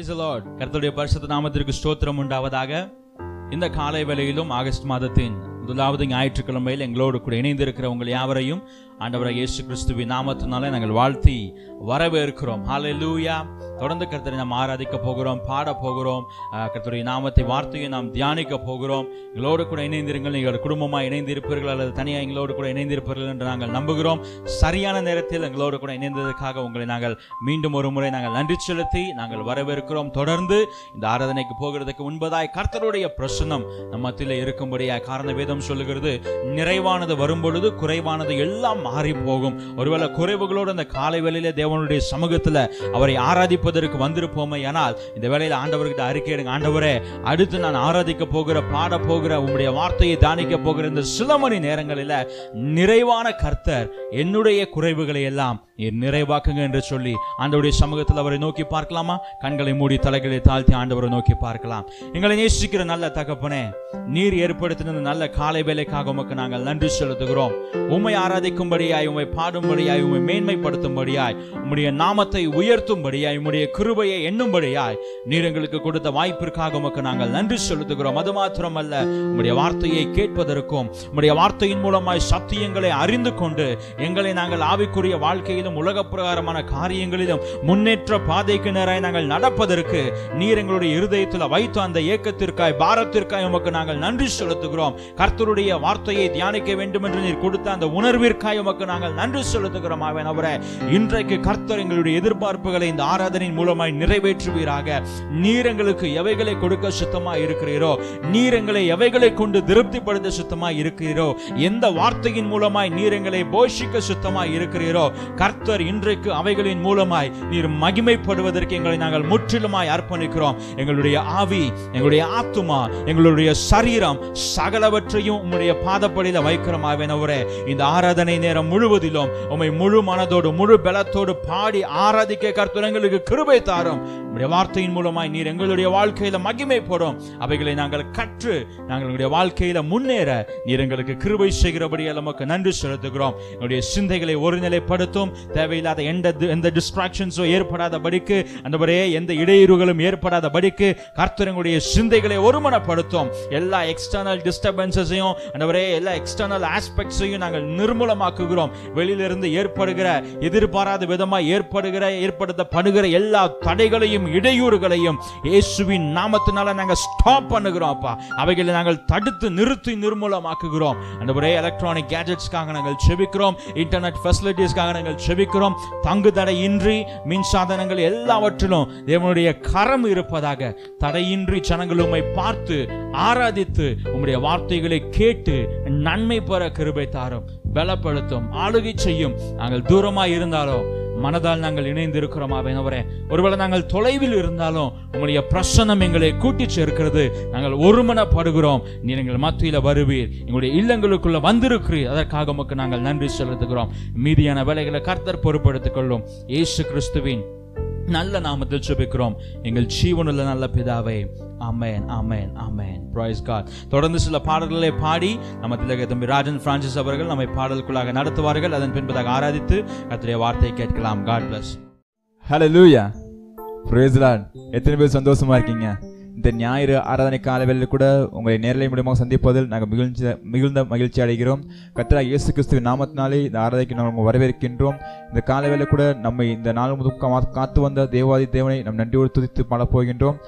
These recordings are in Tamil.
பிரைஸ் லார்ட் கர்த்தருடைய பரிசுத்த நாமத்திற்கு ஸ்தோத்திரம் உண்டாவதாக இந்த காலை வேளையிலும் ஆகஸ்ட் மாதத்தின் முதலாவது ஞாயிற்றுக்கிழமையில் எங்களோடு கூட இணைந்திருக்கிற உங்கள் யாவரையும் ஆண்டவராக இயேசு கிறிஸ்துவின் நாமத்தினாலே நாங்கள் வாழ்த்தி வரவேற்கிறோம் ஹalleluya தொடர்ந்து கர்த்தரை நாம் ஆராதிக்க போகிறோம் பாட போகிறோம் அஹ், கர்த்தருடைய நாமத்தை வார்த்தையை நாம் தியானிக்க போகிறோம் எங்களோடு கூட இணைந்திருங்கள் நீங்கள் குடும்பமாக இணைந்திருப்பீர்கள் அல்லது தனியாக எங்களோடு கூட இணைந்திருப்பீர்கள் என்று நாங்கள் நம்புகிறோம் சரியான நேரத்தில் எங்களோடு கூட இணைந்ததற்காக உங்களை நாங்கள் மீண்டும் ஒரு முறை நாங்கள் நன்றி செலுத்தி நாங்கள் வரவேற்கிறோம் தொடர்ந்து இந்த ஆராதனைக்கு போகிறதுக்கு முன்பதாய் கர்த்தருடைய பிரசன்னம் நம்ம மத்தியில் இருக்கும்படியா காரண வேதம் சொல்லுகிறது நிறைவானது வரும்பொழுது குறைவானது எல்லாம் மாறி போகும் ஒருவேளை குறைவுகளோடு அந்த காலை வேளையிலே தேவனுடைய சமூகத்தில் அவரை ஆராதிப்பதற்கு வந்திருப்போமே ஆனால் இந்த வேளையில் ஆண்டவர்கிட்ட அறிக்கையிடுங்க ஆண்டவரே அடுத்து நான் ஆராதிக்க போகிற பாட போகிற உம்முடைய வார்த்தையை தானிக்க போகிற இந்த சில மணி நேரங்களில் நிறைவான கர்த்தர் என்னுடைய குறைவுகளை எல்லாம் நீர் நிறைவாக்குங்க என்று சொல்லி ஆண்டவருடைய சமூகத்தில் அவரை நோக்கி பார்க்கலாமா கண்களை மூடி தலைகளை தாழ்த்தி ஆண்டவரை நோக்கி பார்க்கலாம் எங்களை நேசிக்கிற நல்ல தகப்பனே நீர் ஏற்படுத்தின இந்த நல்ல காலை வேலைக்காக உமக்கு நாங்கள் நன்றி செலுத்துகிறோம் உம்மை ஆராதிக்கும்படியாய் உம்மை பாடும்படியாய் உம்மை மேன்மைப்படுத்தும்படியாய் உம்முடைய நாமத்தை உயர்த்தும்படியாய் உம்முடைய கிருபையை எண்ணும்படியாய் நீர் எங்களுக்கு கொடுத்த வாய்ப்பிற்காக உமக்கு நாங்கள் நன்றி செலுத்துகிறோம் அது மாத்திரமல்ல உம்முடைய வார்த்தையை கேட்பதற்கும் உம்முடைய வார்த்தையின் மூலமாய் சத்தியங்களை அறிந்து கொண்டு எங்களை நாங்கள் ஆவிக்குரிய வாழ்க்கையிலும் உலக பிரகாரமான காரியங்களிலும் முன்னேற்ற பாதைக்கு நேராய் நாங்கள் நடப்பதற்கு நீர் எங்களுடைய இருதயத்தில் வைத்த அந்த ஏக்கத்திற்காய் பாரத்திற்காய் உமக்கு நாங்கள் நன்றி செலுத்துகிறோம் கர்த்தருடைய வார்த்தையை தியானிக்க வேண்டும் என்று நீர் கொடுத்த அந்த உணர்விற்காய் உமக்கு நாங்கள் நன்றி செலுத்துகிறோம் அவன் அவரை இன்றைக்கு கர்த்தர் எங்களுடைய எதிர்பார்ப்புகளை இந்த ஆராதனையின் மூலமாய் நிறைவேற்றுவீராக நீர் எங்களுக்கு எவைகளை கொடுக்க சுத்தமாய் இருக்கிறீரோ நீர் எங்களை எவைகளை கொண்டு திருப்திப்படுத்த சுத்தமாய் இருக்கிறீரோ எந்த வார்த்தையின் மூலமாய் நீர் எங்களை போஷிக்க சுத்தமாய் இருக்கிறீரோ கர்த்தர் இன்றைக்கு அவைகளின் மூலமாய் நீர் மகிமைப்படுவதற்கு எங்களை நாங்கள் முற்றிலுமாய் அர்ப்பணிக்கிறோம் எங்களுடைய ஆவி எங்களுடைய ஆத்துமா எங்களுடைய சரீரம் சகலவற்றையும் உம்முடைய பாதப்படியில வைக்கிறோம் ஆவேனவரே இந்த ஆராதனை நேரம் முழுவதிலும் உம்மை முழு மனதோடு முழு பலத்தோடு பாடி ஆராதிக்க கர்த்தர் எங்களுக்கு கிருபை தாரும் உம்முடைய வார்த்தையின் மூலமாய் நீர் எங்களுடைய வாழ்க்கையில மகிமைப்படும் அவைகளை நாங்கள் கற்று நாங்கள் எங்களுடைய வாழ்க்கையில முன்னேற நீர் எங்களுக்கு கிருபை செய்கிறபடியால் நமக்கு நன்றி செலுத்துகிறோம் எங்களுடைய சிந்தைகளை ஒருநிலைப்படுத்தும் தேவையில்லாத எந்த எந்த டிஸ்ட்ராக்ஷன்ஸோ ஏற்படாதபடிக்கு அந்த எந்த இடையூறுகளும் ஏற்படாதபடிக்கு கர்த்தர் எங்களுடைய சிந்தைகளை ஒருமனப்படுத்தும் எல்லா எக்ஸ்டர்னல் டிஸ்டர்பன்சஸையும் அந்த எல்லா எக்ஸ்டர்னல் ஆஸ்பெக்ட்ஸையும் நாங்கள் நிர்மூலமாக்குகிறோம் வெளியிலிருந்து ஏற்படுகிற எதிர்பாராத விதமாய் ஏற்படுகிற ஏற்படுத்தப்படுகிற எல்லா தடைகளையும் இடையூறுகளையும் இயேசுவின் நாமத்தினால நாங்கள் ஸ்டாப் பண்ணுகிறோம் அப்பா அவைகளை நாங்கள் தடுத்து நிறுத்தி நிர்மூலமாக்குகிறோம் அந்த ஒரே எலக்ட்ரானிக் கேஜெட்ஸ்க்காக நாங்கள் செபிக்கிறோம் இன்டர்நெட் ஃபெசிலிட்டிஸ்க்காக நாங்கள் செபிக்கிறோம் தங்கு தடையின்றி மின் சாதனங்கள் எல்லாவற்றிலும் தேவனுடைய கரம் இருப்பதாக தடையின்றி ஜனங்கள் உம்மை பார்த்து ஆராதித்து உம்முடைய வார்த்தைகளை கேட்டு நன்மை பெற கிருபை தாரும் பலப்படுத்தும் ஆளுகை செய்யும் நாங்கள் தூரமாய் இருந்தாலும் மனதால் நாங்கள் இணைந்து இருக்கிறோம் அவனவரே ஒருவேளை நாங்கள் தொலைவில் இருந்தாலும் உங்களுடைய பிரசன்னம் எங்களை கூட்டிச் சேர்க்கிறது நாங்கள் ஒருமனப்படுகிறோம் நீர் எங்கள் மத்தியில வருவீர் எங்களுடைய இல்லங்களுக்குள்ள வந்திருக்கிறீர் அதற்காக உமக்கு நாங்கள் நன்றி செலுத்துகிறோம் மீதியான வேலைகளை கர்த்தர் பொறுப்படுத்திக் கொள்ளும் இயேசு கிறிஸ்துவின் நல்ல நாமத்தில் ஜெபிக்கிறோம் எங்கள் ஜீவனுள்ள நல்ல பிதாவே ஆமென் ஆமென் ஆமென் பிரைஸ் காட் தொடர்ந்து சில பாடல்களை பாடி நம்ம திலக தம்பி ராஜன் பிரான்சிஸ் அவர்கள் நம்மை பாடலுக்குள்ளாக நடத்துவார்கள் அதன் பின்பதாக ஆராதித்து கர்த்தருடைய வார்த்தையை கேட்கலாம் காட் பிளஸ் ஹalleluya praise lord எத்தனை பேர் சந்தோஷமா இருக்கீங்க இந்த ஞாயிறு ஆராதனை காலவேளையில் கூட உங்களை நேரலை மூலியமாக சந்திப்பதில் நாங்கள் மிகுழ்ச்சி மிகுந்த மகிழ்ச்சி அடைகிறோம் கர்த்தராக இயேசு கிறிஸ்துவின் நாமத்தினாலே இந்த ஆராதனைக்கு நாங்கள் வரவேற்கின்றோம் இந்த காலவேளை கூட நம்மை இந்த நாள் முழுக்க காத்து வந்த தேவாதி தேவனை நம் நன்றியோடு துதித்து பாடப் போகின்றோம்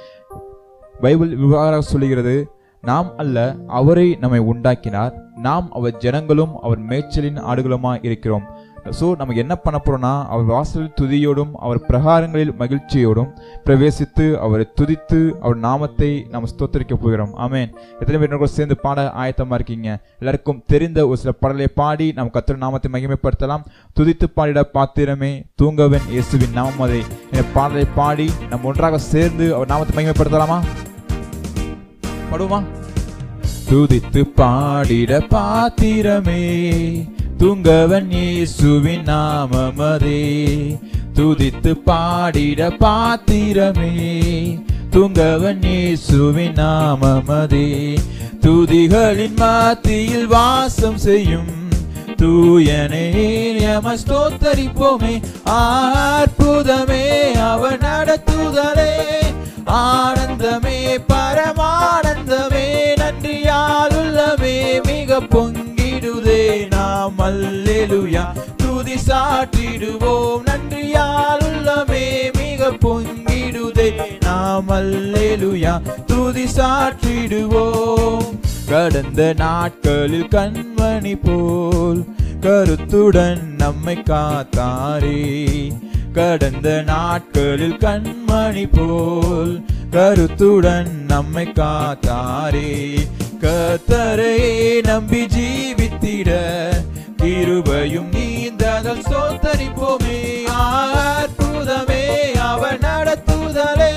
பைபிள் விவகாரம் சொல்லுகிறது நாம் அல்ல அவரை நம்மை உண்டாக்கினார் நாம் அவர் ஜனங்களும் அவர் மேய்ச்சலின் ஆடுகளுமா இருக்கிறோம் ஸோ நம்ம என்ன பண்ண போறோம்னா அவர் வாசலில் துதியோடும் அவர் பிரகாரங்களில் மகிழ்ச்சியோடும் பிரவேசித்து அவரை துதித்து அவர் நாமத்தை நாம் ஸ்தோத்தரிக்க போகிறோம் ஆமென் எத்தனை பேர் என்னோட சேர்ந்து பாட ஆயத்தமா இருக்கீங்க எல்லாருக்கும் தெரிந்த ஒரு சில பாடலை பாடி நாம் கத்திர நாமத்தை மகிமைப்படுத்தலாம் துதித்து பாடிட பாத்திரமே தூங்கவன் இயேசுவின் நாமம் அதை இந்த பாடலை பாடி நம்ம ஒன்றாக சேர்ந்து அவர் நாமத்தை மகிமைப்படுத்தலாமா பாடுவோமா துதித்து பாடிட பாத்திரமே துங்கவன் இயேசுவின் நாமமதே துதித்து பாடிட பாத்திரமே துங்கவன் இயேசுவின் நாமமதே துதிகளின் மத்தியில் வாசம் செய்யும் தூயனே எம ஸ்தோத்தரிப்போமே அற்புதமே அவர் நடத்துதலே ஆனந்தமே பரமானந்தமே நன்றியால் உள்ளமே மிக பொங்கிடுதே நாம் அல்லேலுயா துதி சாட்டிடுவோம் நன்றியால் உள்ளமே மிக பொங்கிடுதே நாம் அல்லேலுயா துதி சாற்றிடுவோம் கடந்த நாட்களில் கண்மணி போல் கருத்துடன் நம்மை காத்தாரே கடந்த நாட்களில் கண்மணி போல் கருத்துடன் நம்மை காத்தாரே கத்தரையே நம்பி ஜீவித்திட கிருபையும் நீந்ததல் சோத்தரிப்போமே அற்புதமே அவர் நடத்துதலே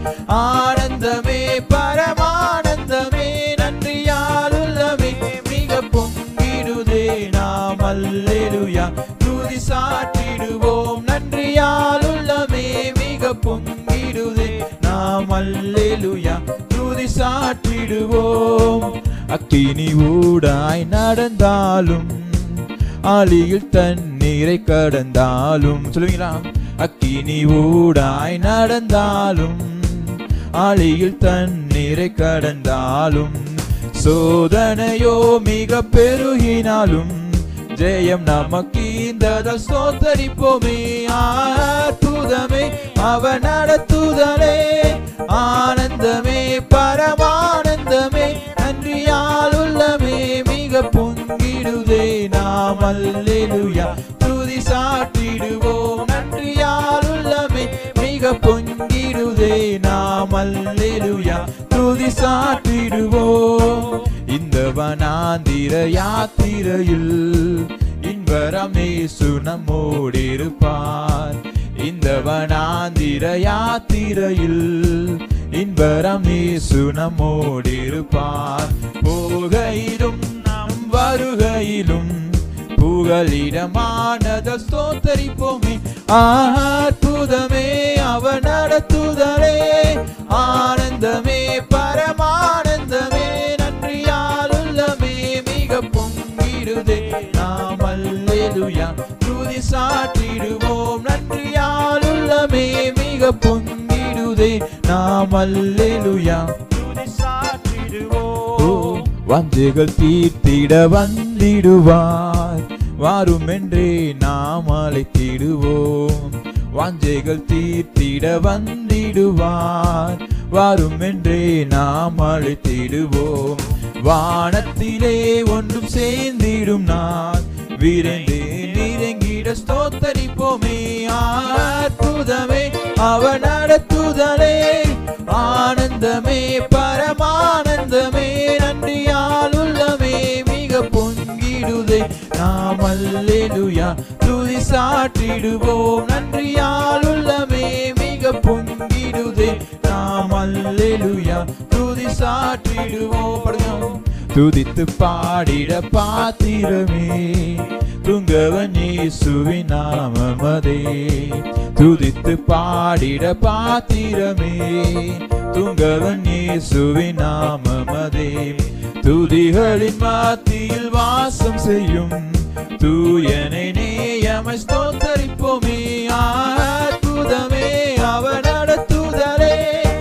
ஆனந்தமே பரமானந்தமே நன்றியால் உள்ளமே மிக பொங்கிடுதே நாம் அல்லேலுயா துதி சாற்றிடுவோம் நன்றியால் உள்ளமே மிக பொங்கிடுதே நாம் அல்லேலுயா துதி சாற்றிடுவோம் அக்கினி ஊடாய் நடந்தாலும் ஆலியில் தண்ணீரை கடந்தாலும் சொல்லுவீங்களா அக்கினி ஊடாய் நடந்தாலும் ஆலியில் தண்ணீரை கடந்தாலும் சோதனையோ மிக பெருகினாலும் ஜெயம் நமக்கு இந்த சோத்தரிப்போமே அற்புதமே அவன் நடத்துதலே ஆனந்தமே பரமானந்தமே நன்றியால் உள்ளமே மிக பொங்கிடுதே நாம் அல்லேலுயா துதி சாட்டிடுவோம் நன்றியால் உள்ளமே மிக பொங்கிடுதே நாம் அல்லேலுயா துதி சாட்டிடுவோம் இந்த வனாந்திர யாத்திரையில் இன்பரமே சுனமோடிருப்பார் இந்த வனாந்திர யாத்திரையில் இன்பரமே சுனமோடிருப்பார் போகையிலும் நம் வருகையிலும் புகலிடமானத ஸ்தோத்தரிப்போமே அற்புதமே அவன் நடத்துதலே ஆனந்தமே பரமானந்தமே நன்றியால் உள்ளமே மிக பொங்கிடுதே நாம் அல்லேலுயா துதி சாற்றிடுவோம் நன்றியால் உள்ளமே மிக பொங்கிடுதே நாம் அல்லேலுயா துதி சாற்றிடுவோம் வஞ்சைகள் தீர்த்திட வந்திடுவார் வாரும் என்றே நாம் அழைத்திடுவோம் வாஞ்சைகள் தீர்த்திட வந்திடுவார் வாரும் என்றே நாம் அழைத்திடுவோம் வானத்திலே ஒன்றும் சேர்ந்திடும் நான் விரைந்து நிறங்கிட ஸ்தோத்தரிப்போமே அற்புதமே அவன் நடத்துதலே ஆனந்தமே பரமானந்தமே நன்றியால் உள்ளமே மிக பொங்கிடுதே நாம் அல்லேலுயா துதி சாற்றிடுவோம் நன்றியால் உள்ளமே மிக பொங்கிடுதே நாம் அல்லேலுயா துதி சாற்றிடுவோம் படுங்க துதித்து பாடிட பாத்திரமே துங்கவன் இயேசுவின் நாமமதே துதித்து பாடிட பாத்திரமே துங்கவன் இயேசுவின் நாமமதே துதிகளின் மத்தியில் வாசம் செய்யும் தூயனை நேயமை ஸ்தோத்தரிப்போமே அற்புதமே அவர் நடத்துதலே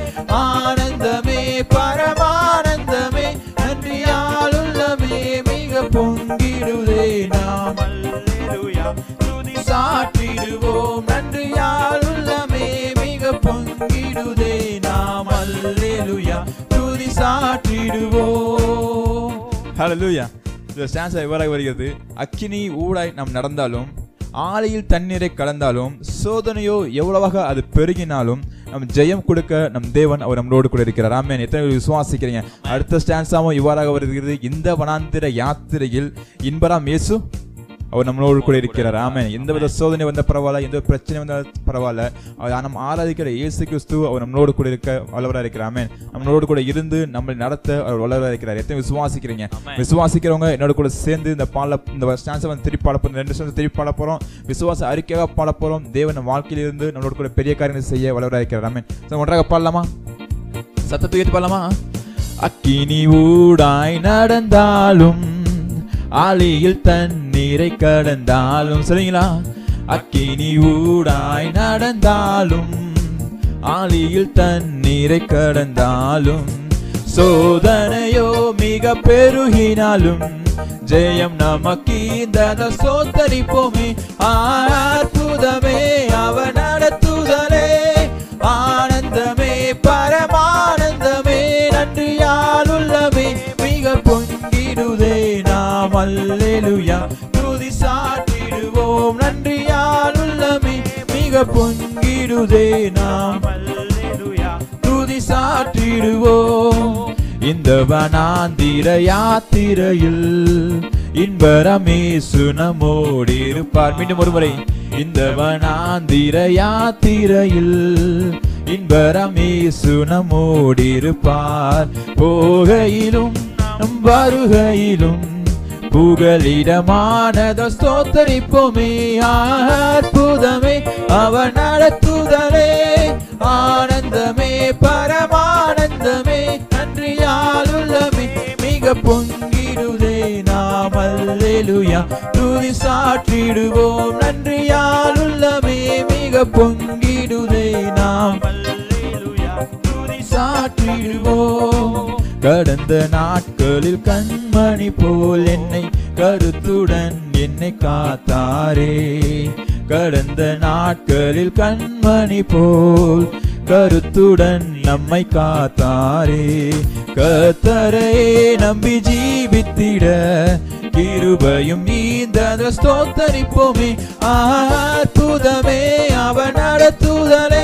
ஆனந்தமே பரமானந்தமே நன்றியால் உள்ளமே மிக பொங்கிடுதே நாம் அல்லேலூயா துதி சாற்றிடுவோம் நன்றியால் உள்ளமே மிக பொங்கிடுதே நாம் அல்லேலூயா துதி சாற்றிடுவோம் ஹalleluya இந்த ஸ்டான்ஸ் எவ்வாறாக வருகிறது அக்கினி ஊடாய் நாம் நடந்தாலும் ஆலையில் தண்ணீரை கலந்தாலும் சோதனையோ எவ்வளவாக அது பெருகினாலும் நம் ஜெயம் கொடுக்க நம் தேவன் அவர் நம்மளோடு கூட இருக்கிறார் ஆமென் எத்தனை பேர் விசுவாசிக்கிறீங்க அடுத்த ஸ்டான்ஸாவும் இவ்வாறாக வருகிறது இந்த வனாந்திர யாத்திரையில் இன்பராம் இயேசு அவர் நம்மளோடு கூட இருக்கிறார் ஆமென் எந்த வித சோதனை வந்த பரவாயில்ல எந்த பிரச்சனை வந்தால் பரவாயில்ல அவர் நம்ம ஆராதிக்கிற இயேசு கிறிஸ்து அவர் நம்மளோடு கூட இருக்க வல்லவராக இருக்கிறார் ஆமென் நம்மளோடு கூட இருந்து நம்மளை நடத்த அவர் வல்லவராக இருக்கிறார் எத்தனை விசுவாசிக்கிறீங்க விசுவாசிக்கிறவங்க என்னோட கூட சேர்ந்து இந்த பால இந்த ஸ்டான்ஸை வந்து திருப்பி பாட போறோம் ரெண்டு ஸ்டான்ஸ் திருப்பி பாட போறோம் விசுவாச அறிக்கையாக பாட போறோம் தேவன் நம்ம வாழ்க்கையில இருந்து நம்மளோட கூட பெரிய காரியங்கள் செய்ய வல்லவராக இருக்கிறார் ஆமென் So, ஒன்றாக பாடலாமா சத்தத்தை உயர்த்தி பாடலாமா அக்கினி ஊடாய் நடந்தாலும் ஆலியில் தண்ணீரை கடந்தாலும் சரிங்களா அக்கினி ஊடாய் நடந்தாலும் ஆழியில் தண்ணீரை கடந்தாலும் சோதனையோ மிக பெருகினாலும் ஜெயம் நமக்கு இந்த சோத்தரிப்போமே அற்புதமே அவன் நடத்துதலே ஆனந்தமே பரமானந்தமே நன்றியால் உள்ளமே மிக பொங்கிடுதே நாம் அல்லேலுயா துதி சாற்றிடுவோம் நன்றியால் உள்ளமே மிக பொங்கிடுதே நாம் அல்லேலுயா துதி சாற்றிடுவோம் இந்த வனாந்திர யாத்திரையில் இன்பரமே சுனமோடி இருப்பார் மீண்டும் ஒருமுறை இந்த வனாந்திர யாத்திரையில் இன்பரமே சுனமோடி இருப்பார் போகையிலும் வருகையிலும் புகலிடமானத ஸ்தோத்தரிப்போமே அற்புதமே அவன் நடத்துதலே ஆனந்தமே பரமானந்தமே நன்றியால் உள்ளமே மிக பொங்கிடுதே நாம் அல்லேலுயா துதி சாற்றிடுவோம் நன்றியால் உள்ளமே மிக பொங்கிடுதே நாம் அல்லேலுயா துதி சாற்றிடுவோம் கடந்த நாட்களில் கண்மணி போல் என்னை கருத்துடன் என்னை காத்தாரே கடந்த நாட்களில் கண்மணி போல் கருத்துடன் நம்மை காத்தாரே கத்தரை நம்பி ஜீவித்திட கிருபையும் நீந்த ஸ்தோத்தரிப்போமே அற்புதமே அவன் நடத்துதலே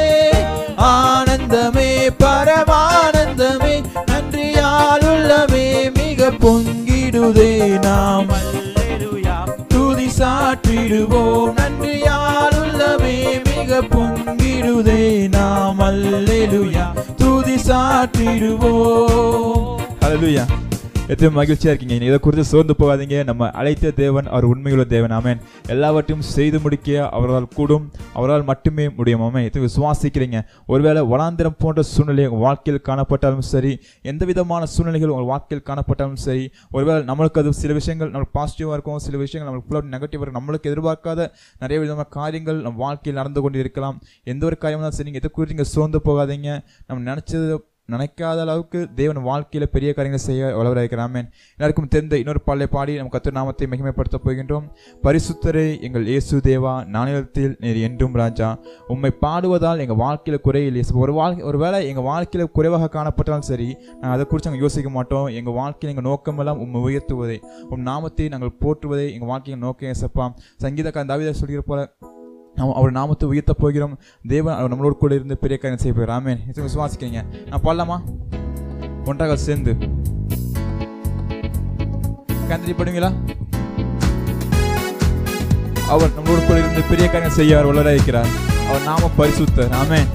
ஆனந்தமே பரமானந்தமே நன்றியால் உள்ளமே மிக பொங்கிடுதே நாம் அல்லேலூயா துதி சாற்றிடுவோம் நன்றியால் உள்ளமே மிக பொங்கிடுதே நாம் அல்லேலூயா துதி சாற்றிடுவோம் ஹalleluya எத்தனை மகிழ்ச்சியா இருக்கீங்க இதை குறித்து சோர்ந்து போகாதீங்க நம்ம அழைத்த தேவன் அவர் உண்மையுள்ள தேவன் ஆமென் எல்லாவற்றையும் செய்து முடிக்க அவரால் கூடும் அவரால் மட்டுமே முடியும் ஆமென் எத்தனை விசுவாசிக்கிறீங்க ஒருவேளை வளாந்திரம் போன்ற சூழ்நிலை உங்கள் வாழ்க்கையில் காணப்பட்டாலும் சரி எந்த விதமான சூழ்நிலைகள் உங்கள் வாழ்க்கையில் காணப்பட்டாலும் சரி ஒருவேளை நம்மளுக்கு அது சில விஷயங்கள் நம்மளுக்கு பாசிட்டிவாக இருக்கும் சில விஷயங்கள் நம்மளுக்கு நெகட்டிவாக இருக்கும் நம்மளுக்கு எதிர்பார்க்காத நிறைய விதமான காரியங்கள் நம்ம வாழ்க்கையில் நடந்து கொண்டு இருக்கலாம் எந்த ஒரு காரியமாக இருந்தாலும் சரி நீங்கள் எதை குறித்து நீங்கள் சோர்ந்து போகாதீங்க நம்ம நினச்சது நினைக்காத அளவுக்கு தேவன் வாழ்க்கையில பெரிய காரியங்களை செய்ய வளவராயிருக்கிறாமேன் எல்லாருக்கும் தெரிந்த இன்னொரு பாடலை பாடி நம்ம கத்தர் நாமத்தை மகிமைப்படுத்த போகின்றோம் பரிசுத்தரே எங்கள் இயேசு தேவா நானிலத்தில் நீர் என்றும் ராஜா உம்மை பாடுவதால் எங்கள் வாழ்க்கையில குறையில் இயேசு ஒரு வாழ்க்கை ஒருவேளை எங்கள் வாழ்க்கையில குறைவாக காணப்பட்டாலும் சரி நாங்கள் அதை குறித்து நாங்கள் யோசிக்க மாட்டோம் எங்கள் வாழ்க்கையில் எங்கள் நோக்கமெல்லாம் உம்மை உயர்த்துவதே உம் நாமத்தை நாங்கள் போற்றுவதே எங்கள் வாழ்க்கையின் நோக்கம் ஏசப்பா சங்கீதக்காரன் தாவீதர் சொல்கிற போல நாம் அவர் நாமத்தை உயர்த்த போகிறோம் தேவன் அவர் நம்மளோடு கூட இருந்து பெரிய காரியம் செய்ய போகிறார் ஆமென் இது விசுவாசிக்கிறீங்க நான் பாடலாமா ஒன்றாக சேர்ந்து கந்திரி படுவீங்களா அவர் நம்மளோடு கூட இருந்து பெரிய காரியம் செய்ய அவர் வளர இருக்கிறார் அவர் நாம பரிசுத்தர் ஆமென்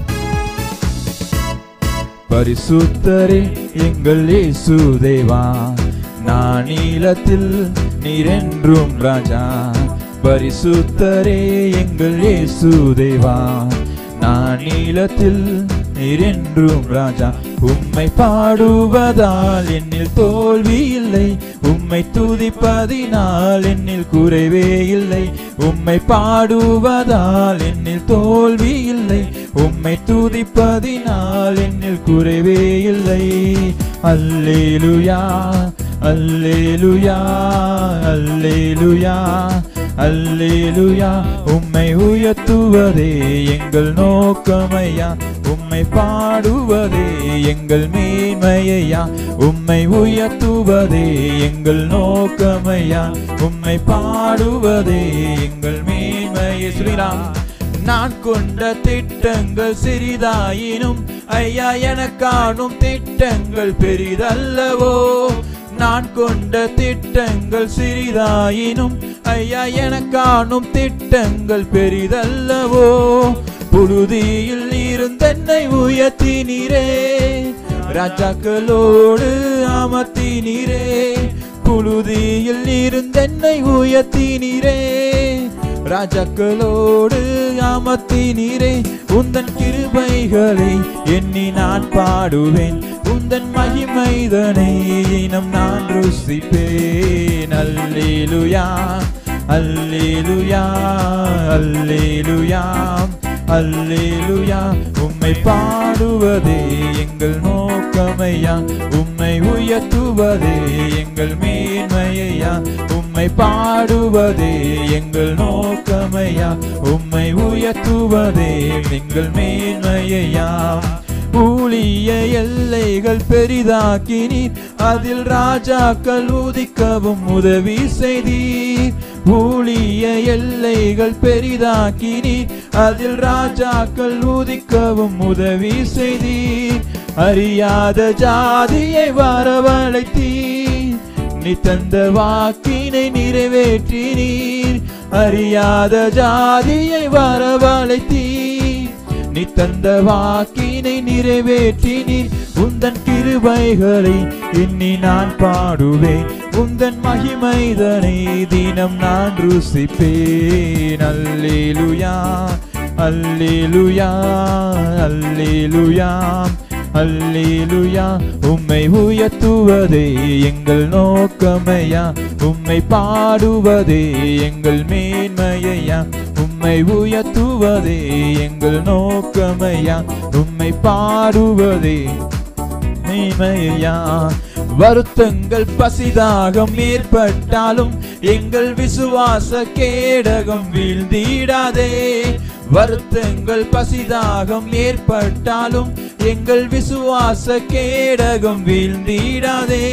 பரிசுத்தரே எங்கள் இயேசு தேவா நான் நீளத்தில் நீரென்றும் ராஜா பரிசுத்தரே எங்கள் இயேசு தேவா நான் நீளத்தில் நீரென்றும் ராஜா உம்மை பாடுவதால் என்னில் தோல்வி இல்லை உம்மை துதிப்பதினால் என்னில் குறைவே இல்லை உம்மை பாடுவதால் என்னில் தோல்வி இல்லை உம்மை துதிப்பதினால் என்னில் குறைவே இல்லை அல்லேலுயா அல்லேலுயா அல்லேலுயா அல்லேலுயா உம்மை உயர்த்துவதே எங்கள் நோக்கமையா உம்மை பாடுவதே எங்கள் மேன்மையா உம்மை உயர்த்துவதே எங்கள் நோக்கமையா உம்மை பாடுவதே எங்கள் மேன்மையை சொல்கிறான் நான் கொண்ட திட்டங்கள் சிறிதாயினும் ஐயா எனக்கானும் திட்டங்கள் பெரிதல்லவோ நான் கொண்ட திட்டங்கள் சிறிதாயினும் ஐயா எனக்கானும் திட்டங்கள் பெரிதல்லவோ புழுதியில் இருந்தென்னை உயர்த்தினீரே ராஜாக்களோடு அமர்த்தினீரே புழுதியில் இருந்தென்னை உயர்த்தினீரே ராஜாக்களோடு அமர்த்தினீரே உந்தன் கிருபைகளை எண்ணி நான் பாடுவேன் உந்தன் மகிமைதனை இனம் நான் ருசிப்பேன் அல்லேலுயா அல்லேலுயா அல்லேலுயா அல்லேலுயா உம்மை பாடுவதே எங்கள் நோக்கமையா உம்மை உயர்த்துவதே எங்கள் மேன்மையா உம்மை பாடுவதே எங்கள் நோக்கமையா உம்மை உயர்த்துவதே எங்கள் மேன்மையா ஊழிய எல்லைகள் பெரிதாக்கினீர் அதில் ராஜாக்கள் உதிக்கவும் உதவி செய்தீர் ஊழிய எல்லைகள் பெரிதாக்கினீர் அதில் ராஜாக்கள் உதிக்கவும் உதவி செய்தீர் அறியாத ஜாதியை வரவழைத்தீர் நீ தந்த வாக்கினை நிறைவேற்றினீர் அறியாத ஜாதியை வரவழைத்தீர் நீ தந்த வாக்கினை நிறைவேற்றினீர் உந்தன் கிருபைகளை எண்ணி நான் பாடுவேன் உந்தன் மகிமைதனை தினம் நான் ருசிப்பேன் அல்லேலுயா அல்லேலுயா அல்லேலுயா அல்லேலுயா உம்மை உயர்த்துவதே எங்கள் நோக்கமையா உம்மை பாடுவதே எங்கள் மேன்மையா உம்மை உயர்த்துவதே எங்கள் நோக்கமையா உம்மை பாடுவதே மேன்மையா வருத்தங்கள் பசிதாகம் ஏற்பட்டாலும் எங்கள் விசுவாச கேடகம் வீழ்ந்திடாதே வருத்தங்கள் பசிதாகம் ஏற்பட்டாலும் எங்கள் விசுவாச கேடகம் வீழ்ந்திடாதே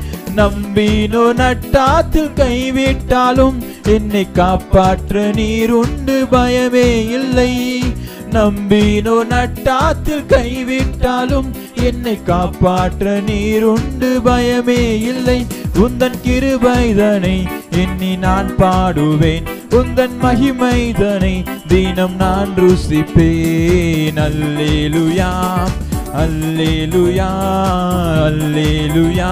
நம்பினோ நட்டாத்தில் கைவிட்டாலும் என்னை காப்பாற்ற நீர் உண்டு பயமே இல்லை நம்பினோ நட்டாத்தில் கைவிட்டாலும் என்னை காப்பாற்ற நீர் உண்டு பயமே இல்லை உந்தன் கிருபைதனை எண்ணி நான் பாடுவேன் உந்தன் மகிமைதனை தினம் நான் ருசிப்பேன் அல்லேலுயா அல்லேலுயா அல்லேலுயா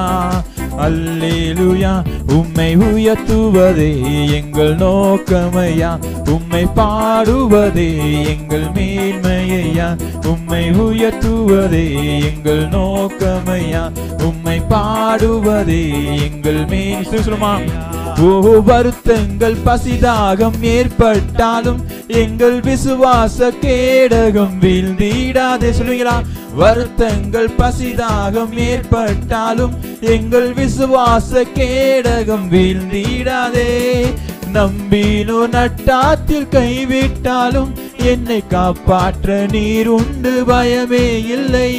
அல்லேலுயா உம்மை உயர்த்துவதே எங்கள் நோக்கமையா உம்மை பாடுவதே எங்கள் மேன்மையா உம்மை உயர்த்துவதே எங்கள் நோக்கமையா உம்மை பாடுவதே எங்கள் மேல் சொல்லுமா ஓ வருத்தங்கள் பசிதாகம் ஏற்பட்டாலும் எங்கள் விசுவாச கேடகம் வீழ்ந்திடாதே சொல்லுவீங்களா வருத்தங்கள் பசிதாகம் ஏற்பட்டாலும் எங்கள் விசுவாச கேடகம் வீழ்ந்திடாதே நம்பினோ நட்டாத்தில் கைவிட்டாலும் என்னை காப்பாற்ற நீர் உண்டு பயமே இல்லை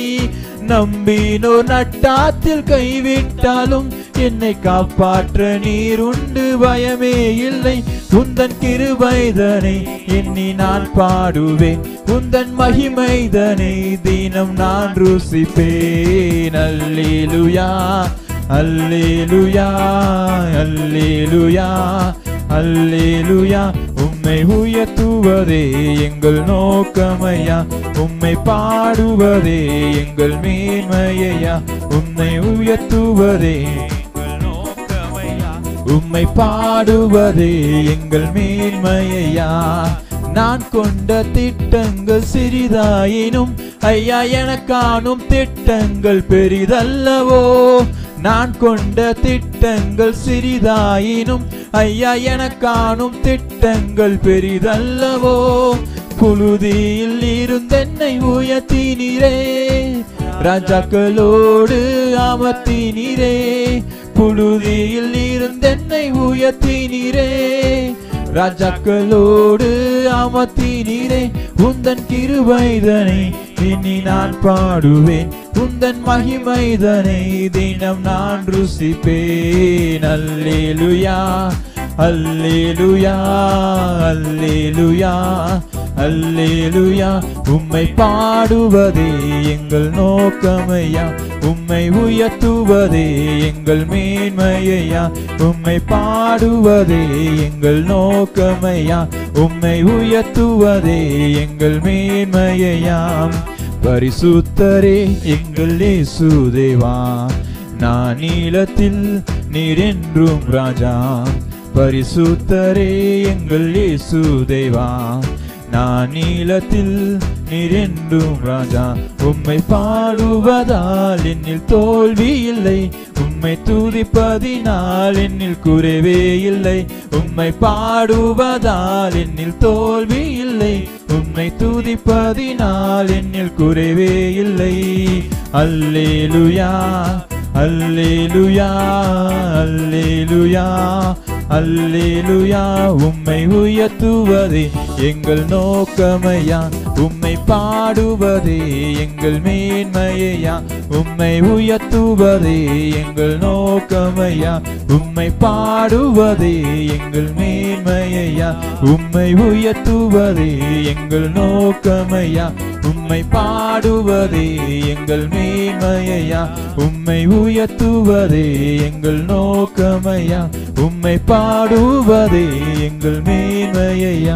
நம்பினோ நட்டாத்தில் கைவிட்டாலும் என்னை காப்பாற்ற நீர் உண்டு பயமே இல்லை உந்தன் கிருபைதனை எண்ணி நான் பாடுவேன் உந்தன் மகிமைதனை தினம் நான் ருசிப்பேன் அல்லேலுயா அல்லேலுயா அல்லேலுயா அல்லேலுயா உம்மை உயர்த்துவதே எங்கள் நோக்கமையா உம்மை பாடுவதே எங்கள் மேன்மையா உம்மை உயர்த்துவதே எங்கள் நோக்கமையா உம்மை பாடுவதே எங்கள் மேன்மையா நான் கொண்ட திட்டங்கள் சிறிதாயினும் ஐயா எனக்கானும் திட்டங்கள் பெரிதல்லவோ நான் கொண்ட திட்டங்கள் சிறிதாயினும் ஐயா எனக்கானும் திட்டங்கள் பெரிதல்லவோ புழுதியில் இருந்தென்னை உயர்த்தினீரே ராஜாக்களோடு அமர்த்தினீரே புழுதியில் இருந்தென்னை உயர்த்தினீரே ராஜாக்களோடு அமர்த்தினீரே உந்தன் கிருபைதனை இனி நான் பாடுவேன் உந்தன் மகிமைதனை தினம் நான் ருசிப்பேன் அல்லேலுயா அல்லேலுயா அல்லேலுயா அல்லேலுயா உம்மை பாடுவதே எங்கள் நோக்கமையா உம்மை உயர்த்துவதே எங்கள் மேன்மையா உம்மை பாடுவதே எங்கள் நோக்கமையா உம்மை உயர்த்துவதே எங்கள் மேன்மையாம் பரிசுத்தரே எங்கள் இயேசுதேவா நான் நீளத்தில் நீர் என்றும் ராஜா பரிசுத்தரே எங்கள் இயேசுதேவா நான் நீளத்தில் நீர் என்றும் ராஜா உம்மை பாடுவதால் என்னில் தோல்வி இல்லை உம்மை உம்மை துதிப்பதினால் என்னில் குறைவே இல்லை உம்மை பாடுவதால் என்னில் தோல்வி இல்லை உம்மை துதிப்பதினால் என்னில் குறைவே இல்லை அல்லேலுயா அல்லேலுயா அல்லேலுயா அல்லேலுயா உம்மை உயர்த்துவதே எங்கள் நோக்கமையா உம்மை பாடுவதே எங்கள் மேன்மையா உம்மை உயர்த்துவதே எங்கள் நோக்கமையா உம்மை பாடுவதே எங்கள் மேன்மையா உம்மை உயர்த்துவதே எங்கள் நோக்கமையா உம்மை பாடுவதே எங்கள் மேன்மையா உம்மை உயர்த்துவதே எங்கள் நோக்கமையா உம்மை பாடுவதே எங்கள் மேன்மையா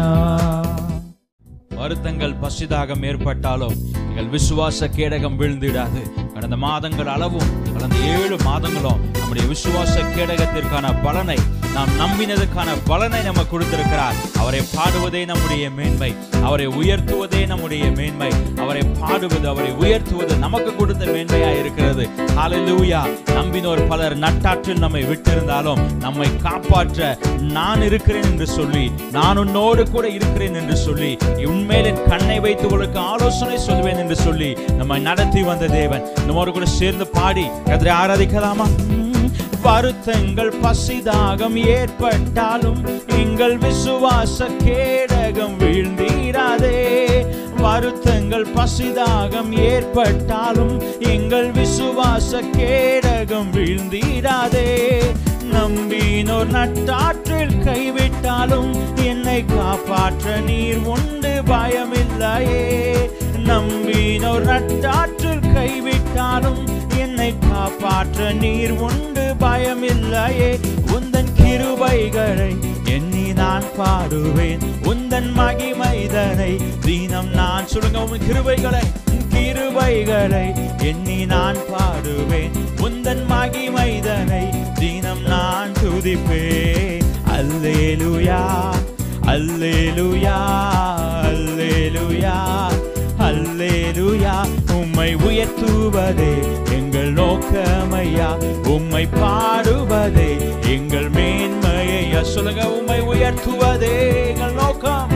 வருத்தங்கள் பசிதாகம் ஏற்பட்டாலும் எங்கள் விசுவாச கேடகம் விழுந்திடாது கடந்த மாதங்கள் அளவும் கடந்த ஏழு மாதங்களும் நம்முடைய விசுவாச கேடகத்திற்கான பலனை நாம் நம்பினதுக்கான பலனை நம்ம கொடுத்திருக்கிறார் அவரை பாடுவதே நம்முடைய மேன்மை அவரை உயர்த்துவதே நம்முடைய மேன்மை அவரை பாடுவது அவரை உயர்த்துவது நமக்கு கொடுத்த மேன்மையா இருக்கிறது ஹalleluya நம்பினோர் பலர் நட்டாற்றில் நம்மை விட்டிருந்தாலும் நம்மை காப்பாற்ற நான் இருக்கிறேன் என்று சொல்லி நான் உன்னோடு கூட இருக்கிறேன் என்று சொல்லி உண்மையில் என் கண்ணை வைத்து உங்களுக்கு ஆலோசனை சொல்வேன் என்று சொல்லி நம்மை நடத்தி வந்த தேவன் நம்மோடு கூட சேர்ந்து பாடி கதிரை ஆராதிக்கலாமா உம், வருத்தங்கள் பசிதாகம் ஏற்பட்டாலும் எங்கள் விசுவாச கேடகம் வீழ்ந்தீராதே வருத்தங்கள் பசிதாகம் ஏற்பட்டாலும் எங்கள் விசுவாச கேடகம் வீழ்ந்தீராதே நம்பினோர் நட்டாற்றில் கைவிட்டாலும் என்னை காப்பாற்ற நீர் உண்டு பயமில்லையே நம்பினோர் நட்டாற்றில் கைவிட்டாலும் என்னை காப்பாற்ற நீர் உண்டு பயமில்லையே உந்தன் கிருபைகளை எண்ணி நான் பாடுவேன் உந்தன் மகிமைதனை தீனம் நான் சொல்லுங்க உன் கிருபைகளை உன் கிருபைகளை எண்ணி நான் பாடுவேன் உந்தன் மகிமைதனை தினம் நான் துதிப்பேன் அல்லேலுயா அல்லேலுயா அல்லேலுயா அல்லேலுயா உம்மை உயர்த்துவதே எங்கள் நோக்கமையா உம்மை பாடுவதே எங்கள் மேன்மையா சொல்லுங்க உம்மை உயர்த்துவதே எங்கள் நோக்கம்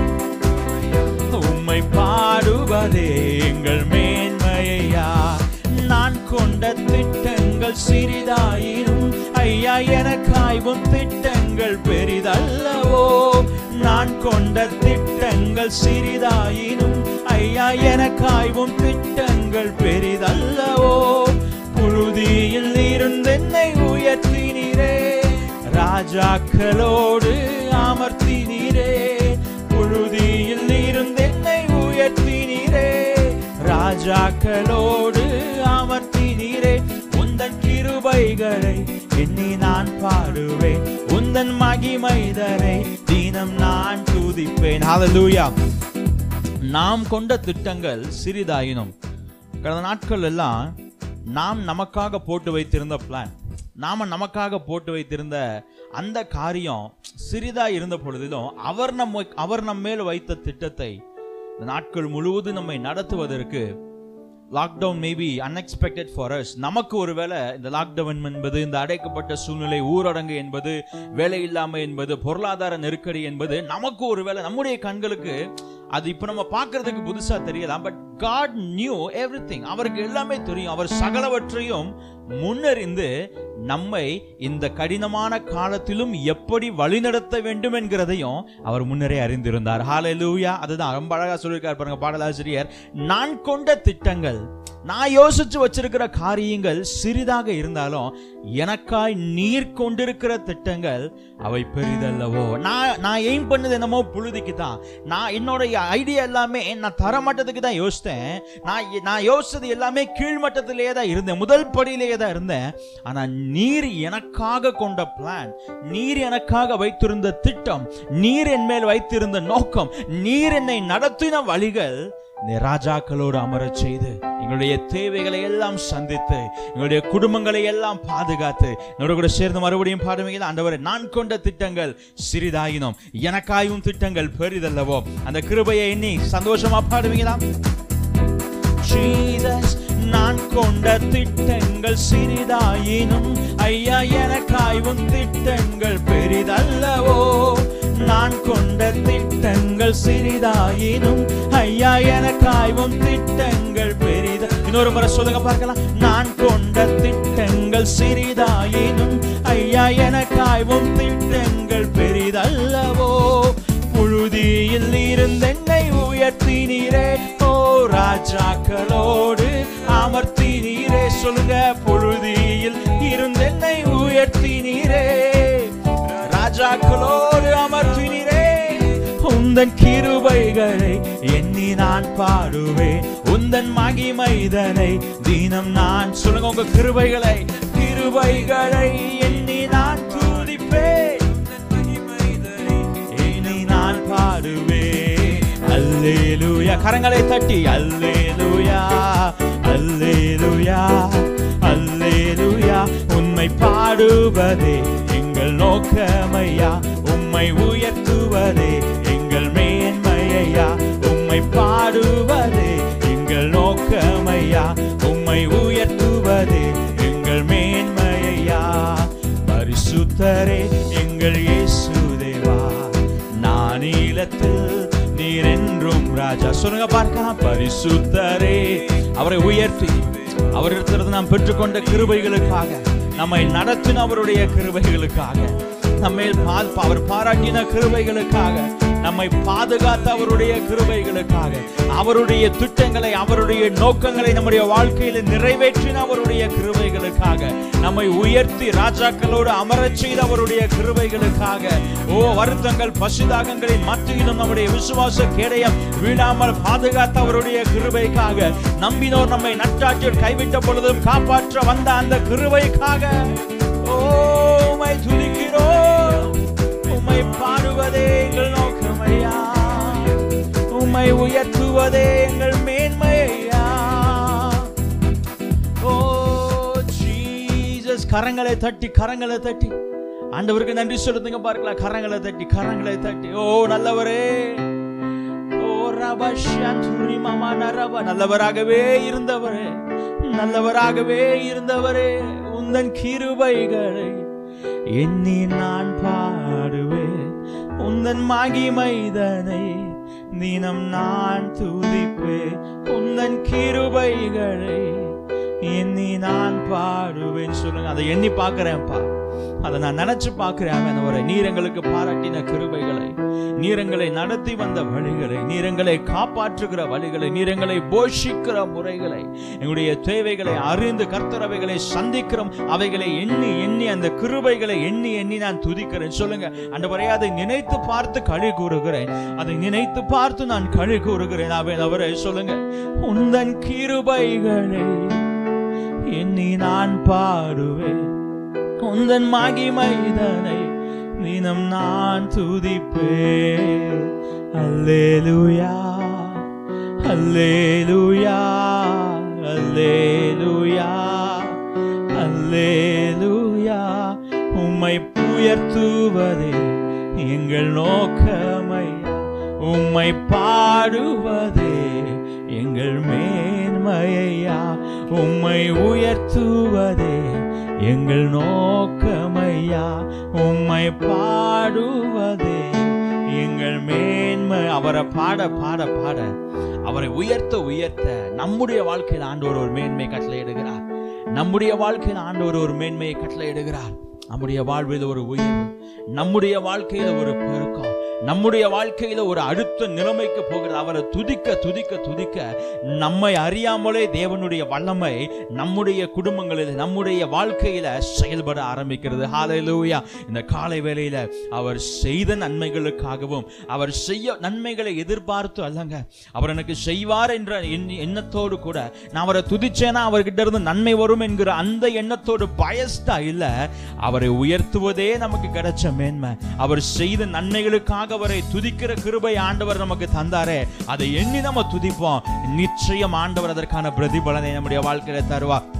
உம்மை பாடுவதே எங்கள் மேன்மையா நான் கொண்ட திட்டங்கள் சிறிதாயினும் ஐயா எனக்காய்வும் திட்டங்கள் பெரிதல்லவோ நான் கொண்ட திட்டங்கள் சிறிதாயினும் ஐயா எனக்காய்வும் திட்டங்கள் பெரிதல்லவோ புழுதியில் இருந்தென்னை உயர்த்தினீரே ராஜாக்களோடு அமர்த்தினீரே புழுதியில் இருந்தென்னை உயர்த்தினீரே ராஜாக்களோடு அமர்த்தினீரே உந்தன் கிருபைகளை எண்ணி நான் பாடுவேன் உந்தன் மகிமைதனை தினம் நான் துதிப்பேன் ஹalleluya நாம் கொண்ட திட்டங்கள் சிறிதாயினும் கடந்த நாட்கள் எல்லாம் நாம் நமக்காக போட்டு வைத்திருந்த பிளான் நாம நமக்காக போட்டு வைத்திருந்த அந்த காரியம் சிறிதா இருந்த பொழுதிலும் அவர் நம்ம அவர் நம்ம மேல் வைத்த திட்டத்தை இந்த நாட்கள் முழுவதும் நம்மை நடத்துவதற்கு lockdown maybe unexpected for us நமக்கு ஒருவேளை இந்த லாக்டவுன் என்பது இந்த அடைக்கப்பட்ட சூழ்நிலை ஊரடங்கு என்பது வேலை இல்லாமை என்பது பொருளாதார நெருக்கடி என்பது நமக்கு ஒருவேளை நம்முடைய கண்களுக்கு அது இப்போ நம்ம பார்க்கிறதுக்கு புதுசா தெரியலாம் பட் காட் நியூ எவ்ரி அவருக்கு எல்லாமே தெரியும் அவர் சகலவற்றையும் முன்னறிந்து நம்மை இந்த கடினமான காலத்திலும் எப்படி வழிநடத்த வேண்டும் என்கிறதையும் அவர் முன்னரே அறிந்திருந்தார் ஹalleluya அதுதான் ரொம்ப அழகா சொல்லியிருக்கார் பாருங்க பாடலாசிரியர் நான் கொண்ட திட்டங்கள் நான் யோசிச்சு வச்சிருக்கிற காரியங்கள் சிறிதாக இருந்தாலும் எனக்காய் நீர் கொண்டிருக்கிற திட்டங்கள் அவை பெரிதல்லவோ நான் நான் எய்ம் பண்ணது என்னமோ புழுதிக்கு தான் நான் என்னோட ஐடியா எல்லாமே நான் தரமட்டத்துக்கு தான் யோசித்தேன் நான் நான் யோசிச்சது எல்லாமே கீழ்மட்டத்திலேயே தான் இருந்தேன் முதல் படியிலேயே தான் இருந்தேன் ஆனா நீர் எனக்காக கொண்ட பிளான் நீர் எனக்காக வைத்திருந்த திட்டம் நீர் என் மேல் வைத்திருந்த நோக்கம் நீர் என்னை நடத்தின வழிகள் இந்த ராஜாக்களோடு அமரச் செய்து எங்களுடைய தேவைகளை எல்லாம் சந்தித்து எங்களுடைய குடும்பங்களை எல்லாம் பாதுகாத்து என்னோட கூட சேர்ந்து மறுபடியும் பாடுவீங்க ஆண்டவரே நான் கொண்ட திட்டங்கள் சிறிதாயினும் எனக்காயும் திட்டங்கள் பெரிதல்லவோ அந்த கிருபையை எண்ணி சந்தோஷமா பாடுவீங்களா ஜீசஸ் நான் கொண்ட திட்டங்கள் சிறிதாயினும் ஐயா எனக்காய் உன் திட்டங்கள் பெரிதல்லவோ நான் கொண்ட திட்டங்கள் சிறிதாயினும் ஐயா எனக்காய் உன் திட்டங்கள் பெரித இன்னொரு முறை சொல்லுங்க பார்க்கலாம் நான் கொண்ட திட்டங்கள் சிறிதாயினும் ஐயா எனக்காய் உன் திட்டங்கள் பெரிதல்லவோ புழுதியில் இருந்தென்னை உயர்த்தினீரே ஓ ராஜாக்களோடு அமர்த்தினீரே சொல்லுங்க புழுதியில் இருந்தென்னை உயர்த்தினீரே ராஜாக்களோடு அமர்த்தினீரே உந்தன் கிருபைகளை எண்ணி நான் பாடுவேன் உந்தன் மகிமைதனை தினம் நான் சொல்லுங்க உங்க கிருபைகளை கிருபைகளை எண்ணி நான் துதிப்பேன் உந்தன் மகிமைதனை எண்ணி நான் பாடுவேன் அல்லேலூயா கரங்களை தட்டி அல்லேலூயா அல்லேலூயா அல்லேலூயா உண்மை பாடுவதே எங்கள் நோக்கமையா உம்மை உயர்த்துவதே எங்கள் மேன்மையா உம்மை பாடுவதே எங்கள் நோக்கமையா உம்மை உயர்த்துவதே எங்கள் மேன்மையா பரிசுத்தரே எங்கள் இயேசு தேவா நானீலத்தில் நீர் என்றும் ராஜா சொல்லுங்க பார்க்கலாம் பரிசுத்தரே அவரை உயர்த்தி அவரிடத்திலிருந்து நாம் பெற்றுக்கொண்ட கிருபைகளுக்காக நம்மை நடத்தின அவருடைய கிருபைகளுக்காக நம்மை பா- அவர் பாராட்டின கிருபைகளுக்காக நம்மை பாதுகாத்த அவருடைய கிருபைகளுக்காக அவருடைய திட்டங்களை அவருடைய நோக்கங்களை நம்முடைய வாழ்க்கையில் நிறைவேற்றின அவருடைய கிருபைகளுக்காக நம்மை உயர்த்தி ராஜாக்களோடு அமரச் செய்த அவருடைய கிருபைகளுக்காக ஓ வருத்தங்கள் பசுதாகங்களின் மத்தியிலும் நம்முடைய விசுவாச கேடயம் வீழாமல் பாதுகாத்த அவருடைய கிருபைக்காக நம்பினோர் நம்மை நட்டாற்றில் கைவிட்ட பொழுதும் காப்பாற்ற வந்த அந்த கிருபைக்காக ஓ உம்மை துதிக்கிறோம் உம்மை பாடுவதே எங்கள் நோக்கமையா உம்மை உயர்த்துவதே எங்கள் மேன்மையா ஓ ஜீசஸ் கரங்களை தட்டி கரங்களை தட்டி ஆண்டவருக்கு நன்றி சொல்லுங்க பார்க்கலாம் கரங்களை தட்டி கரங்களை தட்டி ஓ நல்லவரே ஓ ரபஷாந்துரி மாமா நரப நல்லவராகவே இருந்தவரே நல்லவராகவே இருந்தவரே உந்தன் கிருபைகளை எண்ணி நான் பாடுவேன் உந்தன் மகிமைதனை தினம் நான் துதிப்பேன் உந்தன் கிருபைகளை எண்ணி நான் பாடுவேன் சொல்லுங்க அதை எண்ணி பார்க்கிறேன்ப்பா அதை நான் நினைச்சு பார்க்கிறேன் ஆண்டவரே நீர் எங்களுக்கு பாராட்டின கிருபைகளை நீர் எங்களை நடத்தி வந்த வழிகளை நீர் எங்களை காப்பாற்றுகிற வழிகளை நீர் எங்களை போஷிக்கிற முறைகளை எங்களுடைய தேவைகளை அறிந்து கர்த்தரவைகளை சந்திக்கிறோம் அவைகளை எண்ணி எண்ணி அந்த கிருபைகளை எண்ணி எண்ணி நான் துதிக்கிறேன் சொல்லுங்க ஆண்டவரே அதை நினைத்து பார்த்து களி கூறுகிறேன் அதை நினைத்து பார்த்து நான் களி கூறுகிறேன் அவன் அவரை சொல்லுங்க உந்தன் கிருபைகளை எண்ணி நான் பாடுவேன் உந்தன் மகிமைதனை தினம் நான் துதிப்பேன் அல்லேலூயா அல்லேலூயா அல்லேலூயா அல்லேலூயா உம்மை உயர்த்துவதே எங்கள் நோக்கமையா உம்மை பாடுவதே எங்கள் மேன்மையா உம்மை உயர்த்துவதே எங்கள் நோக்கமையா உம்மை பாடுவதே எங்கள் மேன்மை அவரை பாட பாட பாட அவரை உயர்த்த உயர்த்த நம்முடைய வாழ்க்கையில் ஆண்டவர் ஒரு மேன்மை கட்டளையிடுகிறார் நம்முடைய வாழ்க்கையில் ஆண்டவர் ஒரு மேன்மையை கட்டளையிடுகிறார் நம்முடைய வாழ்வில் ஒரு உயர்வு நம்முடைய வாழ்க்கையில ஒரு பெருக்கம் நம்முடைய வாழ்க்கையில ஒரு அடுத்த நிலைமைக்கு போகிறது அவரை துதிக்க துதிக்க துதிக்க நம்மை அறியாமலே தேவனுடைய வல்லமை நம்முடைய குடும்பங்களில் நம்முடைய வாழ்க்கையில செயல்பட ஆரம்பிக்கிறது ஹalleluya இந்த காலை வேளையில அவர் செய்த நன்மைகளுக்காகவும் அவர் செய்ய நன்மைகளை எதிர்பார்த்து அல்லங்க அவர் எனக்கு செய்வார் என்ற எண்ண- எண்ணத்தோடு கூட நான் அவரை துதிச்சேனா அவர்கிட்ட இருந்து நன்மை வரும் என்கிற அந்த எண்ணத்தோடு பயஸ்டா இல்ல அவரை உயர்த்துவதே நமக்கு கிடைச்ச மேன்மை அவர் செய்த நன்மைகளுக்காக அவரை துதிக்கிற கிருபை ஆண்டவர் நமக்கு தந்தாரே அதை எண்ணி நம்ம துதிப்போம் நிச்சயம் ஆண்டவர் அதற்கான பிரதிபலனை நம்முடைய வாழ்க்கையில தருவார்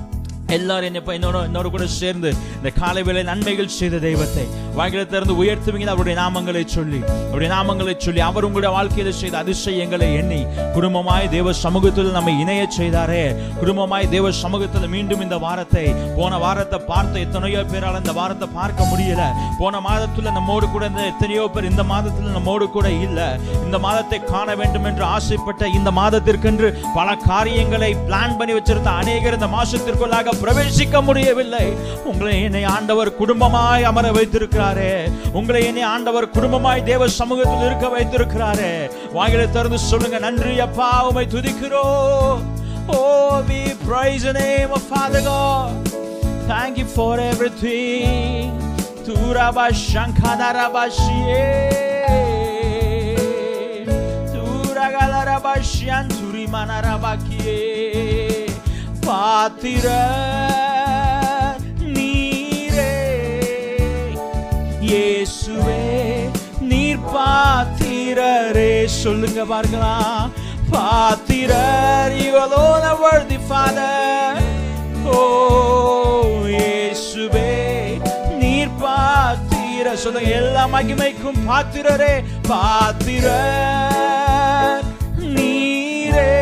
எல்லாரும் என்னப்பா என்னோட என்னோட கூட சேர்ந்து இந்த காலை வேளை நன்மைகள் செய்த தெய்வத்தை வாய்களை திறந்து உயர்த்துவீங்க அவருடைய நாமங்களை சொல்லி அவருடைய நாமங்களை சொல்லி அவர் உங்களுடைய வாழ்க்கையில செய்த அதிசயங்களை எண்ணி குடும்பமாய் தேவ சமூகத்தில் நம்மை இணைய செய்தாரே குடும்பமாய் தேவ சமூகத்தில் மீண்டும் இந்த வாரத்தை போன வாரத்தை பார்த்த எத்தனையோ பேரால் இந்த வாரத்தை பார்க்க முடியல போன மாதத்துல நம்மோடு கூட இந்த எத்தனையோ பேர் இந்த மாதத்துல நம்மோடு கூட இல்ல இந்த மாதத்தை காண வேண்டும் என்று ஆசைப்பட்ட இந்த மாதத்திற்கென்று பல காரியங்களை பிளான் பண்ணி வச்சிருந்த அநேகர் இந்த மாசத்திற்குள்ளாக பிரவேசிக்க முடியவில்லை உங்களை என்னை ஆண்டவர் குடும்பமாய் அமர வைத்திருக்கிறாரே உங்களை என்னை ஆண்டவர் குடும்பமாய் தேவ சமூகத்தில் இருக்க வைத்திருக்கிறாரே வாயிலை திறந்து சொல்லுங்க நன்றி அப்பா உமை துதிக்கிறோம் Oh, we praise the name of Father God. Thank you for everything. Turaba Shankadarabashie. Turagalarabashian Turimanarabakie. Patira நீரே இயேசுவே நீர் பாத்திரரே சொல்லுங்க பார்க்கலாம் பாத்திரர் you alone are worthy father oh இயேசுவே நீர் பாத்திர சொல்லுங்க எல்லா மகிமைக்கும் பாத்திரரே பாத்திரர் நீரே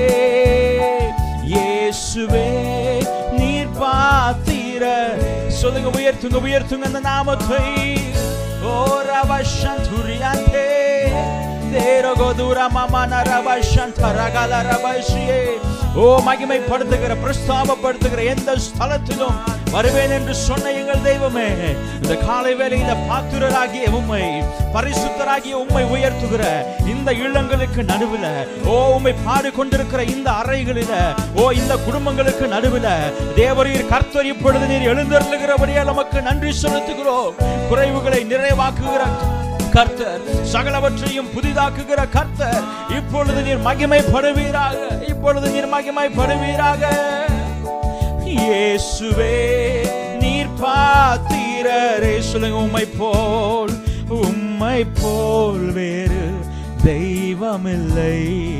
இயேசுவே நீர் பாத்திர சொல்லுங்க உயர்த்துங்க உயர்த்துங்க அந்த நாமத்தை ஓ ரவஷந்துரியாண்டே தேரகோதுர மமன ரவஷந்தரகல ரவஷியே ஓ மகிமைப்படுத்துகிற பிரஸ்தாபப்படுத்துகிற எந்த ஸ்தலத்திலும் வருவேன் என்று சொன்ன எங்கள் தெய்வமே இந்த காலை வேளையில பாத்திரராகிய உம்மை பரிசுத்தராகிய உம்மை உயர்த்துகிற இந்த இல்லங்களுக்கு நடுவில் ஓ உம்மை பாடிக்கொண்டிருக்கிற இந்த அறைகளில ஓ இந்த குடும்பங்களுக்கு நடுவில் தேவரீர் கர்த்தர் இப்பொழுது நீர் எழுந்தருளுகிறபடியே நமக்கு நன்றி செலுத்துகிறோம் குறைவுகளை நிறைவாக்குகிற கர்த்தர் சகலவற்றையும் புதிதாக்குகிற கர்த்தர் இப்பொழுது நீர் மகிமைப்படுவீராக இப்பொழுது நீர் மகிமைப்படுவீராக இயேசுவே நீர் பாத்திரரே சொல்லுங்க உம்மை போல் உம்மை போல் வேறு தெய்வமில்லை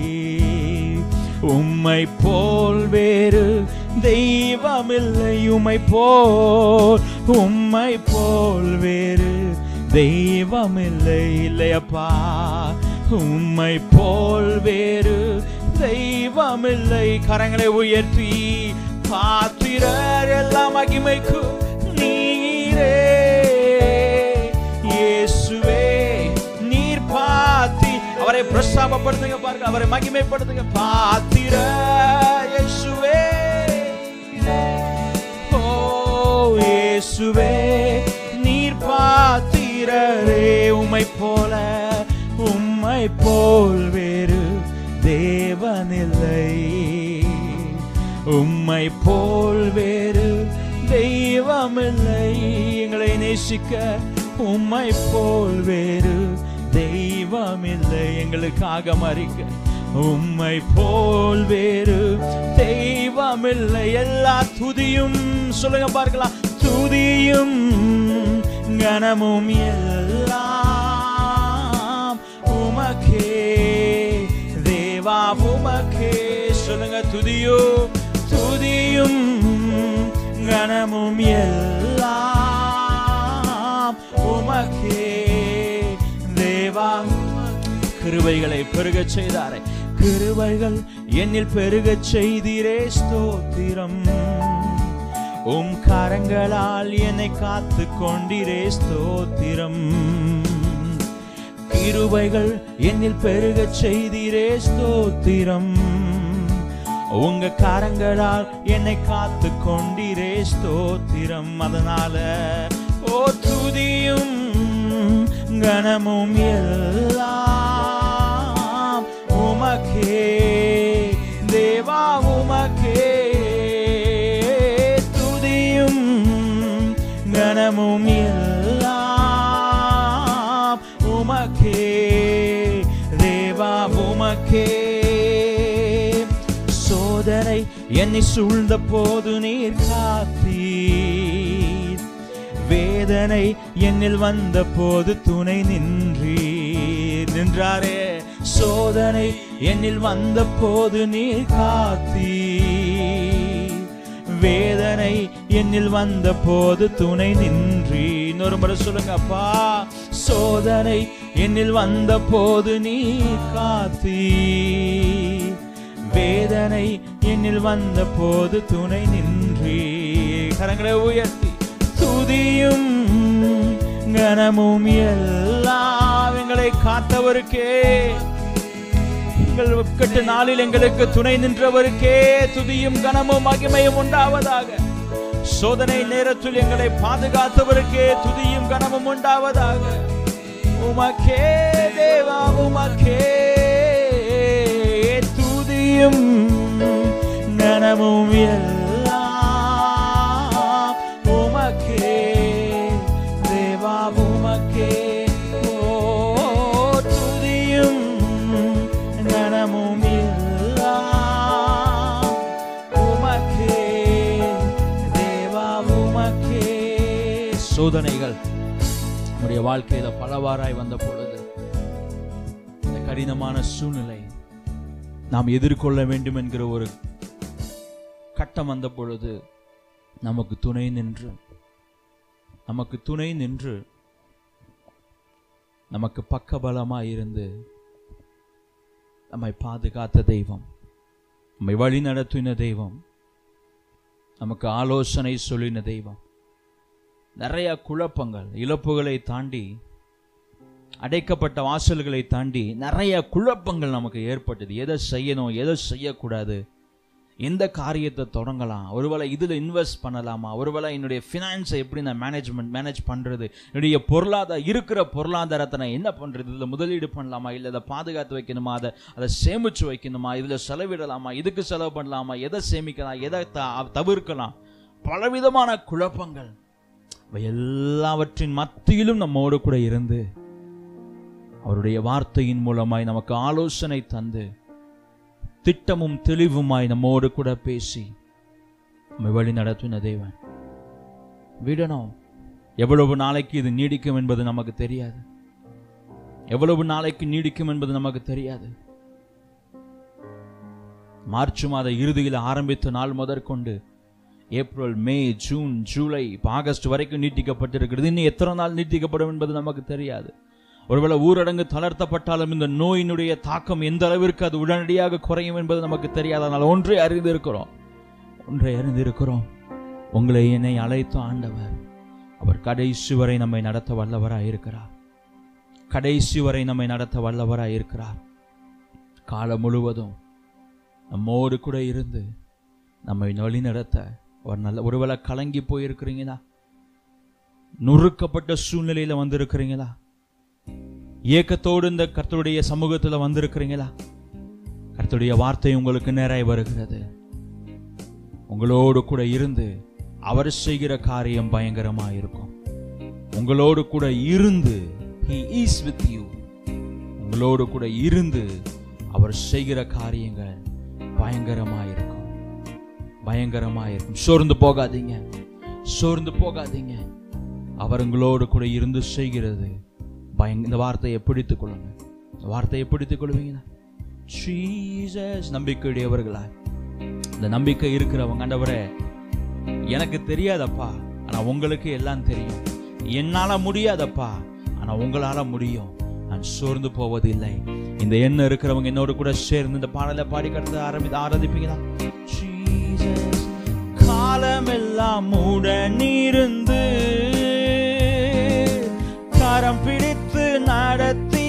உம்மை போல் வேறு தெய்வமில்லை உம்மை போல் உம்மை போல் வேறு தெய்வமில்லை இல்லையப்பா உம்மை போல் வேறு தெய்வமில்லை கரங்களை உயர்த்தி பாத்திரர் எல்லாம் மகிமைக்கு நீரே இயேசுவே நீர் பாத்தி அவரை பிரஸ்தாபப்படுத்துங்க பாருங்க அவரை மகிமைப்படுத்துங்க பாத்திர இயேசுவே ஓ இயேசுவே நீர் பாத்திரரே உம்மை போல உம்மை போல் வேறு தேவனில்லை உம்மை போல் வேறு தெய்வமில்லை எங்களை நேசிக்க உம்மை போல் வேறு தெய்வமில்லை எங்களுக்காக மறிக்க உம்மை போல் வேறு தெய்வமில்லை எல்லா துதியும் சொல்லுங்க பார்க்கலாம் துதியும் கனமும் எல்லாம் உமக்கே தேவா உமக்கே சொல்லுங்க துதியும் துதியும் கனமும் எல்லாம் உமக்கே தேவா கிருபைகளை பெருகச் செய்தாரே கிருபைகள் என்னில் பெருகச் செய்தீரே ஸ்தோத்திரம் உம் கரங்களால் என்னை காத்து கொண்டிரே ஸ்தோத்திரம் கிருபைகள் என்னில் பெருகச் செய்தீரே ஸ்தோத்திரம் உங்க கரங்களால் என்னை காத்து கொண்டிரே ஸ்தோத்திரம் அதனால ஓ துதியும் கனமும் எல்லாம் உமக்கே தேவா உமக்கே துதியும் கனமும் எல்லாம் உமக்கே தேவா உமக்கே சோதனை என்னை சூழ்ந்த போது நீர் காத்தீர் வேதனை என்னில் வந்த போது துணை நின்றீர் நின்றாரே சோதனை என்னில் வந்த போது நீர் காத்தீர் வேதனை வேதனை என்னில் வந்த போது துணை நின்றி இன்னொரு முறை சொல்லுங்க அப்பா சோதனை என்னில் வந்த போது நீ காத்தீ வேதனை என்னில் வந்த போது துணை நின்றி கரங்களை உயர்த்தி துதியும் கனமும் எல்லாம் எங்களை காத்தவருக்கே எங்கள் கட்டு நாளில் எங்களுக்கு துணை நின்றவருக்கே துதியும் கனமும் மகிமையும் உண்டாவதாக சோதனை நேரத்தில் எங்களை பாதுகாத்தவருக்கே துதியும் கனமும் உண்டாவதாக உமக்கே தேவா உமக்கே துதியும் கனமும் எல்லாம் உமக்கே தேவா உமக்கே ஓ துதியும் கனமும் எல்லாம் உமக்கே தேவா உமக்கே சோதனைகள் நம்முடைய வாழ்க்கையில பலவாறாய் வந்த பொழுது இந்த கடினமான சூழ்நிலை நாம் எதிர்கொள்ள வேண்டும் என்கிற ஒரு கட்டம் வந்த பொழுது நமக்கு துணை நின்று நமக்கு துணை நின்று நமக்கு பக்கபலமாய் இருந்து நம்மை பாதுகாத்த தெய்வம் நம்மை வழி நடத்தின தெய்வம் நமக்கு ஆலோசனை சொல்லின தெய்வம் நிறைய குழப்பங்கள் இழப்புகளை தாண்டி அடைக்கப்பட்ட வாசல்களை தாண்டி நிறைய குழப்பங்கள் நமக்கு ஏற்பட்டது எதை செய்யணும் எதை செய்யக்கூடாது எந்த காரியத்தை தொடங்கலாம் ஒருவேளை இதில் இன்வெஸ்ட் பண்ணலாமா ஒருவேளை என்னுடைய ஃபினான்ஸை எப்படி நான் மேனேஜ்மெண்ட் மேனேஜ் பண்ணுறது என்னுடைய பொருளாதார இருக்கிற பொருளாதாரத்தை நான் என்ன பண்ணுறது இதில் முதலீடு பண்ணலாமா இல்லை இதை பாதுகாத்து வைக்கணுமா அதை அதை சேமித்து வைக்கணுமா இதில் செலவிடலாமா இதுக்கு செலவு பண்ணலாமா எதை சேமிக்கலாம் எதை த- தவிர்க்கலாம் பலவிதமான குழப்பங்கள் இவை எல்லாவற்றின் மத்தியிலும் நம்மோடு கூட இருந்து அவருடைய வார்த்தையின் மூலமாய் நமக்கு ஆலோசனை தந்து திட்டமும் தெளிவுமாய் நம்மோடு கூட பேசி நம்மை வழி நடத்தின தேவன் விடணும் எவ்வளவு நாளைக்கு இது நீடிக்கும் என்பது நமக்கு தெரியாது எவ்வளவு நாளைக்கு நீடிக்கும் என்பது நமக்கு தெரியாது மார்ச் மாத இறுதியில் ஆரம்பித்த நாள் முதற்கொண்டு ஏப்ரல் மே ஜூன் ஜூலை இப்ப ஆகஸ்ட் வரைக்கும் நீட்டிக்கப்பட்டிருக்கிறது இன்னும் எத்தனை நாள் நீட்டிக்கப்படும் என்பது நமக்கு தெரியாது ஒருவேளை ஊரடங்கு தளர்த்தப்பட்டாலும் இந்த நோயினுடைய தாக்கம் எந்த அளவிற்கு அது உடனடியாக குறையும் என்பது நமக்கு தெரியாது ஆனால் ஒன்றை அறிந்திருக்கிறோம் ஒன்றை அறிந்திருக்கிறோம் உங்களை என்னை அழைத்த ஆண்டவர் அவர் கடைசி வரை நம்மை நடத்த வல்லவராய் இருக்கிறார் கடைசி வரை நம்மை நடத்த வல்லவராய் இருக்கிறார் காலம் முழுவதும் நம்மோடு கூட இருந்து நம்மை வழி நடத்த ஒரு நல்ல ஒருவேளை கலங்கி போயிருக்கிறீங்களா நொறுக்கப்பட்ட சூழ்நிலையில வந்திருக்கிறீங்களா ஏக்கத்தோடு இந்த கர்த்தருடைய சமூகத்துல வந்திருக்கிறீங்களா கர்த்தருடைய வார்த்தை உங்களுக்கு நேராய் வருகிறது உங்களோடு கூட இருந்து அவர் செய்கிற காரியம் பயங்கரமா இருக்கும் உங்களோடு கூட இருந்து he is with you உங்களோடு கூட இருந்து அவர் செய்கிற காரியங்கள் பயங்கரமா இருக்கும் பயங்கரமா இருக்கும் சோர்ந்து போகாதீங்க சோர்ந்து போகாதீங்க அவர் உங்களோடு கூட இருந்து செய்கிறது பயங்க இந்த வார்த்தையை பிடித்துக் கொள்ளுங்க இந்த வார்த்தையை பிடித்துக் கொள்வீங்களா ஜீசஸ் நம்பிக்கையுடையவர்களா இந்த நம்பிக்கை இருக்கிறவங்க ஆண்டவரே எனக்கு தெரியாதப்பா ஆனா உங்களுக்கு எல்லாம் தெரியும் என்னால முடியாதப்பா ஆனா உங்களால முடியும் நான் சோர்ந்து போவதில்லை இந்த எண்ணம் இருக்கிறவங்க என்னோடு கூட சேர்ந்து இந்த பாடலை பாடி கடத்த ஆரம்பி ஆராதிப்பீங்களா Jesus, காலமெல்லாம் உடனிருந்து கரம் பிடித்து நடத்தி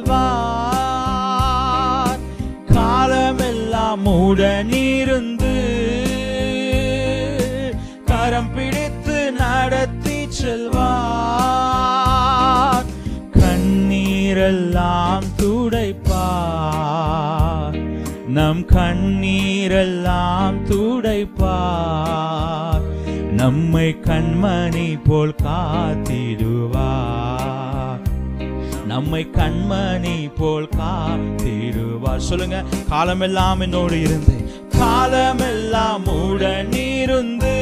செல்வார் காலமெல்லாம் உடனிருந்து கரம் பிடித்து நடத்தி செல்வார் கண்ணீரெல்லாம் துடைப்பார் நம் கண்ணீரெல்லாம் துடைப்பார் நம்மை கண்மணி போல் காத்திடுவார் நம்மை கண்மணி போல் காத்திடுவார் சொல்லுங்க காலமெல்லாம் என்னோடு இருந்து காலமெல்லாம் உடன் இருந்து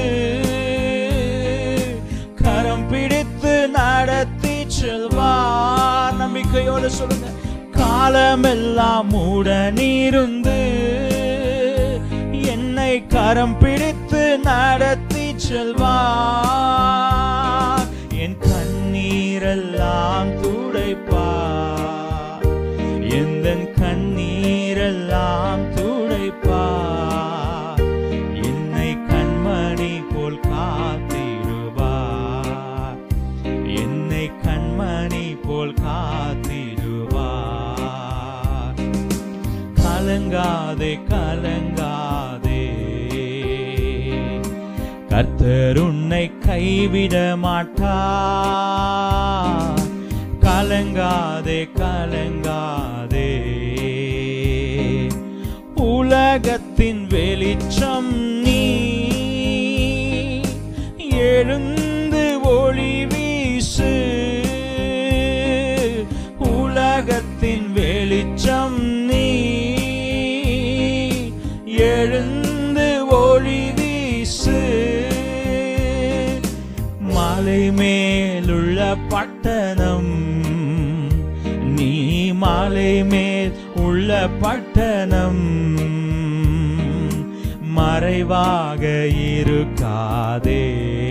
கரம் பிடித்து நடத்தி செல்வார் நம்பிக்கையோடு சொல்லுங்க காலமெல்லாம் உடன் இருந்து என்னை கரம் பிடித்து நடத்தி செல்வார் என் கண்ணீரெல்லாம் துடைப்பார் எந்த கண்ணீரெல்லாம் துடைப்பார் என்னை கண்மணி போல் காத்திடுவார் என்னை கண்மணி போல் காத்திடுவார் கலங்காதே கலங்காதே கர்த்தர் உன்னை கைவிட மாட்டார் கலங்காதே கலங்காதே உலகத்தின் வெளிச்சம் நீ எழுந்து ஒளி வீசு உலகத்தின் வெளிச்சம் நீ எழுந்து ஒளி வீசு மலை மேலுள்ள பட்டணம் நீ மலை மேல் உள்ள பட்டணம் மறைவாக இருக்காதே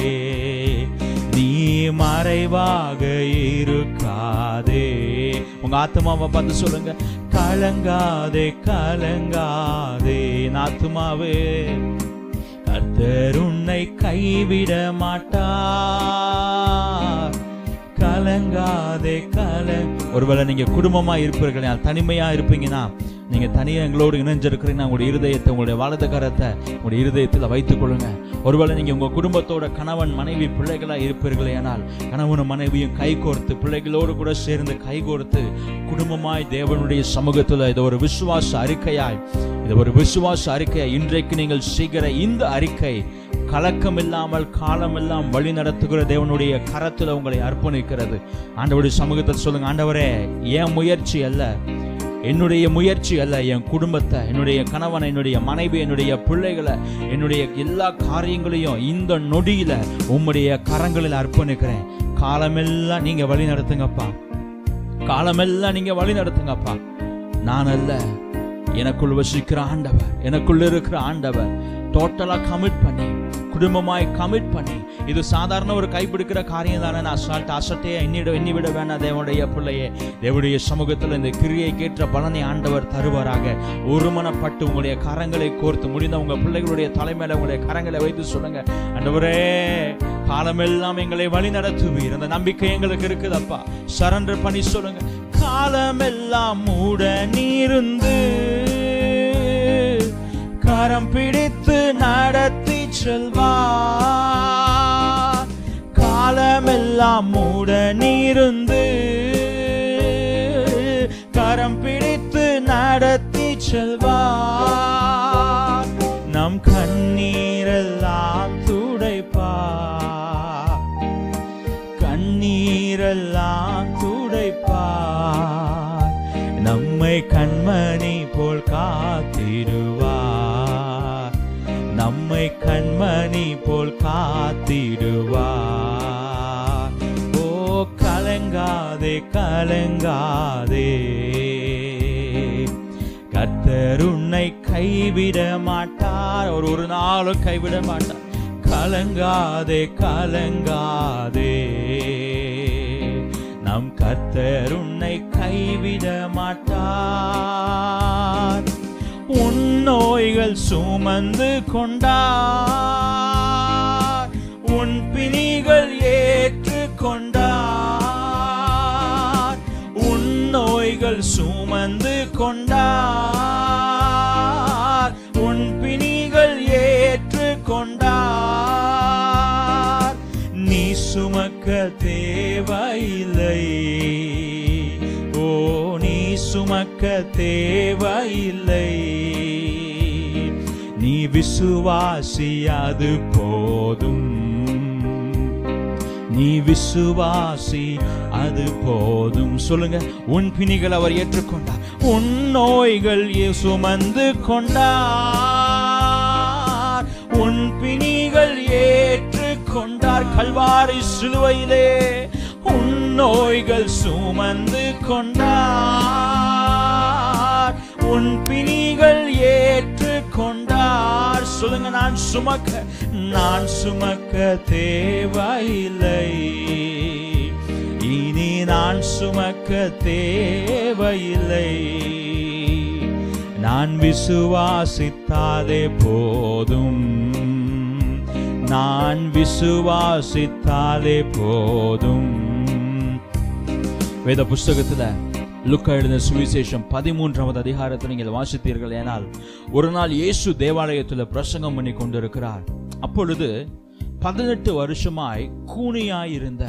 நீ மறைவாக இருக்காதே உங்க ஆத்மாவை பார்த்து சொல்லுங்க கலங்காதே கலங்காதே என் ஆத்மாவே கர்த்தர் உன்னை கைவிட மாட்டார் கலங்காதே கலங் ஒருவேளை நீங்க குடும்பமா இருப்பீர்கள் தனிமையா இருப்பீங்கன்னா நீங்க தனியா எங்களோடு இணைஞ்சிருக்கிறீங்கன்னா உங்களுடைய இருதயத்தை உங்களுடைய வலது கரத்தை உங்களுடைய இருதயத்தில் வைத்துக் கொள்ளுங்க ஒருவேளை நீங்க உங்க குடும்பத்தோட கணவன் மனைவி பிள்ளைகளா இருப்பீர்களே ஆனால் கணவனும் மனைவியும் கைகோர்த்து பிள்ளைகளோடு கூட சேர்ந்து கைகோர்த்து குடும்பமாய் தேவனுடைய சமூகத்துல இது ஒரு விசுவாச அறிக்கையாய் இது ஒரு விசுவாச அறிக்கை இன்றைக்கு நீங்கள் செய்கிற இந்த அறிக்கை கலக்கம் இல்லாமல் காலம் எல்லாம் வழி நடத்துகிற தேவனுடைய கரத்துல உங்களை அர்ப்பணிக்கிறது ஆண்டவருடைய சமூகத்தில் சொல்லுங்க ஆண்டவரே என் முயற்சி அல்ல என்னுடைய முயற்சி அல்ல என் குடும்பத்தை என்னுடைய கணவனை என்னுடைய மனைவி என்னுடைய பிள்ளைகளை என்னுடைய எல்லா காரியங்களையும் இந்த நொடியில உம்முடைய கரங்களில் அர்ப்பணிக்கிறேன் காலமெல்லாம் நீங்க வழி நடத்துங்கப்பா காலமெல்லாம் நீங்க வழி நடத்துங்கப்பா நான் அல்ல எனக்குள் வசிக்கிற ஆண்டவர் எனக்குள்ள இருக்கிற ஆண்டவர் டோட்டலா கமிட் பண்ணி குடும்பமாய் கமிட் பண்ணி இது சாதாரண ஒரு கைப்பிடிக்கிற காரியம் தானே நான் அசால்ட் அசட்டையே எண்ணிட எண்ணி விட வேணாம் தேவனுடைய பிள்ளையே தேவனுடைய சமூகத்தில் இந்த கிரியை கேட்ட பலனை ஆண்டவர் தருவாராக ஒருமனப்பட்டு உங்களுடைய கரங்களை கோர்த்து முடிந்த உங்க பிள்ளைகளுடைய தலைமையில உங்களுடைய கரங்களை வைத்து சொல்லுங்க ஆண்டவரே காலமெல்லாம் எங்களை வழி நடத்துவீர் அந்த நம்பிக்கை எங்களுக்கு இருக்குதப்பா சரண்டர் பண்ணி சொல்லுங்க காலமெல்லாம் மூட நீருந்து கரம் பிடித்து நடத்தி செல்வார் காலமெல்லாம் மூட நீருந்து கரம் பிடித்து நடத்தி செல்வார் நம் கண்ணீரெல்லாம் துடைப்பார் கண்ணீரெல்லாம் துடைப்பார் நம்மை கண்மணி போல் காத்திடுவார் நம்மை கண்மணி போல் காத்திடுவார் ஓ கலங்காதே கலங்காதே கர்த்தர் உன்னை கைவிட மாட்டார் அவர் ஒரு நாளும் கைவிட மாட்டார் கலங்காதே கலங்காதே நம் கர்த்தர் உன்னை கைவிட மாட்டார் உன் நோய்கள் சுமந்து கொண்டார் உன் பிணிகள் ஏற்று கொண்டார் உன் நோய்கள் சுமந்து கொண்டார் உன் பிணிகள் ஏற்று கொண்டார் நீ சுமக்க தேவையில்லை ஓ நீ சுமக்க தேவையில்லை நீ விசுவாசி அது போதும் நீ விசுவாசி அது போதும் சொல்லுங்க உன் பிணிகள் அவர் ஏற்றுக்கொண்டார் உன் நோய்கள் இயே சுமந்து கொண்டார் உன் பிணிகள் ஏற்றுக்கொண்டார் கல்வாரி சிலுவையிலே உன் நோய்கள் சுமந்து கொண்டார் உன் பிணிகள் ஏற்றுக்கொண்டார் கொண்டார் சொல்லுங்க நான் சுமக்க நான் சுமக்க தேவையில்லை இனி நான் சுமக்க தேவையில்லை நான் விசுவாசித்தாலே போதும் நான் விசுவாசித்தாலே போதும் வேத புஸ்தகத்துல லுக்கா எழுதின சுவிசேஷம் பதிமூன்றாவது அதிகாரத்தை நீங்கள் வாசித்தீர்கள் ஏனால் ஒரு நாள் இயேசு தேவாலயத்தில் பிரசங்கம் பண்ணி கொண்டிருக்கிறார் அப்பொழுது பதினெட்டு வருஷமாய் கூனியாய் இருந்த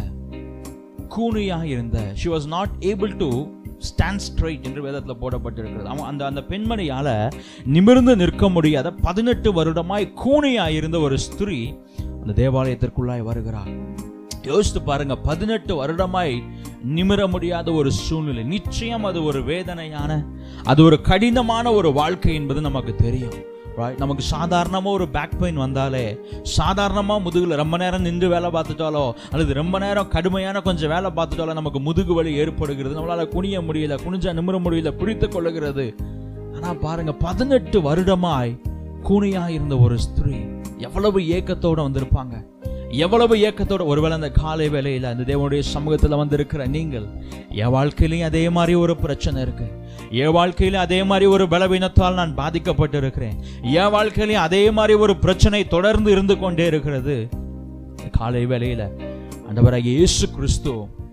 கூனியாய் இருந்த she was not able to stand straight என்று வேதத்தில் போடப்பட்டிருக்கிறது அவன் அந்த அந்த பெண்மணியால நிமிர்ந்து நிற்க முடியாத பதினெட்டு வருடமாய் கூனியாய் இருந்த ஒரு ஸ்திரீ அந்த தேவாலயத்திற்குள்ளாய் வருகிறார் யோசித்து பாருங்க பதினெட்டு வருடமாய் நிமிர முடியாத ஒரு சூழ்நிலை நிச்சயம் அது ஒரு வேதனையான அது ஒரு கடினமான ஒரு வாழ்க்கை என்பது நமக்கு தெரியும் Right? நமக்கு சாதாரணமாக ஒரு பேக் பெயின் வந்தாலே சாதாரணமாக முதுகில் ரொம்ப நேரம் நின்று வேலை பார்த்துட்டாலோ அல்லது ரொம்ப நேரம் கடுமையான கொஞ்சம் வேலை பார்த்துட்டாலோ நமக்கு முதுகு வலி ஏற்படுகிறது நம்மளால குனிய முடியல குனிஞ்சா நிமிர முடியல பிடித்து கொள்ளுகிறது ஆனா பாருங்க பதினெட்டு வருடமாய் கூனியாய் இருந்த ஒரு ஸ்திரீ எவ்வளவு ஏக்கத்தோட வந்திருப்பாங்க எவ்வளவு ஏக்கத்தோட ஒருவேளை அந்த காலை வேளையில அந்த தேவனுடைய சமூகத்துல வந்திருக்கிற நீங்கள் என் வாழ்க்கையிலையும் அதே மாதிரி ஒரு பிரச்சனை இருக்கு என் வாழ்க்கையில அதே மாதிரி ஒரு பலவீனத்தால் நான் பாதிக்கப்பட்டு இருக்கிறேன் என் வாழ்க்கையிலையும் அதே மாதிரி ஒரு பிரச்சனை தொடர்ந்து இருந்து கொண்டே இருக்கிறது காலை வேளையில ஆண்டவராகிய இயேசு கிறிஸ்து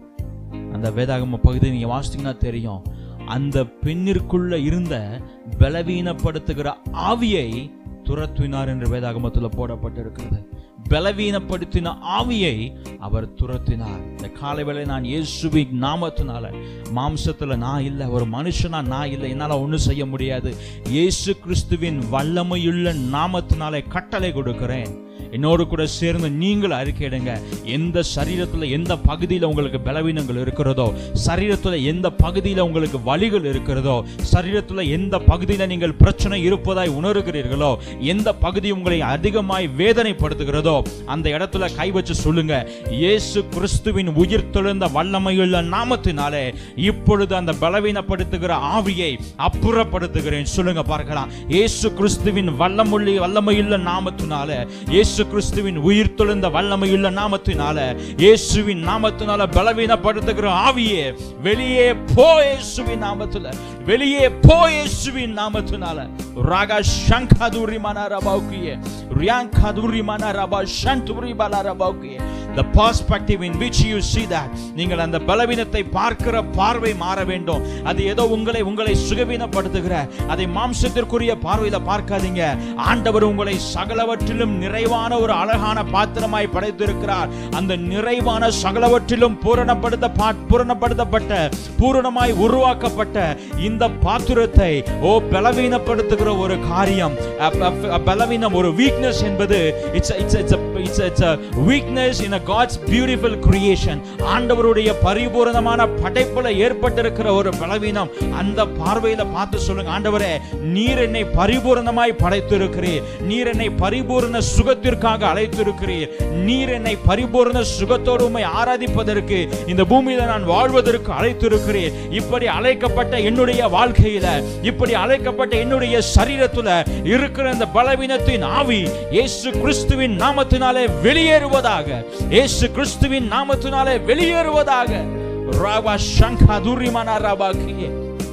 அந்த வேதாகம பகுதி நீங்க வாசித்தீங்கன்னா தெரியும் அந்த பெண்ணிற்குள்ள இருந்த பலவீனப்படுத்துகிற ஆவியை துரத்தினார் என்று வேதாகமத்தில் போடப்பட்டிருக்கிறது பலவீனப்படுத்தின ஆவியை அவர் துரத்தினார் இந்த காலை வேளை நான் இயேசுவின் நாமத்தினால மாம்சத்துல நான் இல்லை ஒரு மனுஷனா நான் இல்லை என்னால ஒண்ணும் செய்ய முடியாது இயேசு கிறிஸ்துவின் வல்லமையுள்ள நாமத்தினாலே கட்டளை கொடுக்கிறேன் என்னோடு கூட சேர்ந்து நீங்கள் அறிக்கையிடுங்க எந்த சரீரத்துல எந்த பகுதியில் உங்களுக்கு பலவீனங்கள் இருக்கிறதோ சரீரத்துல எந்த பகுதியில் உங்களுக்கு வலிகள் இருக்கிறதோ சரீரத்துல எந்த பகுதியில் நீங்கள் பிரச்சனை இருப்பதாய் உணர்கிறீர்களோ எந்த பகுதி உங்களை அதிகமாய் வேதனைப்படுத்துகிறதோ அந்த இடத்துல கை வச்சு சொல்லுங்க இயேசு கிறிஸ்துவின் உயிர் தெழுந்த வல்லமையுள்ள நாமத்தினாலே இப்பொழுது அந்த பலவீனப்படுத்துகிற ஆவியை அப்புறப்படுத்துகிறேன் சொல்லுங்க பார்க்கலாம் இயேசு கிறிஸ்துவின் வல்லமுள்ள வல்லமையுள்ள நாமத்தினால இயேசு கிறிஸ்துவின் உயிர் தெழுந்த வல்லமையுள்ள நாமத்தினால இயேசுவின் நாமத்தினால பலவீனப்படுத்துகிற ஆவியே வெளியே போ இயேசுவின் நாமத்துல வெளியே போ இயேசுவின் நாமத்தினால Raaga சங்கதுரி மனாரபாவுக்கியே ரியாங்கதுரி மனாரபா சந்துரி பலாரபாவுக்கியே the perspective in which you see that நீங்கள் அந்த பலவீனத்தை பார்க்கிற பார்வை மாற வேண்டும் அது ஏதோ உங்களை உங்களை சுகவீனப்படுத்துகிற அதை மாம்சத்திற்குரிய பார்வையில பார்க்காதீங்க ஆண்டவர் உங்களை சகலவற்றிலும் நிறைவான ஒரு அழகான பாத்திரமாய் படைத்திருக்கிறார் அந்த நிறைவான சகலவற்றிலும் பூரணப்படுத்த பா- பூரணப்படுத்தப்பட்ட பூரணமாய் உருவாக்கப்பட்ட இந்த பாத்திரத்தை ஓ பலவீனப்படுத்துகிற ஒரு காரியம் அ- அ- அ- பலவீனம் ஒரு வீக்னஸ் என்பது it's it's it's it's it's weakness in a God's beautiful creation ஆண்டவருடைய பரிபூரணமான படைப்புல ஏற்பட்டிருக்கிற ஒரு பலவீனம் அந்த பார்வையில பார்த்து சொல்லுங்க ஆண்டவரே நீர் என்னை பரிபூரணமாய் படைத்திருக்கிறீர் நீர் என்னை பரிபூரண சுகத்திற்காக அழைத்திருக்கிறீர் நீர் என்னை பரிபூரண சுகத்தோடு உம்மை ஆராதிப்பதற்கு இந்த பூமியில நான் வாழ்வதற்கு அழைத்திருக்கிறீர் இப்படி அழைக்கப்பட்ட என்னுடைய வாழ்க்கையில இப்படி அழைக்கப்பட்ட என்னுடைய சரீரத்துல இருக்கிற இந்த பலவீனத்தின் ஆவி இயேசு கிறிஸ்துவின் நாமத்தினாலே வெளியேறுவதாக இயேசு கிறிஸ்துவின் நாமத்தினாலே வெளியேறுவதாக ராவா சங்கா துரிமனா ராபாக்கியே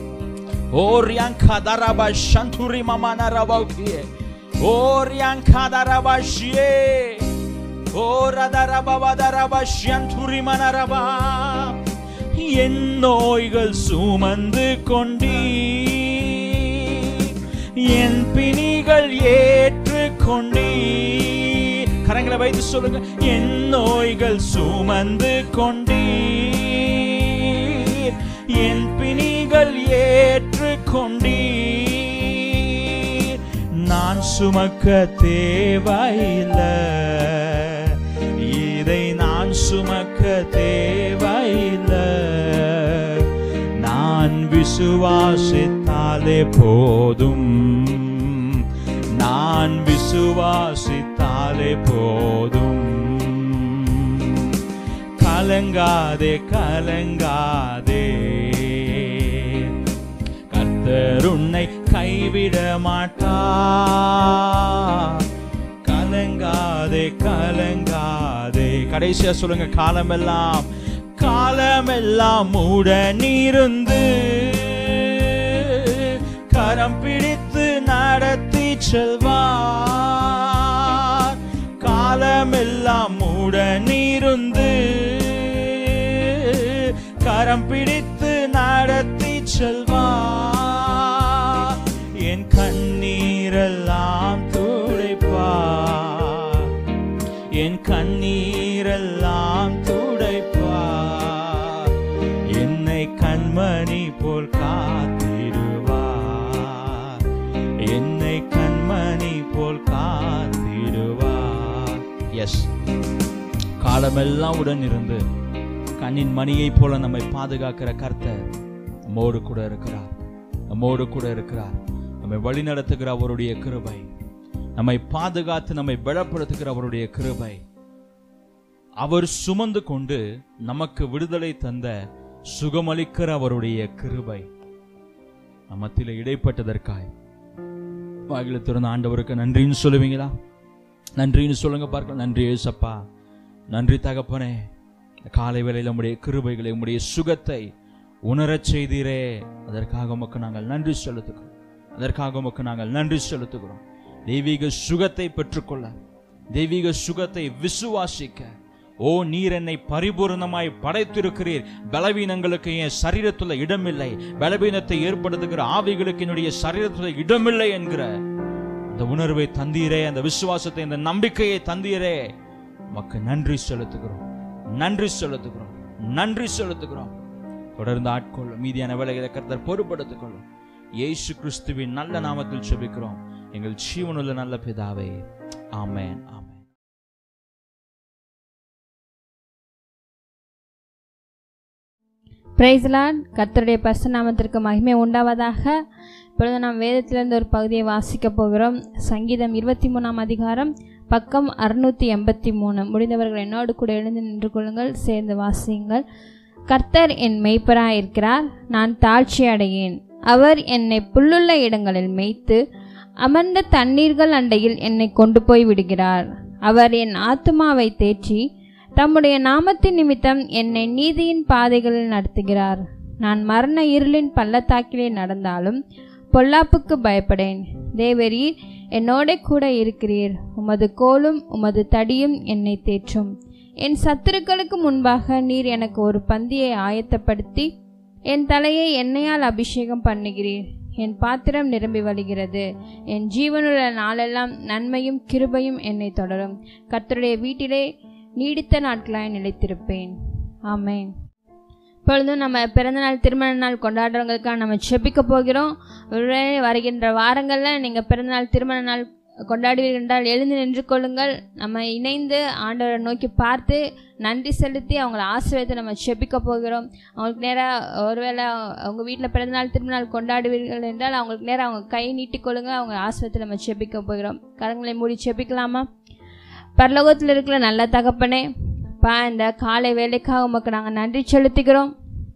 ஓ ரியாங்கா தராபா சந்துரி மமானா ராபாக்கியே ஓ ரியாங்கா தராபா ஷியே ஓ ரதரபா வதரபா சந்துரி மனரபா என் நோய்கள் சுமந்து கொண்டீ என் பிணிகள் ஏற்றுக்கொண்டீ கரங்களை வைத்து சொல்லுங்க என் நோய்கள் சுமந்து கொண்டீர் என் பிணிகள் ஏற்றுக்கொண்டீர் நான் சுமக்க தேவையில்லை இதை நான் சுமக்க தேவையில்லை நான் விசுவாசித்தாலே போதும் நான் விசுவாசித்தாலே போதும் கலங்காதே கலங்காதே கர்த்தர் உன்னை கைவிட மாட்டார் கலங்காதே கலங்காதே கடைசியா சொல்லுங்க காலமெல்லாம் காலமெல்லாம் உடனிருந்து கரம் பிடித்து நடத்தி செல்வார் காலமெல்லாம் உடனிருந்து கரம் பிடித்து நடத்தி செல்வார் என் கண்ணீரெல்லாம் துடைப்பார் என் கண்ணீரெல்லாம் துடைப்பார் என்னை கண்மணி போல் காத்திடுவார் என்னை கண்மணி போல் காத்திடுவார் எஸ் காலமெல்லாம் உடன் இருந்து கண்ணின் மணியைப் போல நம்மை பாதுகாக்கிற கர்த்தர் நம்மோடு கூட இருக்கிறார் நம்மோடு கூட இருக்கிறார் நம்மை வழி நடத்துகிற அவருடைய கிருபை நம்மை பாதுகாத்து நம்மை பலப்படுத்துகிற அவருடைய கிருபை அவர் சுமந்து கொண்டு நமக்கு விடுதலை தந்த சுகமளிக்கிற அவருடைய கிருபை நம்மத்தில இடைப்பட்டதற்காய் வாயில திறந்த ஆண்டவருக்கு நன்றின்னு சொல்லுவீங்களா நன்றின்னு சொல்லுங்க பார்க்க நன்றி ஏசப்பா நன்றி தகப்பனே இந்த காலை வேளையில் உம்முடைய கிருபைகளை உம்முடைய சுகத்தை உணரச் செய்தீரே அதற்காக உமக்கு நாங்கள் நன்றி செலுத்துகிறோம் அதற்காக உமக்கு நாங்கள் நன்றி செலுத்துகிறோம் தெய்வீக சுகத்தை பெற்றுக்கொள்ள தெய்வீக சுகத்தை விசுவாசிக்க ஓ நீர் என்னை பரிபூர்ணமாய் படைத்திருக்கிறீர் பலவீனங்களுக்கு என் சரீரத்துல இடமில்லை பலவீனத்தை ஏற்படுத்துகிற ஆவிகளுக்கு என்னுடைய சரீரத்துல இடமில்லை என்கிற அந்த உணர்வை தந்தீரே அந்த விசுவாசத்தை அந்த நம்பிக்கையை தந்தீரே உமக்கு நன்றி செலுத்துகிறோம் நன்றி செலுத்துகிறோம் நன்றி செலுத்துகிறோம் தொடர்ந்து ஆட்கொள்ளும் மீதியான வேலைகளை கர்த்தர் பொறுப்படுத்திக் கொள்ளும் இயேசு கிறிஸ்துவின் நல்ல நாமத்தில் செபிக்கிறோம் எங்கள் ஜீவனுள்ள நல்ல பிதாவே ஆமென் ஆமென் பிரைஸ்லான் கர்த்தருடைய பரிசுநாமத்திற்கு மகிமை உண்டாவதாக இப்பொழுது நாம் வேதத்திலிருந்து ஒரு பகுதியை வாசிக்க போகிறோம் சங்கீதம் இருபத்தி மூணாம் அதிகாரம் பக்கம் அறுநூத்தி எண்பத்தி மூணு முடிந்தவர்கள் என்னோடு கூட எழுந்து நின்று கொள்ளுங்கள் சேர்ந்து வாசியுங்கள் கர்த்தர் என் மெய்ப்பராய் இருக்கிறார் நான் தாழ்ச்சி அடையேன் அவர் என்னை புல்லுள்ள இடங்களில் மேய்த்து அமர்ந்த தண்ணீர்கள் அண்டையில் என்னை கொண்டு போய் விடுகிறார் அவர் என் ஆத்துமாவை தேற்றி தம்முடைய நாமத்தின் நிமித்தம் என்னை நீதியின் பாதைகளில் நடத்துகிறார் நான் மரண இருளின் பள்ளத்தாக்கிலே நடந்தாலும் பொல்லாப்புக்கு பயப்படேன் தேவரீர் என்னோட கூட இருக்கிறீர் உமது கோலும் உமது தடியும் என்னை தேற்றும் என் சத்துருக்களுக்கு முன்பாக நீர் எனக்கு ஒரு பந்தியை ஆயத்தப்படுத்தி என் தலையை எண்ணெயால் அபிஷேகம் பண்ணுகிறீர் என் பாத்திரம் நிரம்பி வழிகிறது என் ஜீவனுள்ள நாளெல்லாம் நன்மையும் கிருபையும் என்னை தொடரும் கர்த்தருடைய வீட்டிலே நீடித்த நாட்களாய் நிலைத்திருப்பேன் ஆமென் இப்பொழுதும் நம்ம பிறந்தநாள் திருமண நாள் கொண்டாடுறவங்களுக்காக நம்ம செபிக்க போகிறோம் ஒருவேளை வருகின்ற வாரங்களில் நீங்கள் பிறந்தநாள் திருமண நாள் கொண்டாடுவீர்கள் என்றால் எழுந்து நின்று கொள்ளுங்கள் நம்ம இணைந்து ஆண்டவரை நோக்கி பார்த்து நன்றி செலுத்தி அவங்கள ஆசீர்வாதத்தை நம்ம செபிக்க போகிறோம் அவங்களுக்கு நேராக ஒருவேளை அவங்க வீட்டில் பிறந்தநாள் திருமணநாள் கொண்டாடுவீர்கள் என்றால் அவங்களுக்கு நேராக அவங்க கை நீட்டிக்கொள்ளுங்க அவங்க ஆசீர்வாதத்தை நம்ம செபிக்க போகிறோம் கரங்களை மூடி செபிக்கலாமா பரலோகத்தில் இருக்கிற நல்ல தகப்பனே பா இந்த காலை வேலைக்காக உமக்கு நாங்கள் நன்றி செலுத்துகிறோம்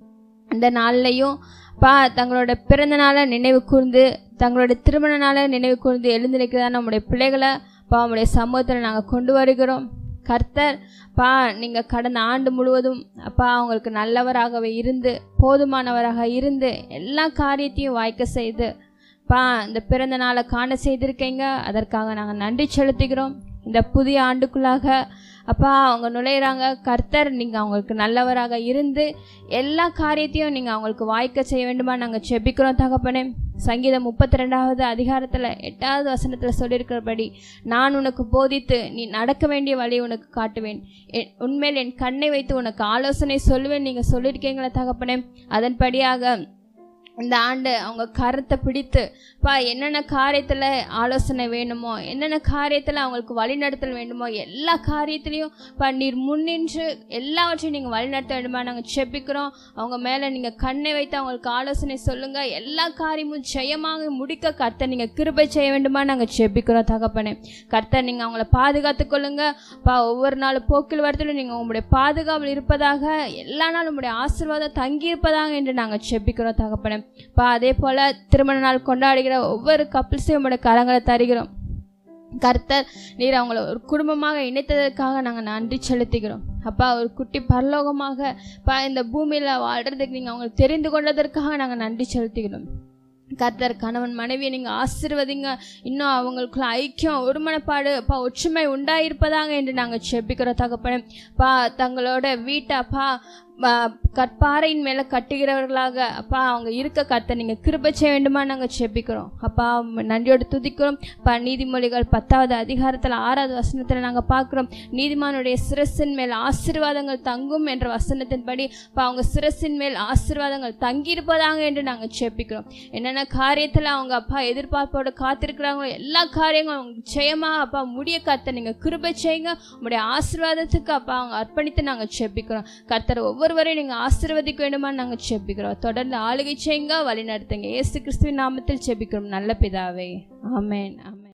இந்த நாள்லையும் பா தங்களோட பிறந்த நாளை நினைவு கூர்ந்து தங்களோட திருமண நாளை நினைவு கூர்ந்து எழுந்து நிற்கிறதா நம்முடைய பிள்ளைகளை பா உங்களுடைய சமூகத்தில் நாங்கள் கொண்டு வருகிறோம் கர்த்தர் பா நீங்கள் கடந்த ஆண்டு முழுவதும் அப்பா அவங்களுக்கு நல்லவராகவே இருந்து போதுமானவராக இருந்து எல்லா காரியத்தையும் வாய்க்க செய்து பா இந்த பிறந்த நாளை காண செய்திருக்கீங்க அதற்காக நாங்கள் நன்றி செலுத்துகிறோம் இந்த புதிய ஆண்டுக்குள்ளாக அப்பா அவங்க நுழையிறாங்க கர்த்தர் நீங்கள் அவங்களுக்கு நல்லவராக இருந்து எல்லா காரியத்தையும் நீங்கள் அவங்களுக்கு வாய்க்க செய்ய வேண்டுமா நாங்கள் செபிக்கிறோம் தகப்பனே சங்கீதம் முப்பத்தி ரெண்டாவது அதிகாரத்தில் எட்டாவது வசனத்தில் சொல்லியிருக்கிறபடி நான் உனக்கு போதித்து நீ நடக்க வேண்டிய வழி உனக்கு காட்டுவேன் என் உண்மையில் என் கண்ணை வைத்து உனக்கு ஆலோசனை சொல்லுவேன் நீங்கள் சொல்லியிருக்கீங்களா தகப்பனே அதன்படியாக இந்த ஆண்டு அவங்க கருத்தை பிடித்து பா என்னென்ன காரியத்தில் ஆலோசனை வேணுமோ என்னென்ன காரியத்தில் அவங்களுக்கு வழிநடத்தல் வேண்டுமோ எல்லா காரியத்திலையும் பா நீர் முன்னின்று எல்லாவற்றையும் நீங்கள் வழிநடத்த வேண்டுமா நாங்கள் செபிக்கிறோம் அவங்க மேலே நீங்கள் கண்ணை வைத்து அவங்களுக்கு ஆலோசனை சொல்லுங்கள் எல்லா காரியமும் ஜெயமாக முடிக்க கர்த்தர் நீங்கள் கிருபை செய்ய வேண்டுமா நாங்கள் செபிக்கிறோம் தகப்பனே கர்த்தர் நீங்கள் அவங்கள பாதுகாத்து கொள்ளுங்க பா ஒவ்வொரு நாள் போக்கில் வரத்திலும் நீங்கள் உங்களுடைய பாதுகாவல் இருப்பதாக எல்லா நாளும் உங்களுடைய ஆசீர்வாதம் தங்கி இருப்பதாக என்று நாங்கள் செபிக்கிறோம் தகப்பனே பா அதே போல் திருமண நாள் கொண்டாடுகிற ஒவ்வொரு கப்பிள்ஸையும் உங்களோட கரங்களை தருகிறோம் கர்த்தர் நீர் அவங்கள ஒரு குடும்பமாக இணைத்ததற்காக நாங்கள் நன்றி செலுத்துகிறோம் அப்பா ஒரு குட்டி பரலோகமாக பா இந்த பூமியில் வாழ்கிறதுக்கு நீங்கள் அவங்களை தெரிந்து கொண்டதற்காக நாங்கள் நன்றி செலுத்துகிறோம் கர்த்தர் கணவன் மனைவியை நீங்கள் ஆசீர்வதிங்க இன்னும் அவங்களுக்குள்ள ஐக்கியம் ஒருமனப்பாடு அப்பா ஒற்றுமை உண்டாயிருப்பதாக என்று நாங்கள் செபிக்கிறோம் தகப்பனே பா தங்களோட வீட்டை அப்பா பா, கற்பாறையின் மேலே கட்டுகிறவர்களாக அப்பா அவங்க இருக்க கர்த்தர் நீங்கள் கிருபை செய்ய வேண்டுமா நாங்கள் செபிக்கிறோம் அப்பா உம்மை நன்றியோடு துதிக்கிறோம் அப்பா நீதிமொழிகள் பத்தாவது அதிகாரத்தில் ஆறாவது வசனத்தில் நாங்கள் பார்க்குறோம் நீதிமானுடைய சிரசின் மேல் ஆசீர்வாதங்கள் தங்கும் என்ற வசனத்தின்படி அப்பா அவங்க சிரசின் மேல் ஆசீர்வாதங்கள் தங்கியிருப்பதாக என்று நாங்கள் செபிக்கிறோம் என்னென்ன காரியத்தில் அவங்க அப்பா எதிர்பார்ப்போடு காத்திருக்கிறாங்களோ எல்லா காரியங்களும் அவங்க ஜெயமா அப்பா முடிய கர்த்தர் நீங்கள் கிருபை செய்யுங்க உங்களுடைய ஆசீர்வாதத்துக்கு அப்பா அவங்க அர்ப்பணித்து நாங்கள் செபிக்கிறோம் கர்த்தர் ஒவ்வொருவரையும் நீங்கள் ஆசீர்வதிக்க வேண்டுமான்னு நாங்கள் செபிக்கிறோம் தொடர்ந்து ஆளுகை செய்யுங்க வழி நடத்துங்க இயேசு கிறிஸ்துவின் நாமத்தில் செபிக்கிறோம் நல்ல பிதாவே ஆமென் ஆமென்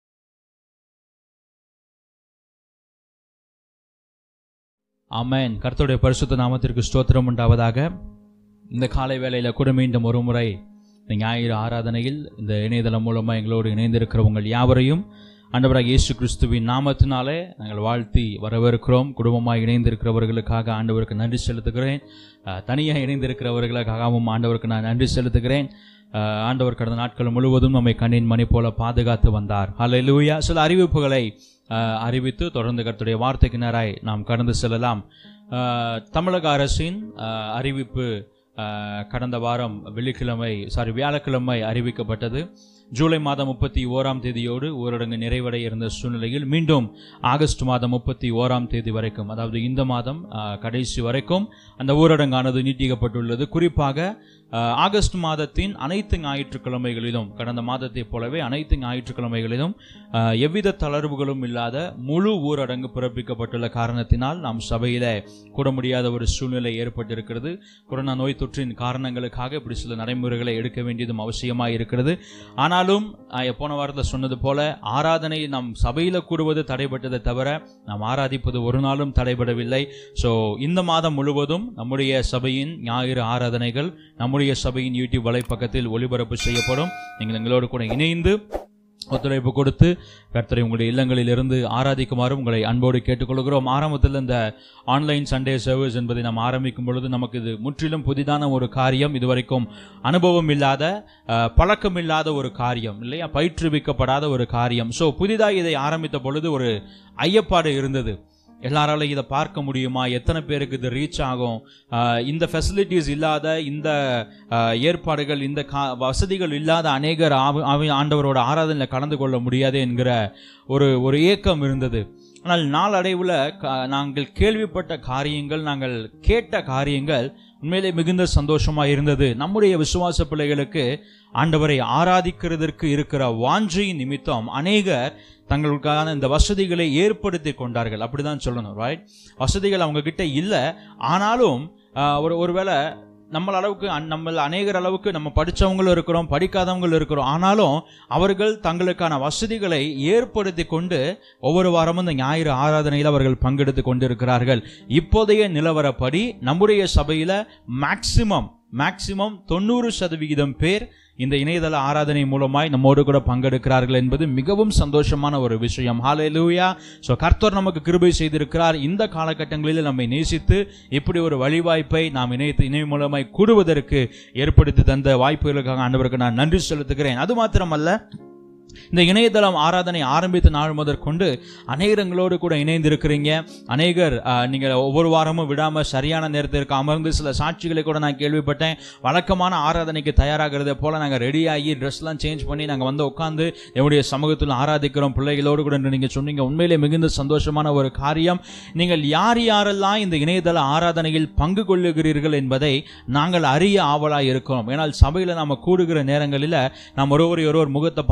ஆமென் கர்த்தருடைய பரிசுத்த நாமத்திற்கு ஸ்தோத்திரம் உண்டாவதாக இந்த காலை வேளையில் கூட மீண்டும் ஒரு முறை இந்த ஞாயிறு ஆராதனையில் இந்த இணையதளம் மூலமாக எங்களோடு இணைந்திருக்கிற உங்கள் யாவரையும் ஆண்டவராக இயேசு கிறிஸ்துவின் நாமத்தினாலே நாங்கள் வாழ்த்தி வரவேற்கிறோம் குடும்பமாக இணைந்திருக்கிறவர்களுக்காக ஆண்டவருக்கு நன்றி செலுத்துகிறேன் அஹ், தனியாக இணைந்திருக்கிறவர்களுக்காகவும் ஆண்டவருக்கு நான் நன்றி செலுத்துகிறேன் அஹ், ஆண்டவர் கடந்த நாட்கள் முழுவதும் நம்மை கண்ணின் மணி போல பாதுகாத்து வந்தார் ஹalleluya சில அறிவிப்புகளை அஹ், அறிவித்து தொடர்ந்து கர்த்தருடைய வார்த்தைக்கு நேராய் நாம் கடந்து செல்லலாம் அஹ், தமிழக அரசின் அஹ், அறிவிப்பு அஹ், கடந்த வாரம் வெள்ளிக்கிழமை சாரி வியாழக்கிழமை அறிவிக்கப்பட்டது ஜூலை மாதம் முப்பத்தி ஓராம் தேதியோடு ஊரடங்கு நிறைவடைய இருந்த சூழ்நிலையில் மீண்டும் ஆகஸ்ட் மாதம் முப்பத்தி ஓராம் தேதி வரைக்கும் அதாவது இந்த மாதம் அஹ், கடைசி வரைக்கும் அந்த ஊரடங்கானது நீட்டிக்கப்பட்டுள்ளது குறிப்பாக அஹ், ஆகஸ்ட் மாதத்தின் அனைத்து ஞாயிற்றுக்கிழமைகளிலும் கடந்த மாதத்தைப் போலவே அனைத்து ஞாயிற்றுக்கிழமைகளிலும் அஹ், எவ்வித தளர்வுகளும் இல்லாத முழு ஊரடங்கு பிறப்பிக்கப்பட்டுள்ள காரணத்தினால் நாம் சபையில கூட முடியாத ஒரு சூழ்நிலை ஏற்பட்டிருக்கிறது கொரோனா நோய் தொற்றின் காரணங்களுக்காக இப்படி சில நடைமுறைகளை எடுக்க வேண்டியதும் அவசியமாக இருக்கிறது ஆனாலும் அஹ், போன வாரத்தில் சொன்னது போல ஆராதனை நாம் சபையில் கூடுவது தடைபட்டதை தவிர நாம் ஆராதிப்பது ஒரு நாளும் தடைபடவில்லை ஸோ இந்த மாதம் முழுவதும் நம்முடைய சபையின் ஞாயிறு ஆராதனைகள் நம்முடைய சபையின் யூடியூப் வலைப்பக்கத்தில் ஒளிபரப்பு செய்யப்படும் நீங்கள் எங்களோடு கூட இணைந்து ஒத்துழைப்பு கொடுத்து கர்த்தரை உங்களுடைய இல்லங்களிலிருந்து ஆராதிக்குமாறு உங்களை அன்போடு கேட்டுக்கொள்கிறோம் ஆரம்பத்தில் இந்த ஆன்லைன் சண்டே சர்வீஸ் என்பதை நாம் ஆரம்பிக்கும் பொழுது நமக்கு இது முற்றிலும் புதிதான ஒரு காரியம் இதுவரைக்கும் அனுபவம் இல்லாத அஹ், பழக்கம் இல்லாத ஒரு காரியம் இல்லையா பயிற்றுவிக்கப்படாத ஒரு காரியம் ஸோ புதிதாக இதை ஆரம்பித்த பொழுது ஒரு ஐயப்பாடு இருந்தது எல்லாராலும் இதை பார்க்க முடியுமா எத்தனை பேருக்கு இது ரீச் ஆகும் ஆஹ் இந்த ஃபெசிலிட்டிஸ் இல்லாத இந்த ஆஹ் ஏற்பாடுகள் இந்த கா வசதிகள் இல்லாத அநேகர் ஆவி- ஆவி- ஆண்டவரோட ஆராதனையில் கலந்து கொள்ள முடியாது என்கிற ஒரு ஒரு ஏக்கம் இருந்தது ஆனால் நாளடைவில் க- நாங்கள் கேள்விப்பட்ட காரியங்கள் நாங்கள் கேட்ட காரியங்கள் உண்மையிலே மிகுந்த சந்தோஷமா இருந்தது நம்முடைய விசுவாச பிள்ளைகளுக்கு ஆண்டவரை ஆராதிக்கிறதற்கு இருக்கிற வாஞ்சையின் நிமித்தம் அநேகர் தங்களுக்கான இந்த வசதிகளை ஏற்படுத்தி கொண்டார்கள் அப்படிதான் சொல்லணும் ரைட் வசதிகள் அவங்க கிட்ட இல்லை ஆனாலும் ஆஹ், ஒரு ஒருவேளை நம்மள அளவுக்கு அந்- நம்ம அநேகர் அளவுக்கு நம்ம படிச்சவங்களும் இருக்கிறோம் படிக்காதவங்களும் இருக்கிறோம் ஆனாலும் அவர்கள் தங்களுக்கான வசதிகளை ஏற்படுத்தி கொண்டு ஒவ்வொரு வாரமும் இந்த ஞாயிறு ஆராதனையில் அவர்கள் பங்கெடுத்து கொண்டிருக்கிறார்கள் இப்போதைய நிலவரப்படி நம்முடைய சபையில மேக்சிமம் மேக்சிமம் தொண்ணூறு சதவிகிதம் பேர் இந்த இணையதள ஆராதனை மூலமாய் நம்மோடு கூட பங்கெடுக்கிறார்கள் என்பது மிகவும் சந்தோஷமான ஒரு விஷயம் ஹalleluya ஸோ கர்த்தர் நமக்கு கிருபை செய்திருக்கிறார் இந்த காலகட்டங்களில் நம்மை நேசித்து இப்படி ஒரு வழிவாய்ப்பை நாம் இணையத்து இணை மூலமாய் கூடுவதற்கு ஏற்படுத்தி தந்த வாய்ப்புகளுக்காக ஆண்டவருக்கு நான் நன்றி செலுத்துகிறேன் அது மாத்திரமல்ல இந்த இணையதளம் ஆராதனை ஆரம்பித்த நாள் முதற்கொண்டு அநேகங்களோடு கூட இணைந்திருக்கிறீங்க அநேகர் ஆஹ், நீங்க ஒவ்வொரு வாரமும் விடாம சரியான நேரத்திற்கு அமர்ந்து சில சாட்சிகளை கூட நான் கேள்விப்பட்டேன் வழக்கமான ஆராதனைக்கு தயாராகிறத போல நாங்கள் ரெடியாகி ட்ரெஸ்லாம் சேஞ்ச் பண்ணி நாங்கள் வந்து உட்காந்து என்னுடைய சமூகத்தில் ஆராதிக்கிறோம் பிள்ளைகளோடு கூட என்று நீங்க சொன்னீங்க உண்மையிலே மிகுந்த சந்தோஷமான ஒரு காரியம் நீங்கள் யார் யாரெல்லாம் இந்த இணையதள ஆராதனையில் பங்கு கொள்ளுகிறீர்கள் என்பதை நாங்கள் அறிய ஆவலாய் இருக்கிறோம் ஏனால் சபையில் நாம கூடுகிற நேரங்களில் நாம் ஒருவரை ஒருவர் முகத்தை பார்த்து கொள்ள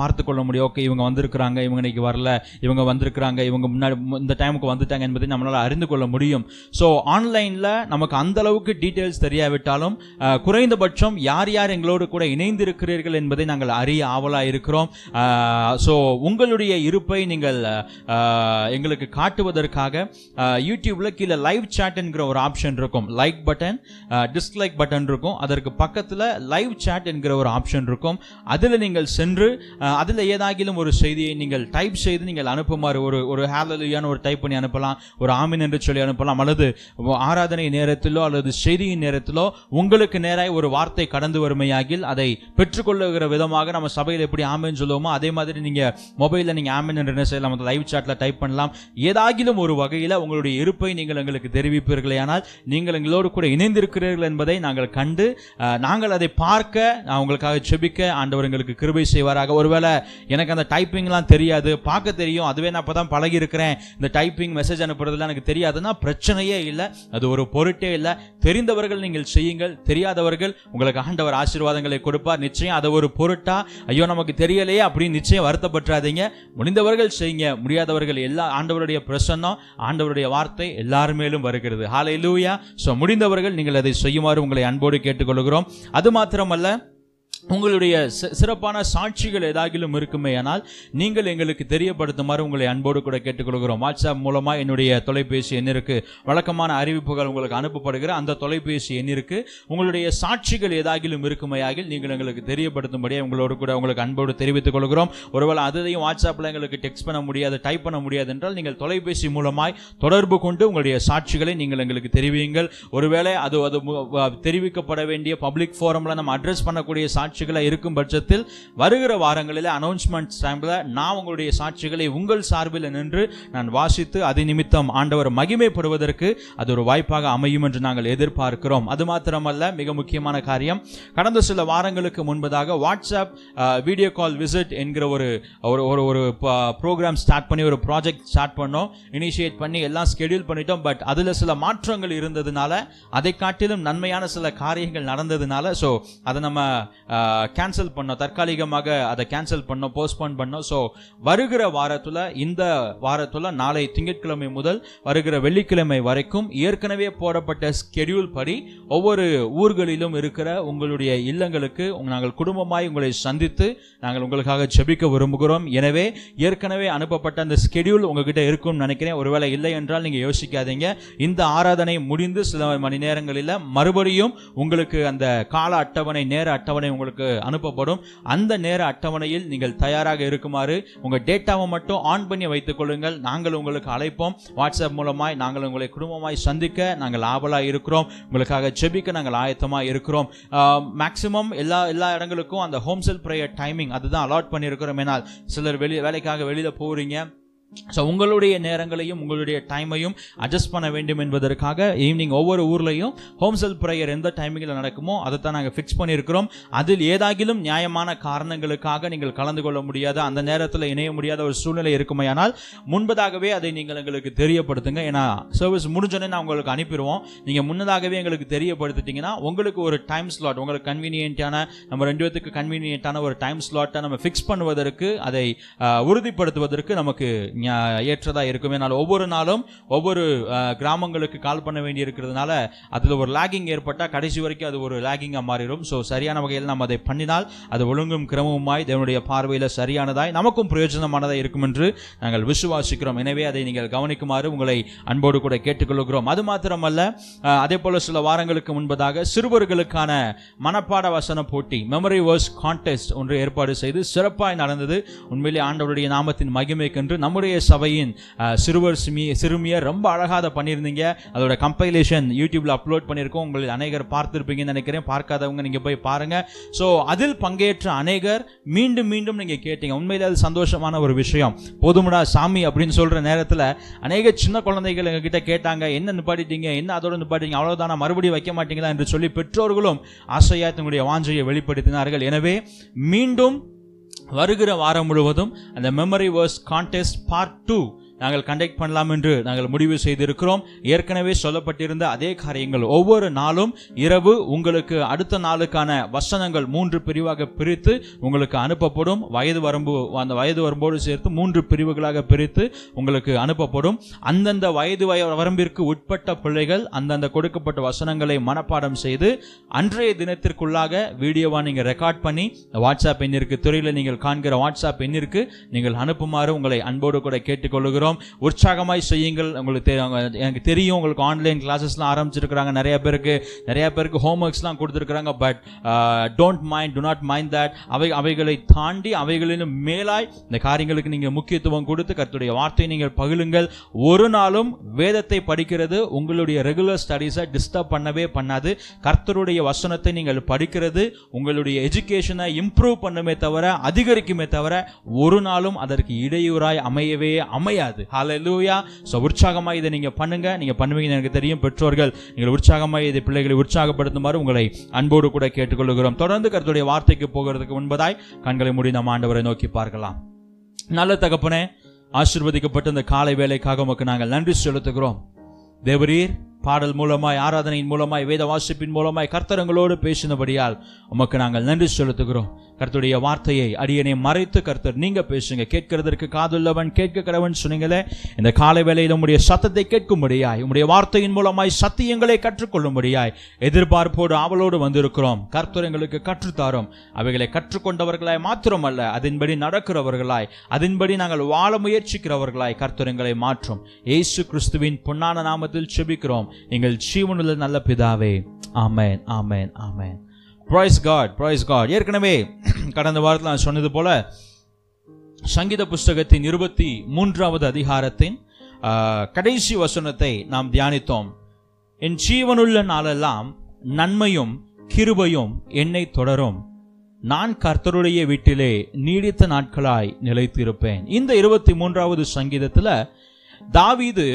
முடியும் ஓகே இவங்க வந்திருக்கிறாங்க இவங்க இன்னைக்கு வரல இவங்க வந்திருக்கிறாங்க இவங்க முன்னாடி மு- இந்த டைமுக்கு வந்துட்டாங்க என்பதை நம்மளால அறிந்து கொள்ள முடியும் ஸோ ஆன்லைனில் நமக்கு அந்த அளவுக்கு டீட்டெயில்ஸ் தெரியாவிட்டாலும் அஹ், குறைந்தபட்சம் யார் யார் எங்களோடு கூட இணைந்திருக்கிறீர்கள் என்பதை நாங்கள் அறிய ஆவலா இருக்கிறோம் ஸோ உங்களுடைய இருப்பை நீங்கள் அஹ், எங்களுக்கு காட்டுவதற்காக அஹ், யூடியூப்ல கீழே லைவ் சாட் என்கிற ஒரு ஆப்ஷன் இருக்கும் லைக் பட்டன் டிஸ்லைக் பட்டன் இருக்கும் அதற்கு பக்கத்துல லைவ் சாட் என்கிற ஒரு ஆப்ஷன் இருக்கும் அதில் நீங்கள் சென்று அஹ், அதில் ஏதாகிலும் ஒரு செய்தியை நீங்கள் டைப் செய்து நீங்கள் அனுப்புமாறு ஒரு ஒரு ஹேலலுயான ஒரு டைப் பண்ணி அனுப்பலாம் ஒரு ஆமின் என்று சொல்லி அனுப்பலாம் அல்லது ஆராதனை நேரத்திலோ அல்லது செய்தியின் நேரத்திலோ உங்களுக்கு நேராய் ஒரு வார்த்தை கடந்து வருமையாகில் அதை பெற்றுக்கொள்ளுகிற விதமாக நம்ம சபையில் எப்படி ஆமின்னு சொல்லுவோமோ அதே மாதிரி நீங்க மொபைலில் நீங்க ஆமின் என்று என்ன செய்யலாம் அந்த லைவ் சாட்ல டைப் பண்ணலாம் ஏதாகிலும் ஒரு வகையில் உங்களுடைய இருப்பை நீங்கள் எங்களுக்கு தெரிவிப்பீர்களே ஆனால் நீங்கள் எங்களோடு கூட இணைந்திருக்கிறீர்கள் என்பதை நாங்கள் கண்டு அஹ், நாங்கள் அதை பார்க்க நான் உங்களுக்காக செபிக்க ஆண்டவர் எங்களுக்கு கிருபை செய்வாராக ஒருவேளை எனக்கு அந்த டைப்பிங்லாம் தெரியாது பார்க்க தெரியும் அதுவே நான் அப்பதான் பழகி இருக்கிறேன் இந்த டைப்பிங் மெசேஜ் அனுப்புறதுலாம் எனக்கு தெரியாதுன்னா பிரச்சனையே இல்லை அது ஒரு பொருட்டே இல்லை தெரிந்தவர்கள் நீங்கள் செய்யுங்கள் தெரியாதவர்கள் உங்களுக்கு ஆண்டவர் ஆசீர்வாதங்களை கொடுப்பார் நிச்சயம் அதை ஒரு பொருட்டா ஐயோ நமக்கு தெரியலையே அப்படின்னு நிச்சயம் வருத்தப்பட்டுறாதீங்க முடிந்தவர்கள் செய்யுங்க முடியாதவர்கள் எல்லா ஆண்டவருடைய பிரசன்னம் ஆண்டவருடைய வார்த்தை எல்லார் மேலும் வருகிறது ஹாலை லூயா ஸோ முடிந்தவர்கள் நீங்கள் அதை செய்யுமாறு உங்களை அன்போடு கேட்டுக்கொள்கிறோம் அது மாத்திரமல்ல உங்களுடைய சி- சிறப்பான சாட்சிகள் ஏதாகிலும் இருக்குமே ஆனால் நீங்கள் எங்களுக்கு தெரியப்படுத்துமாறு உங்களை அன்போடு கூட கேட்டுக்கொள்கிறோம் வாட்ஸ்அப் மூலமா என்னுடைய தொலைபேசி எண்ணிற்கு வழக்கமான அறிவிப்புகள் உங்களுக்கு அனுப்பப்படுகிற அந்த தொலைபேசி எண்ணிற்கு உங்களுடைய சாட்சிகள் ஏதாகிலும் இருக்குமையாகில் நீங்கள் எங்களுக்கு தெரியப்படுத்தும்படியே உங்களோடு கூட உங்களுக்கு அன்போடு தெரிவித்துக் கொள்கிறோம் ஒருவேளை அதையும் வாட்ஸ்அப்ல எங்களுக்கு டெக்ஸ்ட் பண்ண முடியாது டைப் பண்ண முடியாது என்றால் நீங்கள் தொலைபேசி மூலமாய் தொடர்பு கொண்டு உங்களுடைய சாட்சிகளை நீங்கள் எங்களுக்கு தெரிவியுங்கள் ஒருவேளை அது அது மு- வ- தெரிவிக்கப்பட வேண்டிய பப்ளிக் ஃபோரம்ல நம்ம அட்ரஸ் பண்ணக்கூடிய சாட்சிகளை இருக்கும் பட்சத்தில் வருகிற வாரங்களில் அனௌன்ஸ்மெண்ட் டைம்ல நான் உங்களுடைய சாட்சிகளை உங்கள் சார்பில் நின்று நான் வாசித்து அது நிமித்தம் ஆண்டவர் மகிமைப்படுவதற்கு அது ஒரு வாய்ப்பாக அமையும் என்று நாங்கள் எதிர்பார்க்கிறோம் அது மாத்திரமல்ல மிக முக்கியமான காரியம் கடந்த சில வாரங்களுக்கு முன்பதாக வாட்ஸ்அப் வீடியோ கால் விசிட் என்கிற ஒரு ஒரு ஒரு ஒரு ப்ரோக்ராம் ஸ்டார்ட் பண்ணி ஒரு ப்ராஜெக்ட் ஸ்டார்ட் பண்ணோம் இனிஷியேட் பண்ணி எல்லாம் ஸ்கெடியூல் பண்ணிட்டோம் பட் அதுல சில மாற்றங்கள் இருந்ததுனால அதை காட்டிலும் நன்மையான சில காரியங்கள் நடந்ததுனால ஸோ அதை நம்ம கேன்சல் பண்ணோம் தற்காலிகமாக அதை கேன்சல் பண்ணோம் போஸ்ட்போன் பண்ணோம் ஸோ வருகிற வாரத்துல இந்த வாரத்துல நாளை திங்கட்கிழமை முதல் வருகிற வெள்ளிக்கிழமை வரைக்கும் ஏற்கனவே போடப்பட்ட ஸ்கெடியூல் படி ஒவ்வொரு ஊர்களிலும் இருக்கிற உங்களுடைய இல்லங்களுக்கு உங்க- நாங்கள் குடும்பமாய் உங்களை சந்தித்து நாங்கள் உங்களுக்காக ஜெபிக்க விரும்புகிறோம் எனவே ஏற்கனவே அனுப்பப்பட்ட அந்த ஸ்கெடியூல் உங்ககிட்ட இருக்கும்னு நினைக்கிறேன் ஒருவேளை இல்லை என்றால் நீங்க யோசிக்காதீங்க இந்த ஆராதனை முடிந்து சில மணி நேரங்களில் மறுபடியும் உங்களுக்கு அந்த கால அட்டவணை நேர அட்டவணை உங்களுக்கு அனுப்பப்படும் அந்த நேர அட்டவணையில் நீங்கள் தயாராக இருக்குமாறு உங்க டேட்டாவை மட்டும் ஆன் பண்ணி வைத்துக் கொள்ளுங்கள் நாங்கள் உங்களுக்கு அழைப்போம் வாட்ஸ்அப் மூலமாய் நாங்கள் உங்களை குடும்பமாய் சந்திக்க நாங்கள் ஆவலா இருக்கிறோம் உங்களுக்காக ஜெபிக்க நாங்கள் ஆயத்தமா இருக்கிறோம் மேக்சிமம் எல்லா எல்லா இடங்களுக்கும் அந்த ஹோம் செல் ப்ரேயர் டைமிங் அதுதான் அலாட் பண்ணியிருக்கிறோம் ஏனால் சிலர் வெளி வேலைக்காக வெளியில போறீங்க ஸோ உங்களுடைய நேரங்களையும் உங்களுடைய டைமையும் அட்ஜஸ்ட் பண்ண வேண்டும் என்பதற்காக ஈவினிங் ஒவ்வொரு ஊர்லையும் ஹோம் செல் ப்ரேயர் எந்த டைமிங்கில் நடக்குமோ அதை தான் நாங்கள் ஃபிக்ஸ் பண்ணியிருக்கிறோம் அதில் ஏதாகிலும் நியாயமான காரணங்களுக்காக நீங்கள் கலந்து கொள்ள முடியாத அந்த நேரத்தில் இணைய முடியாத ஒரு சூழ்நிலை இருக்குமையானால் முன்பதாகவே அதை நீங்கள் எங்களுக்கு தெரியப்படுத்துங்க ஏன்னா சர்வீஸ் முடிஞ்சோடனே நான் உங்களுக்கு அனுப்பிடுவோம் நீங்கள் முன்னதாகவே எங்களுக்கு தெரியப்படுத்திட்டீங்கன்னா உங்களுக்கு ஒரு டைம் ஸ்லாட் உங்களுக்கு கன்வீனியன்ட்டான நம்ம ரெண்டு பேத்துக்கு கன்வீனியன்ட்டான ஒரு டைம் ஸ்லாட்டை நம்ம ஃபிக்ஸ் பண்ணுவதற்கு அதை ஆஹ், உறுதிப்படுத்துவதற்கு நமக்கு ஞா- ஏற்றதா இருக்கும் ஏனால் ஒவ்வொரு நாளும் ஒவ்வொரு ஆஹ், கிராமங்களுக்கு கால் பண்ண வேண்டி இருக்கிறதுனால அதில் ஒரு லாகிங் ஏற்பட்டால் கடைசி வரைக்கும் அது ஒரு லாகிங்காக மாறிடும் ஸோ சரியான வகையில் நம்ம அதை பண்ணினால் அது ஒழுங்கும் கிரமமாய் தேவனுடைய பார்வையில் சரியானதாய் நமக்கும் பிரயோஜனமானதாக இருக்கும் என்று நாங்கள் விசுவாசிக்கிறோம் எனவே அதை நீங்கள் கவனிக்குமாறு உங்களை அன்போடு கூட கேட்டுக்கொள்கிறோம் அது மாத்திரமல்ல ஆஹ், அதே போல சில வாரங்களுக்கு முன்பதாக சிறுவர்களுக்கான மனப்பாட வசன போட்டி மெமரி வேர்ஸ் கான்டெஸ்ட் ஒன்று ஏற்பாடு செய்து சிறப்பாய் நடந்தது உண்மையிலே ஆண்டவருடைய நாமத்தின் மகிமைக்கென்று நம்முடைய சபையின் ஆஹ், சிறுவர் சிமி சிறுமியர் ரொம்ப அழகாக அதை பண்ணியிருந்தீங்க அதோட கம்பைலேஷன் யூடியூப்ல அப்லோட் பண்ணியிருக்கோம் உங்களில் அநேகர் பார்த்துருப்பீங்கன்னு நினைக்கிறேன் பார்க்காதவங்க நீங்க போய் பாருங்க ஸோ அதில் பங்கேற்ற அநேகர் மீண்டும் மீண்டும் நீங்க கேட்டீங்க உண்மையிலே அது சந்தோஷமான ஒரு விஷயம் போதுமுடா சாமி அப்படின்னு சொல்ற நேரத்தில் அநேக சின்ன குழந்தைகள் எங்ககிட்ட கேட்டாங்க என்ன நிப்பாட்டிட்டீங்க என்ன அதோட நிப்பாட்டிங்க அவ்வளவுதானா மறுபடியும் வைக்க மாட்டீங்களா என்று சொல்லி பெற்றோர்களும் ஆசையா தங்களுடைய வாஞ்சையை வெளிப்படுத்தினார்கள் எனவே மீண்டும் வருகிற வாரம் முழுவதும் அந்த memory verse contest part two நாங்கள் கண்டக்ட் பண்ணலாம் என்று நாங்கள் முடிவு செய்திருக்கிறோம் ஏற்கனவே சொல்லப்பட்டிருந்த அதே காரியங்கள் ஒவ்வொரு நாளும் இரவு உங்களுக்கு அடுத்த நாளுக்கான வசனங்கள் மூன்று பிரிவாக பிரித்து உங்களுக்கு அனுப்பப்படும் வயது வரம்பு அந்த வயது வரம்போடு சேர்த்து மூன்று பிரிவுகளாக பிரித்து உங்களுக்கு அனுப்பப்படும் அந்தந்த வயது வய- வரம்பிற்கு உட்பட்ட பிள்ளைகள் அந்தந்த கொடுக்கப்பட்ட வசனங்களை மனப்பாடம் செய்து அன்றைய தினத்திற்குள்ளாக வீடியோவா நீங்க ரெக்கார்ட் பண்ணி வாட்ஸ்அப் எண்ணிற்கு துறையில் நீங்கள் காண்கிற வாட்ஸ்அப் எண்ணிற்கு நீங்கள் அனுப்புமாறு உங்களை அன்போடு கூட கேட்டுக்கொள்கிறோம் உற்சாகமாய் செய்யுங்கள் உங்களுக்கு தெ- அவங்க- எனக்கு தெரியும் உங்களுக்கு ஆன்லைன் கிளாஸஸ்லாம் ஆரம்பிச்சிருக்கிறாங்க நிறைய பேருக்கு நிறைய பேருக்கு ஹோம் ஒர்க்ஸ்லாம் கொடுத்துருக்குறாங்க but don't mind do not mind that அவை அவைகளை தாண்டி அவைகளிலும் மேலாய் இந்த காரியங்களுக்கு நீங்கள் முக்கியத்துவம் கொடுத்து கர்த்தருடைய வார்த்தையை நீங்கள் பகிலுங்கள் ஒரு நாளும் வேதத்தை படிக்கிறது உங்களுடைய ரெகுலர் ஸ்டடீஸை டிஸ்டர்ப் பண்ணவே பண்ணாது கர்த்தருடைய வசனத்தை நீங்கள் படிக்கிறது உங்களுடைய எஜுகேஷனை இம்ப்ரூவ் பண்ணுமே தவிர அதிகரிக்குமே தவிர ஒரு நாளும் அதற்கு இடையூறாய் அமையவே அமையாது ஹalleluya ஸோ உற்சாகமாக இதை நீங்கள் பண்ணுங்க நீங்க பண்ணுவீங்கன்னு எனக்கு தெரியும் பெற்றோர்கள் நீங்கள் உற்சாகமாக இதை பிள்ளைகளை உற்சாகப்படுத்துமாறு உங்களை அன்போடு கூட கேட்டுக்கொள்கிறோம் தொடர்ந்து கர்த்தருடைய வார்த்தைக்கு போகிறதுக்கு முன்பதாய் கண்களை மூடி நம்ம ஆண்டவரை நோக்கி பார்க்கலாம் நல்ல தகப்பனே ஆசீர்வதிக்கப்பட்ட இந்த காலை வேலைக்காக உமக்கு நாங்கள் நன்றி செலுத்துகிறோம் தேவரீர் பாடல் மூலமாய் ஆராதனையின் மூலமாய் வேத வாசிப்பின் மூலமாய் கர்த்தரங்களோடு பேசினபடியால் உமக்கு நாங்கள் நன்றி செலுத்துகிறோம் கர்த்தருடைய வார்த்தையை அடியனை மறைத்து கர்த்தர் நீங்க பேசுங்க கேட்கிறதற்கு காதுள்ளவன் கேட்க கடவன் சொன்னீங்களே இந்த காலை வேளையில் உம்முடைய சத்தத்தை கேட்கும்படியாய் உம்முடைய வார்த்தையின் மூலமாய் சத்தியங்களை கற்றுக்கொள்ளும்படியாய் எதிர்பார்ப்போடு ஆவலோடு வந்திருக்கிறோம் கர்த்தர் எங்களுக்கு கற்றுத்தாரும் அவைகளை கற்றுக்கொண்டவர்களாய் மாத்திரமல்ல அதன்படி நடக்கிறவர்களாய் அதன்படி நாங்கள் வாழ முயற்சிக்கிறவர்களாய் கர்த்தர் எங்களை மாற்றும் இயேசு கிறிஸ்துவின் பொன்னான நாமத்தில் செபிக்கிறோம் எங்கள் ஜீவனுள்ள நல்ல பிதாவே amen amen amen praise God praise God ஏற்கனவே கடந்த வாரத்தில் நான் சொன்னது போல சங்கீத புஸ்தகத்தின் இருபத்தி மூன்றாவது அதிகாரத்தின் ஆ, கடைசி வசனத்தை நாம் தியானித்தோம் என் ஜீவனுள்ள நாளெல்லாம் நன்மையும் கிருபையும் என்னை தொடரும் நான் கர்த்தருடைய வீட்டிலே நீடித்த நாட்களாய் நிலைத்திருப்பேன் இந்த இருபத்தி மூன்றாவது சங்கீதத்துல தாவீது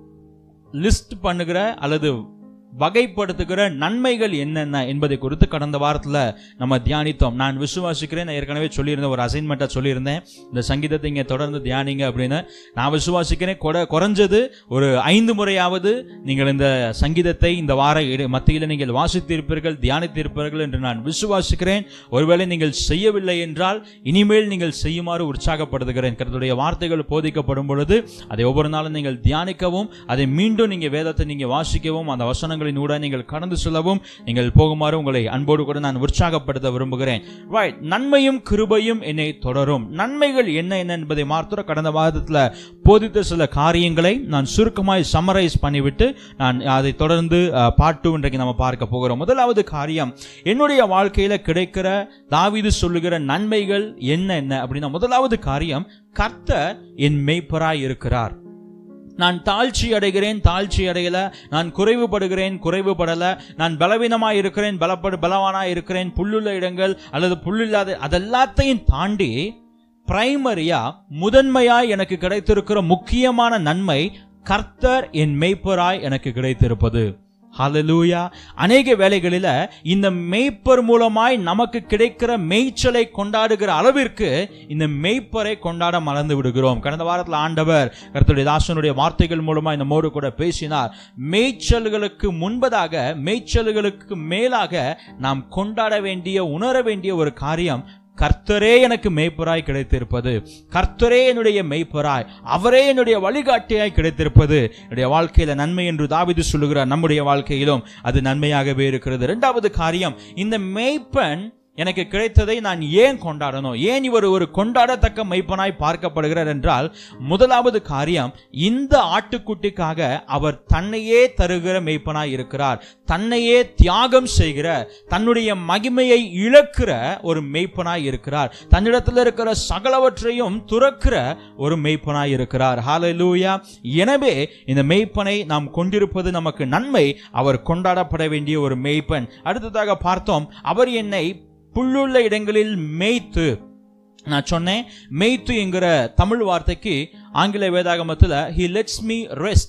லிஸ்ட் பண்ணுகிற அல்லது வகைப்படுத்துகிற நன்மைகள் என்னென்ன என்பதை குறித்து கடந்த வாரத்தில் நம்ம தியானித்தோம் நான் விசுவாசிக்கிறேன் நான் ஏற்கனவே சொல்லியிருந்தேன் ஒரு அசைன்மெண்ட்டாக சொல்லியிருந்தேன் இந்த சங்கீதத்தை இங்கே தொடர்ந்து தியானிங்க அப்படின்னு நான் விசுவாசிக்கிறேன் கொட குறைஞ்சது ஒரு ஐந்து முறையாவது நீங்கள் இந்த சங்கீதத்தை இந்த வார இட- மத்தியில் நீங்கள் வாசித்திருப்பீர்கள் தியானித்திருப்பீர்கள் என்று நான் விசுவாசிக்கிறேன் ஒருவேளை நீங்கள் செய்யவில்லை என்றால் இனிமேல் நீங்கள் செய்யுமாறு உற்சாகப்படுத்துகிறேன் கர்த்தருடைய வார்த்தைகள் போதிக்கப்படும் பொழுது அதை ஒவ்வொரு நாளும் நீங்கள் தியானிக்கவும் அதை மீண்டும் நீங்கள் வேதத்தை நீங்கள் வாசிக்கவும் அந்த வசனங்களின் ஊட நீங்கள் கடந்து செல்லவும் நீங்கள் போகுமாறு உங்களை அன்போடு கூட நான் உற்சாகப்படுத்த விரும்புகிறேன் ரைட் நன்மையும் கிருபையும் என்னை தொடரும் நன்மைகள் என்ன என்ன என்பதை மாத்திரம் கடந்த வாரத்தில் போதித்த சில காரியங்களை நான் சுருக்கமாய் சம்மரைஸ் பண்ணிவிட்டு நான் அதை தொடர்ந்து பாட்டு இன்றைக்கு நம்ம பார்க்க போகிறோம் முதலாவது காரியம் என்னுடைய வாழ்க்கையில கிடைக்கிற தாவீது சொல்லுகிற நன்மைகள் என்ன என்ன அப்படின்னா முதலாவது காரியம் கர்த்தர் என் மெய்ப்பராய் இருக்கிறார் நான் தாழ்ச்சி அடைகிறேன் தாழ்ச்சி அடையல நான் குறைவுபடுகிறேன் குறைவுபடல நான் பலவீனமாய் இருக்கிறேன் பலப்படு பலவானாய் இருக்கிறேன் புல்லுள்ள இடங்கள் அல்லது புல்லில்லாத அதெல்லாத்தையும் தாண்டி பிரைமரியா முதன்மையாய் எனக்கு கிடைத்திருக்கிற முக்கியமான நன்மை கர்த்தர் என் மெய்ப்பராய் எனக்கு கிடைத்திருப்பது ஹalleluya அநேக வேளைகளில இந்த மெய்ப்பர் மூலமாய் நமக்கு கிடைக்கிற மேய்ச்சலை கொண்டாடுகிற அளவிற்கு இந்த மெய்ப்பரை கொண்டாட மறந்து விடுகிறோம் கடந்த வாரத்தில் ஆண்டவர் கர்த்தருடைய தாசனுடைய வார்த்தைகள் மூலமா இந்த மோடு கூட பேசினார் மேய்ச்சல்களுக்கு முன்பதாக மேய்ச்சல்களுக்கு மேலாக நாம் கொண்டாட வேண்டிய உணர வேண்டிய ஒரு காரியம் கர்த்தரே எனக்கு மெய்ப்பராய் கிடைத்திருப்பது கர்த்தரே என்னுடைய மெய்ப்பராய் அவரே என்னுடைய வழிகாட்டியாய் கிடைத்திருப்பது என்னுடைய வாழ்க்கையில நன்மை என்று தாவிது சொல்லுகிறார் நம்முடைய வாழ்க்கையிலும் அது நன்மையாகவே இருக்கிறது இரண்டாவது காரியம் இந்த மெய்ப்பன் எனக்கு கிடைத்ததை நான் ஏன் கொண்டாடணும் ஏன் இவர் ஒரு கொண்டாடத்தக்க மெய்ப்பனாய் பார்க்கப்படுகிறார் என்றால் முதலாவது காரியம் இந்த ஆட்டுக்குட்டிக்காக அவர் தன்னையே தருகிற மெய்ப்பனாய் இருக்கிறார் தன்னையே தியாகம் செய்கிற தன்னுடைய மகிமையை இழக்கிற ஒரு மெய்ப்பனாய் இருக்கிறார் தன்னிடத்தில் இருக்கிற சகலவற்றையும் துறக்கிற ஒரு மெய்ப்பனாய் இருக்கிறார் ஹalleluya எனவே இந்த மெய்ப்பனை நாம் கொண்டிருப்பது நமக்கு நன்மை அவர் கொண்டாடப்பட வேண்டிய ஒரு மெய்ப்பன் அடுத்ததாக பார்த்தோம் அவர் என்னை புல்லுள்ள இடங்களில் மேய்த்து நான் சொன்னேன் மேய்த்து என்கிற தமிழ் வார்த்தைக்கு ஆங்கில வேதாகமத்தில் he lets me rest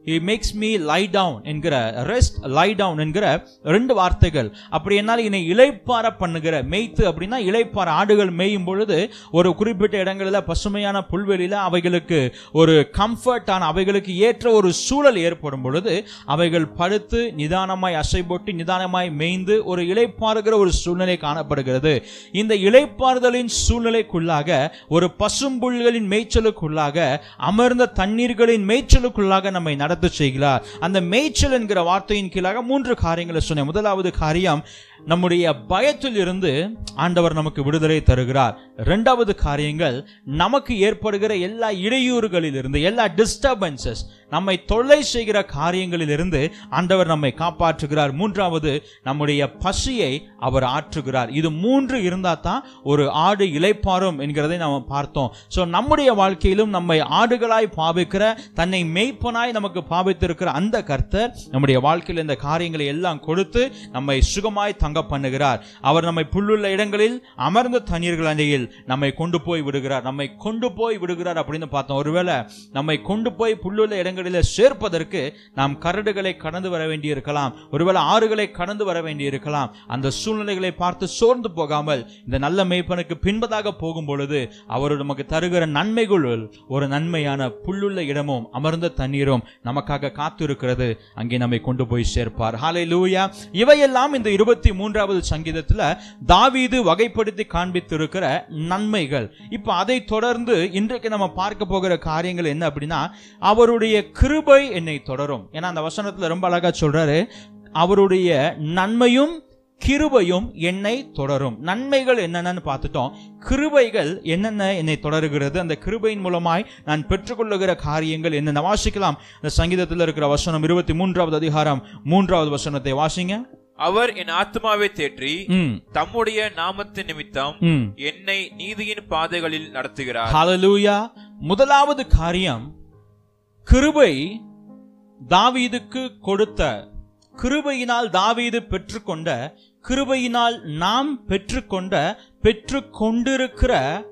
he makes me lie down என்கிற ரெஸ்ட் lie down என்கிற ரெண்டு வார்த்தைகள் அப்படி என்னால் என்னை இளைப்பார பண்ணுகிற மேய்த்து அப்படின்னா இளைப்பார ஆடுகள் மேயும் பொழுது ஒரு குறிப்பிட்ட இடங்களில் பசுமையான புல்வெளியில அவைகளுக்கு ஒரு கம்ஃபர்டான அவைகளுக்கு ஏற்ற ஒரு சூழல் ஏற்படும் பொழுது அவைகள் படுத்து நிதானமாய் அசை போட்டு நிதானமாய் மேய்ந்து ஒரு இளைப்பாறுகிற ஒரு சூழ்நிலை காணப்படுகிறது இந்த இளைப்பாறுதலின் சூழ்நிலைக்குள்ளாக ஒரு பசும்புல்களின் மேய்ச்சலுக்குள்ளாக அமர்ந்த தண்ணீர்களின் மேய்ச்சலுக்குள்ளாக நம்மை நடத்த செய்கிறார் அந்த மேய்ச்சல் என்கிற வார்த்தையின் கீழாக மூன்று காரியங்களை சொன்னேன் முதலாவது காரியம் நம்முடைய பயத்தில் இருந்து ஆண்டவர் நமக்கு விடுதலை தருகிறார் இரண்டாவது காரியங்கள் நமக்கு ஏற்படுகிற எல்லா இடையூறுகளில் இருந்து எல்லா டிஸ்டர்பன்சஸ் நம்மை தொல்லை செய்கிற காரியங்களில் இருந்து ஆண்டவர் நம்மை காப்பாற்றுகிறார் மூன்றாவது நம்முடைய பசியை அவர் ஆற்றுகிறார் இது மூன்று இருந்தா தான் ஒரு ஆடு இளைப்பாறும் என்கிறதை நாம் பார்த்தோம் ஸோ நம்முடைய வாழ்க்கையிலும் நம்மை ஆடுகளாய் பாவிக்கிற தன்னை மெய்ப்பனாய் நமக்கு பாவித்திருக்கிற அந்த கர்த்தர் நம்முடைய வாழ்க்கையில் இந்த காரியங்களை எல்லாம் கொடுத்து நம்மை சுகமாய் தங்க பண்ணுகிறார் அவர் நம்மை புல்லுள்ள இடங்களில் அமர்ந்த தண்ணீர்கள் அண்டையில் நம்மை கொண்டு போய் விடுகிறார் நம்மை கொண்டு போய் விடுகிறார் அப்படின்னு பார்த்தோம் ஒருவேளை நம்மை கொண்டு போய் புல்லுள்ள இடங்களில் சேர்ப்பதற்கு நாம் கரடுகளை கடந்து வர வேண்டியிருக்கலாம் ஒருவேளை ஆறுகளை கடந்து வர வேண்டியிருக்கலாம் அந்த சூழ்நிலைகளை பார்த்து சோர்ந்து போகாமல் இந்த நல்ல மேய்ப்பனுக்கு பின்பதாக போகும் பொழுது அவர் நமக்கு தருகிற நன்மைகளுள் ஒரு நன்மையான புல்லுள்ள இடமும் அமர்ந்த தண்ணீரும் நமக்காக காத்திருக்கிறது அங்கே நம்மை கொண்டு போய் சேர்ப்பார் ஹாலை லூயா இவையெல்லாம் இந்த இருபத்தி மூன்றாவது சங்கீதத்துல தாவீது வகைப்படுத்தி காண்பித்திருக்கிற நன்மைகள் இப்ப அதை தொடர்ந்து இன்றைக்கு நம்ம பார்க்க போகிற காரியங்கள் என்ன அப்படின்னா அவருடைய கிருபை என்னை தொடரும் ஏன்னா அந்த வசனத்துல ரொம்ப அழகா சொல்றாரு அவருடைய நன்மையும் கிருபையும் என்னை தொடரும் நன்மைகள் என்னென்னு பார்த்துட்டோம் கிருபைகள் என்னென்ன என்னை தொடருகிறது அந்த கிருபையின் மூலமாய் நான் பெற்றுக்கொள்ளுகிற காரியங்கள் என்னென்ன வாசிக்கலாம் இந்த சங்கீதத்தில் இருக்கிற வசனம் இருபத்தி மூன்றாவது அதிகாரம் மூன்றாவது வசனத்தை வாசிங்க அவர் என் ஆத்மாவை தேற்றி ம் தம்முடைய நாமத்தின் நிமித்தம் ம் என்னை நீதியின் பாதைகளில் நடத்துகிறார் ஹalleluya முதலாவது காரியம் கிருபை தாவீதுக்கு கொடுத்த கிருபையினால் தாவீது பெற்றுக்கொண்ட கிருபையினால் நாம் பெற்றுக்கொண்ட பெற்று கொண்டிருக்கிற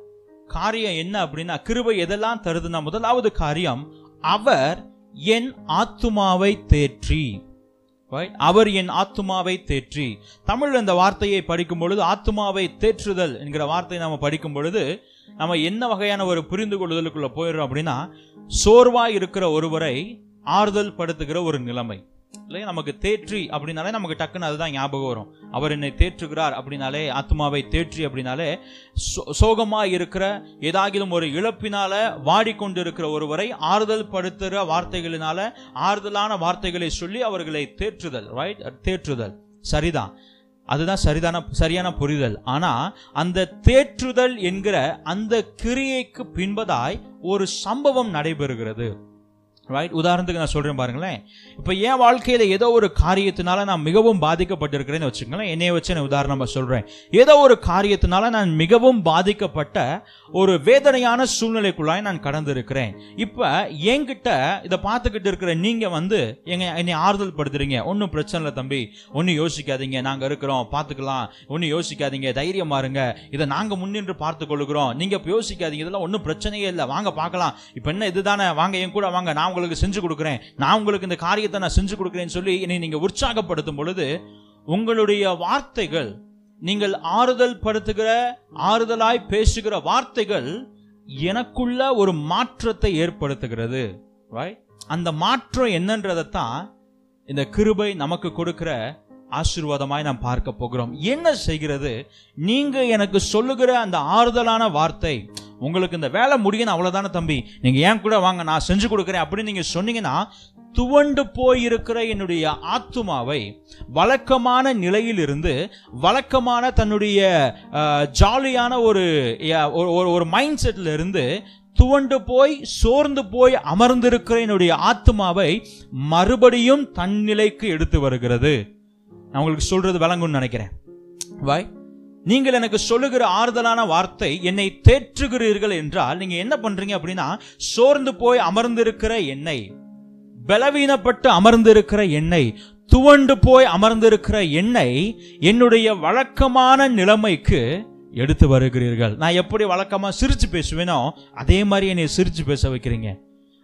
காரியம் என்ன அப்படின்னா கிருபை எதெல்லாம் தருதுன்னா முதலாவது காரியம் அவர் என் ஆத்துமாவை தேற்றி Right? அவர் என் ஆத்துமாவை தேற்றி தமிழ் இந்த வார்த்தையை படிக்கும் பொழுது ஆத்துமாவை தேற்றுதல் என்கிற வார்த்தையை நம்ம படிக்கும் பொழுது நம்ம என்ன வகையான ஒரு புரிந்து கொள்ளுதலுக்குள்ள போயிடுறோம் அப்படின்னா சோர்வாய் இருக்கிற ஒருவரை ஆறுதல் படுத்துகிற ஒரு நிலைமை இல்லையா நமக்கு தேற்றி அப்படின்னாலே நமக்கு டக்குன்னு அதுதான் ஞாபகம் வரும் அவர் என்னை தேற்றுகிறார் அப்படின்னாலே ஆத்மாவை தேற்றி அப்படின்னாலே சோ- சோகமா இருக்கிற ஏதாகிலும் ஒரு இழப்பினால வாடிக்கொண்டிருக்கிற ஒருவரை ஆறுதல் படுத்துகிற வார்த்தைகளினால ஆறுதலான வார்த்தைகளை சொல்லி அவர்களை தேற்றுதல் ரைட் தேற்றுதல் சரிதான் அதுதான் சரிதான சரியான புரிதல் ஆனா அந்த தேற்றுதல் என்கிற அந்த கிரியைக்கு பின்பதாய் ஒரு சம்பவம் நடைபெறுகிறது ரைட் உதாரணத்துக்கு நான் சொல்றேன் பாருங்களேன் இப்போ என் வாழ்க்கையில ஏதோ ஒரு காரியத்தினால நான் மிகவும் பாதிக்கப்பட்டிருக்கிறேன்னு வச்சுக்கோங்களேன் என்னைய வச்சு நான் உதாரணமா சொல்றேன் ஏதோ ஒரு காரியத்தினால நான் மிகவும் பாதிக்கப்பட்ட ஒரு வேதனையான சூழ்நிலைக்குள்ளாய் நான் கடந்து இருக்கிறேன் இப்போ என்கிட்ட இதை பார்த்துக்கிட்டு இருக்கிற நீங்க வந்து எங்க என்னை ஆறுதல் படுத்துறீங்க ஒன்றும் பிரச்சனை இல்லை தம்பி ஒன்றும் யோசிக்காதீங்க நாங்க இருக்கிறோம் பார்த்துக்கலாம் ஒன்றும் யோசிக்காதீங்க தைரியமா இருங்க இதை நாங்க முன்னின்று பார்த்து கொள்ளுகிறோம் நீங்க இப்ப யோசிக்காதீங்க இதெல்லாம் ஒன்றும் பிரச்சனையே இல்லை வாங்க பார்க்கலாம் இப்போ என்ன இதுதானே வாங்க என் கூட வாங்க நான் உங்களுக்கு செஞ்சு கொடுக்குறேன் நான் உங்களுக்கு இந்த காரியத்தை நான் செஞ்சு கொடுக்குறேன்னு சொல்லி என்னை நீங்க உற்சாகப்படுத்தும் பொழுது உங்களுடைய வார்த்தைகள் நீங்கள் ஆறுதல் படுத்துகிற ஆறுதலாய் பேசுகிற வார்த்தைகள் எனக்குள்ள ஒரு மாற்றத்தை ஏற்படுத்துகிறது right? அந்த மாற்றம் என்னன்றதைத்தான் இந்த கிருபை நமக்கு கொடுக்கிற ஆசீர்வாதமாய் நாம் பார்க்க போகிறோம் என்ன செய்கிறது நீங்க எனக்கு சொல்லுகிற அந்த ஆறுதலான வார்த்தை உங்களுக்கு இந்த வேலை முடியணும் அவ்வளவுதானே தம்பி நீங்க ஏன் கூட வாங்க நான் செஞ்சு கொடுக்குறேன் அப்படின்னு நீங்க சொன்னீங்கன்னா துவண்டு போயிருக்கிற என்னுடைய ஆத்துமாவை வழக்கமான நிலையிலிருந்து வழக்கமான தன்னுடைய அஹ், ஜாலியான ஒரு ய- ஒரு- ஒரு- ஒரு மைண்ட் செட்ல இருந்து துவண்டு போய் சோர்ந்து போய் அமர்ந்திருக்கிற என்னுடைய ஆத்துமாவை மறுபடியும் தன்னிலைக்கு எடுத்து வருகிறது நான் உங்களுக்கு சொல்றது விளங்கும்னு நினைக்கிறேன் வாய் நீங்கள் எனக்கு சொல்லுகிற ஆறுதலான வார்த்தை என்னை தேற்றுகிறீர்கள் என்றால் நீங்க என்ன பண்றீங்க அப்படின்னா சோர்ந்து போய் அமர்ந்திருக்கிற என்னை பலவீனப்பட்டு அமர்ந்திருக்கிற எண்ணெய் துவண்டு போய் அமர்ந்திருக்கிற எண்ணெய் என்னுடைய வழக்கமான நிலைமைக்கு எடுத்து வருகிறீர்கள் நான் எப்படி வழக்கமா சிரிச்சு பேசுவேனோ அதே மாதிரி என்னை சிரிச்சு பேச வைக்கிறீங்க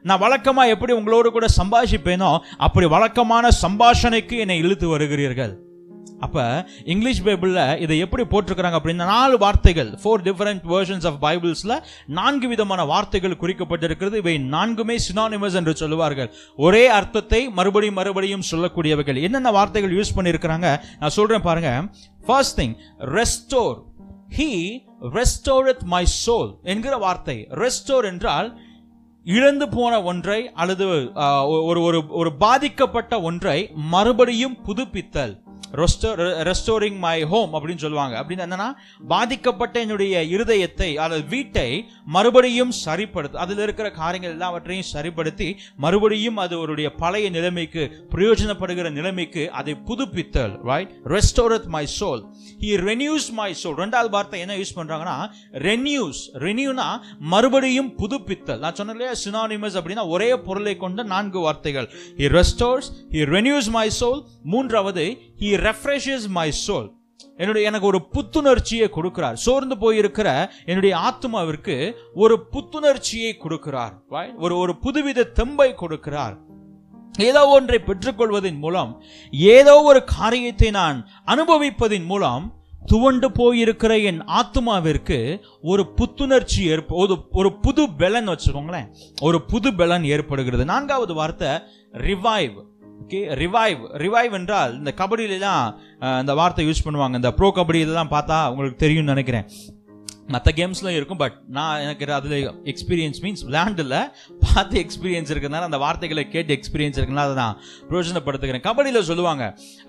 நான் வழக்கமா எப்படி உங்களோடு கூட சம்பாஷிப்பேனோ அப்படி வழக்கமான சம்பாஷணைக்கு என்னை இழுத்து வருகிறீர்கள் அப்ப இங்கிலீஷ் பைபிள்ல இதை எப்படி போட்டிருக்கிறாங்க அப்படின்னா நாலு வார்த்தைகள் ஃபோர் டிஃபரெண்ட் வெர்ஷன்ஸ் ஆஃப் பைபிள்ஸ்ல நான்கு விதமான வார்த்தைகள் குறிக்கப்பட்டிருக்கிறது இவை நான்குமே சினானிமஸ் என்று சொல்லுவார்கள் ஒரே அர்த்தத்தை மறுபடியும் மறுபடியும் சொல்லக்கூடியவைகள் என்னென்ன வார்த்தைகள் யூஸ் பண்ணியிருக்கிறாங்க நான் சொல்றேன் பாருங்க first thing restore he restoreth my soul என்கிற வார்த்தை ரெஸ்டோர் என்றால் இழந்து போன ஒன்றை அல்லது ஆ, ஒரு ஒரு ஒரு பாதிக்கப்பட்ட ஒன்றை மறுபடியும் புதுப்பித்தல் ரெஸ்டோரிங் மை ஹோம் அப்படின்னு சொல்லுவாங்க அப்படின்னு என்னன்னா பாதிக்கப்பட்ட என்னுடைய இருதயத்தை அல்லது வீட்டை மறுபடியும் சரிப்படுத்த அதில் இருக்கிற காரியங்கள் எல்லாவற்றையும் சரிப்படுத்தி மறுபடியும் அது அவருடைய பழைய நிலைமைக்கு பிரயோஜனப்படுகிற நிலைமைக்கு அதை புதுப்பித்தல் right restoreth my soul he renews my soul ரெண்டாவது வார்த்தை என்ன யூஸ் பண்றாங்கன்னா ரெனியூஸ் ரெனியூனா மறுபடியும் புதுப்பித்தல் நான் சொன்னேன் இல்லையா சினானிமஸ் அப்படின்னா ஒரே பொருளை கொண்ட நான்கு வார்த்தைகள் he restores he renews my soul மூன்றாவது ஹி ரெஃப்ரெஷஸ் மை சோல் என்னுடைய எனக்கு ஒரு புத்துணர்ச்சியை கொடுக்கிறார் சோர்ந்து போயிருக்கிற என்னுடைய ஆத்மாவிற்கு ஒரு புத்துணர்ச்சியை கொடுக்கிறார் right? ஒரு ஒரு புதுவித தெம்பை கொடுக்கிறார் ஏதோ ஒன்றை பெற்றுக்கொள்வதன் மூலம் ஏதோ ஒரு காரியத்தை நான் அனுபவிப்பதின் மூலம் துவண்டு போயிருக்கிற என் ஆத்மாவிற்கு ஒரு புத்துணர்ச்சி ஏற்ப ஒரு ஒரு புது பெலன் வச்சுக்கோங்களேன் ஒரு புது பெலன் ஏற்படுகிறது நான்காவது வார்த்தை ரிவைவ் ஓகே ரிவைவ் ரிவைவ் என்றால் இந்த கபடியிலலாம் அஹ், இந்த வார்த்தை யூஸ் பண்ணுவாங்க இந்த ப்ரோ கபடி இதெல்லாம் பார்த்தா உங்களுக்கு தெரியும்னு நினைக்கிறேன் மற்ற கேம்ஸ்லாம் இருக்கும் பட் நான் எனக்கு அதில் எக்ஸ்பீரியன்ஸ் மீன்ஸ் விளையாண்டுல பார்த்து எக்ஸ்பீரியன்ஸ் இருக்கிறதுனால அந்த வார்த்தைகளை கேட்டு எக்ஸ்பீரியன்ஸ் இருக்குனால அதை நான் பிரயோஜனப்படுத்துகிறேன் கபடியில் சொல்லுவாங்க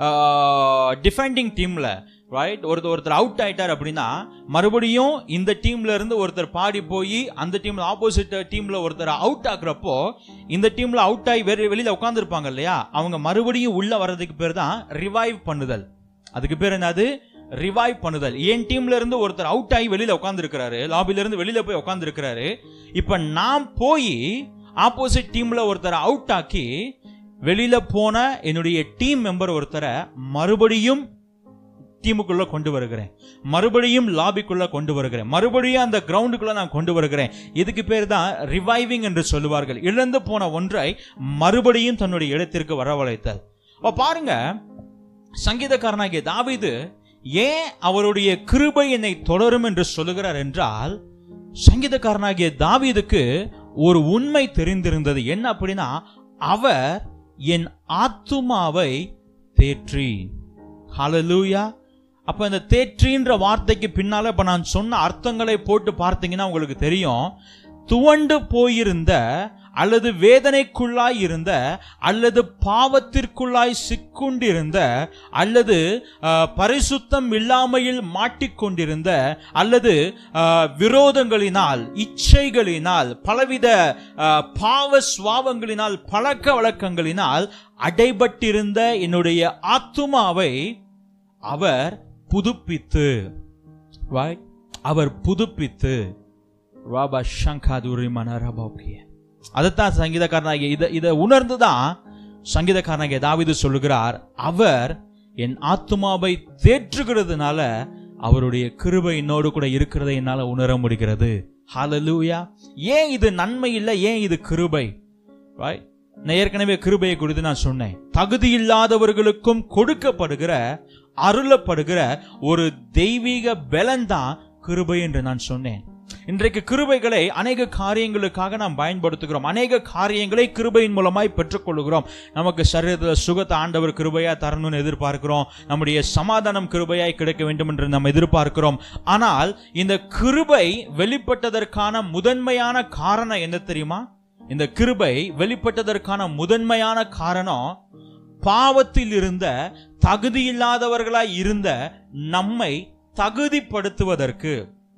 டிஃபெண்டிங் டீமில் ரைட் ஒருத்தர் ஒருத்தர் அவுட் ஆயிட்டார் அப்படின்னா மறுபடியும் இந்த டீம்ல இருந்து ஒருத்தர் பாடி போய் அந்த டீம்ல ஆப்போசிட் டீம்ல ஒருத்தர் அவுட் ஆகுறப்போ இந்த டீம்ல அவுட் ஆகி வேற வெளியில உட்காந்துருப்பாங்க இல்லையா அவங்க மறுபடியும் உள்ள வர்றதுக்கு பேர் தான் ரிவைவ் பண்ணுதல் அதுக்கு பேர் என்னது ரிவைவ் பண்ணுதல் என் டீம்ல இருந்து ஒருத்தர் அவுட் ஆகி வெளியில உட்காந்துருக்கிறாரு லாபில இருந்து வெளியில போய் உட்காந்துருக்கிறாரு இப்ப நான் போய் ஆப்போசிட் டீம்ல ஒருத்தர் அவுட் ஆக்கி வெளியில போன என்னுடைய டீம் மெம்பர் ஒருத்தரை மறுபடியும் டீமுக்குள்ள கொண்டு வருகிறேன் மறுபடியும் லாபிக்குள்ள கொண்டு வருகிறேன் மறுபடியும் அந்த கிரவுண்டுக்குள்ள நான் கொண்டு வருகிறேன் இதுக்கு பேர் தான் ரிவைவிங் என்று சொல்லுவார்கள் இழந்து போன ஒன்றை மறுபடியும் தன்னுடைய இடத்திற்கு வரவழைத்தல் அப்ப பாருங்க சங்கீதக்காரனாகிய தாவீது ஏன் அவருடைய கிருபை என்னை தொடரும் என்று சொல்லுகிறார் என்றால் சங்கீதக்காரனாகிய தாவீதுக்கு ஒரு உண்மை தெரிந்திருந்தது என்ன அப்படின்னா அவர் என் ஆத்துமாவை தேற்றி ஹalleluya அப்ப இந்த தேற்றின்ற வார்த்தைக்கு பின்னால இப்ப நான் சொன்ன அர்த்தங்களை போட்டு பார்த்தீங்கன்னா உங்களுக்கு தெரியும் துவண்டு போயிருந்த அல்லது வேதனைக்குள்ளாய் இருந்த அல்லது பாவத்திற்குள்ளாய் சிக்குண்டிருந்த அல்லது அஹ், பரிசுத்தம் இல்லாமையில் மாட்டிக்கொண்டிருந்த அல்லது அஹ், விரோதங்களினால் இச்சைகளினால் பலவித அஹ், பாவ சுவாவங்களினால் பழக்க வழக்கங்களினால் அடைபட்டிருந்த என்னுடைய ஆத்துமாவை அவர் புதுப்பித்து right? அவர் புதுப்பித்து ராபா சங்காதுரி மனரபாக்கிய அதைத்தான் சங்கீதக்காரனாகிய இதை இதை உணர்ந்து தான் சங்கீதக்காரனாகிய தாவீது சொல்லுகிறார் அவர் என் ஆத்துமாவை தேற்றுகிறதுனால அவருடைய கிருபை என்னோடு கூட இருக்கிறதை என்னால உணர முடிகிறது ஹalleluya ஏன் இது நன்மை இல்லை ஏன் இது கிருபை right? நான் ஏற்கனவே கிருபையை குறித்து நான் சொன்னேன் தகுதி இல்லாதவர்களுக்கும் கொடுக்கப்படுகிற அருளப்படுகிற ஒரு தெய்வீக பலன் தான் கிருபை என்று நான் சொன்னேன் இன்றைக்கு கிருபைகளை அநேக காரியங்களுக்காக நாம் பயன்படுத்துகிறோம் அநேக காரியங்களை கிருபையின் மூலமாய் பெற்றுக்கொள்கிறோம் நமக்கு சரீரத்தில் சுகத்தை ஆண்டவர் கிருபையா தரணும்னு எதிர்பார்க்கிறோம் நம்முடைய சமாதானம் கிருபையாய் கிடைக்க வேண்டும் என்று நாம் எதிர்பார்க்கிறோம் ஆனால் இந்த கிருபை வெளிப்பட்டதற்கான முதன்மையான காரணம் என்ன தெரியுமா இந்த கிருபை வெளிப்பட்டதற்கான முதன்மையான காரணம் பாவத்தில் இருந்த தகுதியில்லாதவர்களாய் இருந்த நம்மை தகுதிப்படுத்துவதற்கு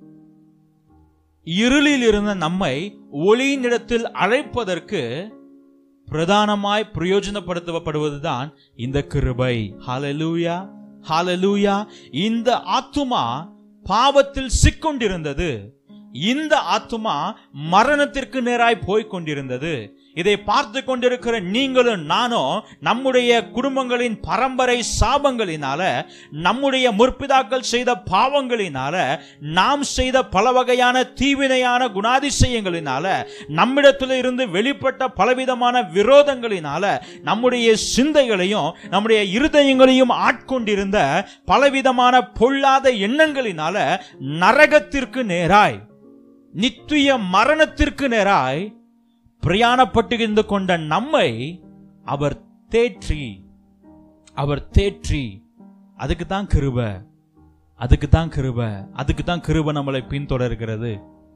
இருளில் இருந்த நம்மை ஒளியினிடத்தில் அழைப்பதற்கு பிரதானமாய் பிரயோஜனப்படுத்தப்படுவதுதான் இந்த கிருபை ஹalleluya ஹalleluya இந்த ஆத்துமா பாவத்தில் சிக்கொண்டிருந்தது இந்த ஆத்துமா மரணத்திற்கு நேராய் போய்க் கொண்டிருந்தது இதை பார்த்து கொண்டிருக்கிற நீங்களும் நானும் நம்முடைய குடும்பங்களின் பரம்பரை சாபங்களினால நம்முடைய முற்பிதாக்கள் செய்த பாவங்களினால நாம் செய்த பல வகையான தீவினையான குணாதிசயங்களினால நம்மிடத்தில் இருந்து வெளிப்பட்ட பலவிதமான விரோதங்களினால நம்முடைய சிந்தைகளையும் நம்முடைய இருதயங்களையும் ஆட்கொண்டிருந்த பலவிதமான பொல்லாத எண்ணங்களினால நரகத்திற்கு நேராய் நித்திய மரணத்திற்கு நேராய் பிரயாணப்பட்டு இருந்து கொண்ட நம்மை அவர் தேற்றி அவர் தேற்றி அதுக்கு தான் கிருப அதுக்கு தான் கிருப அதுக்கு தான் கிருப நம்மளை பின்தொடர்கிறது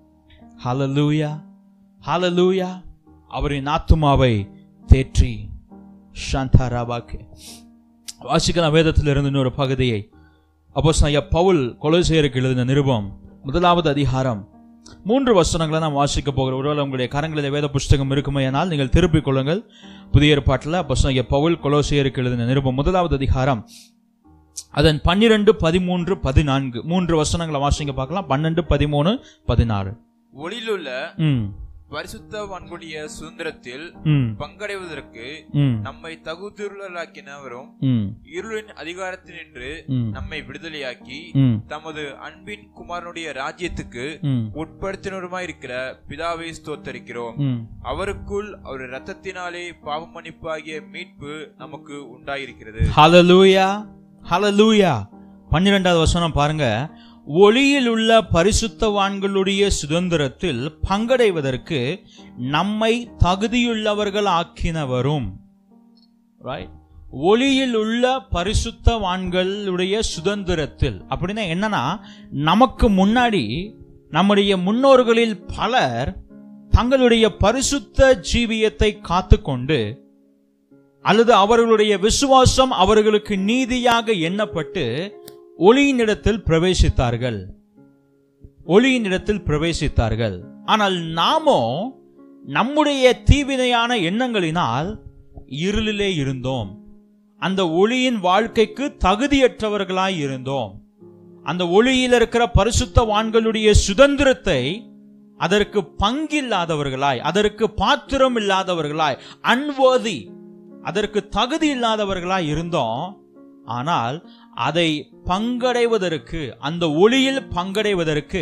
ஹalleluya ஹalleluya அவரின் ஆத்துமாவை தேற்றி சாந்தாராபாக்கே வாசிக்கலாம் வேதத்திலிருந்து இன்னொரு பகுதியை அப்போ பவுல் கொலோசேயருக்கு எழுதின நிருபம் முதலாவது அதிகாரம் மூன்று வசனங்களை நாம் வாசிக்க போகிறோம் ஒருவேளை உங்களுடைய கரங்களில் வேத புஸ்தகம் இருக்குமையானால் நீங்கள் திருப்பிக் கொள்ளுங்கள் புதிய ஏற்பாட்டில் அப்போ பவுல் கொலோசேயருக்கு எழுதின நிருபம் முதலாவது அதிகாரம் அதன் பன்னிரண்டு பதிமூன்று பதினான்கு மூன்று வசனங்களை வாசிங்க பார்க்கலாம் பன்னெண்டு பதிமூணு பதினாறு ஒளியிலுள்ள ம் பரிசுத்தவான்களுடைய சுதந்திரத்தில் ம் பங்கடைவதற்கு ம் நம்மை தகுதியுள்ளவராக்கினவரும் ம் இருளின் அதிகாரத்தினின்று ம் நம்மை விடுதலையாக்கி ம் தமது அன்பின் குமாரனுடைய ராஜ்யத்துக்கு ம் உட்படுத்தினருமாயிருக்கிற பிதாவை ஸ்தோத்தரிக்கிறோம் ம் அவருக்குள் அவர் ரத்தத்தினாலே பாவ மன்னிப்பாகிய மீட்பு நமக்கு உண்டாயிருக்கிறது ஹalleluya ஹalleluya பன்னிரெண்டாவது வசனம் பாருங்க ஒளியில் உள்ள பரிசுத்தவான்களுடைய சுதந்திரத்தில் பங்கடைவதற்கு நம்மை தகுதியுள்ளவர்கள் ஆக்கினவரும் Right? ஒளியில் உள்ள பரிசுத்தவான்களுடைய சுதந்திரத்தில் அப்படின்னா என்னன்னா நமக்கு முன்னாடி நம்முடைய முன்னோர்களில் பலர் தங்களுடைய பரிசுத்த ஜீவியத்தை காத்துக்கொண்டு அல்லது அவர்களுடைய விசுவாசம் அவர்களுக்கு நீதியாக எண்ணப்பட்டு ஒளியினிடத்தில் பிரவேசித்தார்கள் ஒளியினிடத்தில் பிரவேசித்தார்கள் ஆனால் நாமோ நம்முடைய தீவினையான எண்ணங்களினால் இருளிலே இருந்தோம் அந்த ஒளியின் வாழ்க்கைக்கு தகுதியற்றவர்களாய் இருந்தோம் அந்த ஒளியில் இருக்கிற பரிசுத்தவான்களுடைய சுதந்திரத்தை அதற்கு பங்கில்லாதவர்களாய் அதற்கு பாத்திரம் இல்லாதவர்களாய் அன்வர்தி அதற்கு தகுதி இல்லாதவர்களாய் இருந்தோம் ஆனால் அதை பங்கடைவதற்கு அந்த ஒளியில் பங்கடைவதற்கு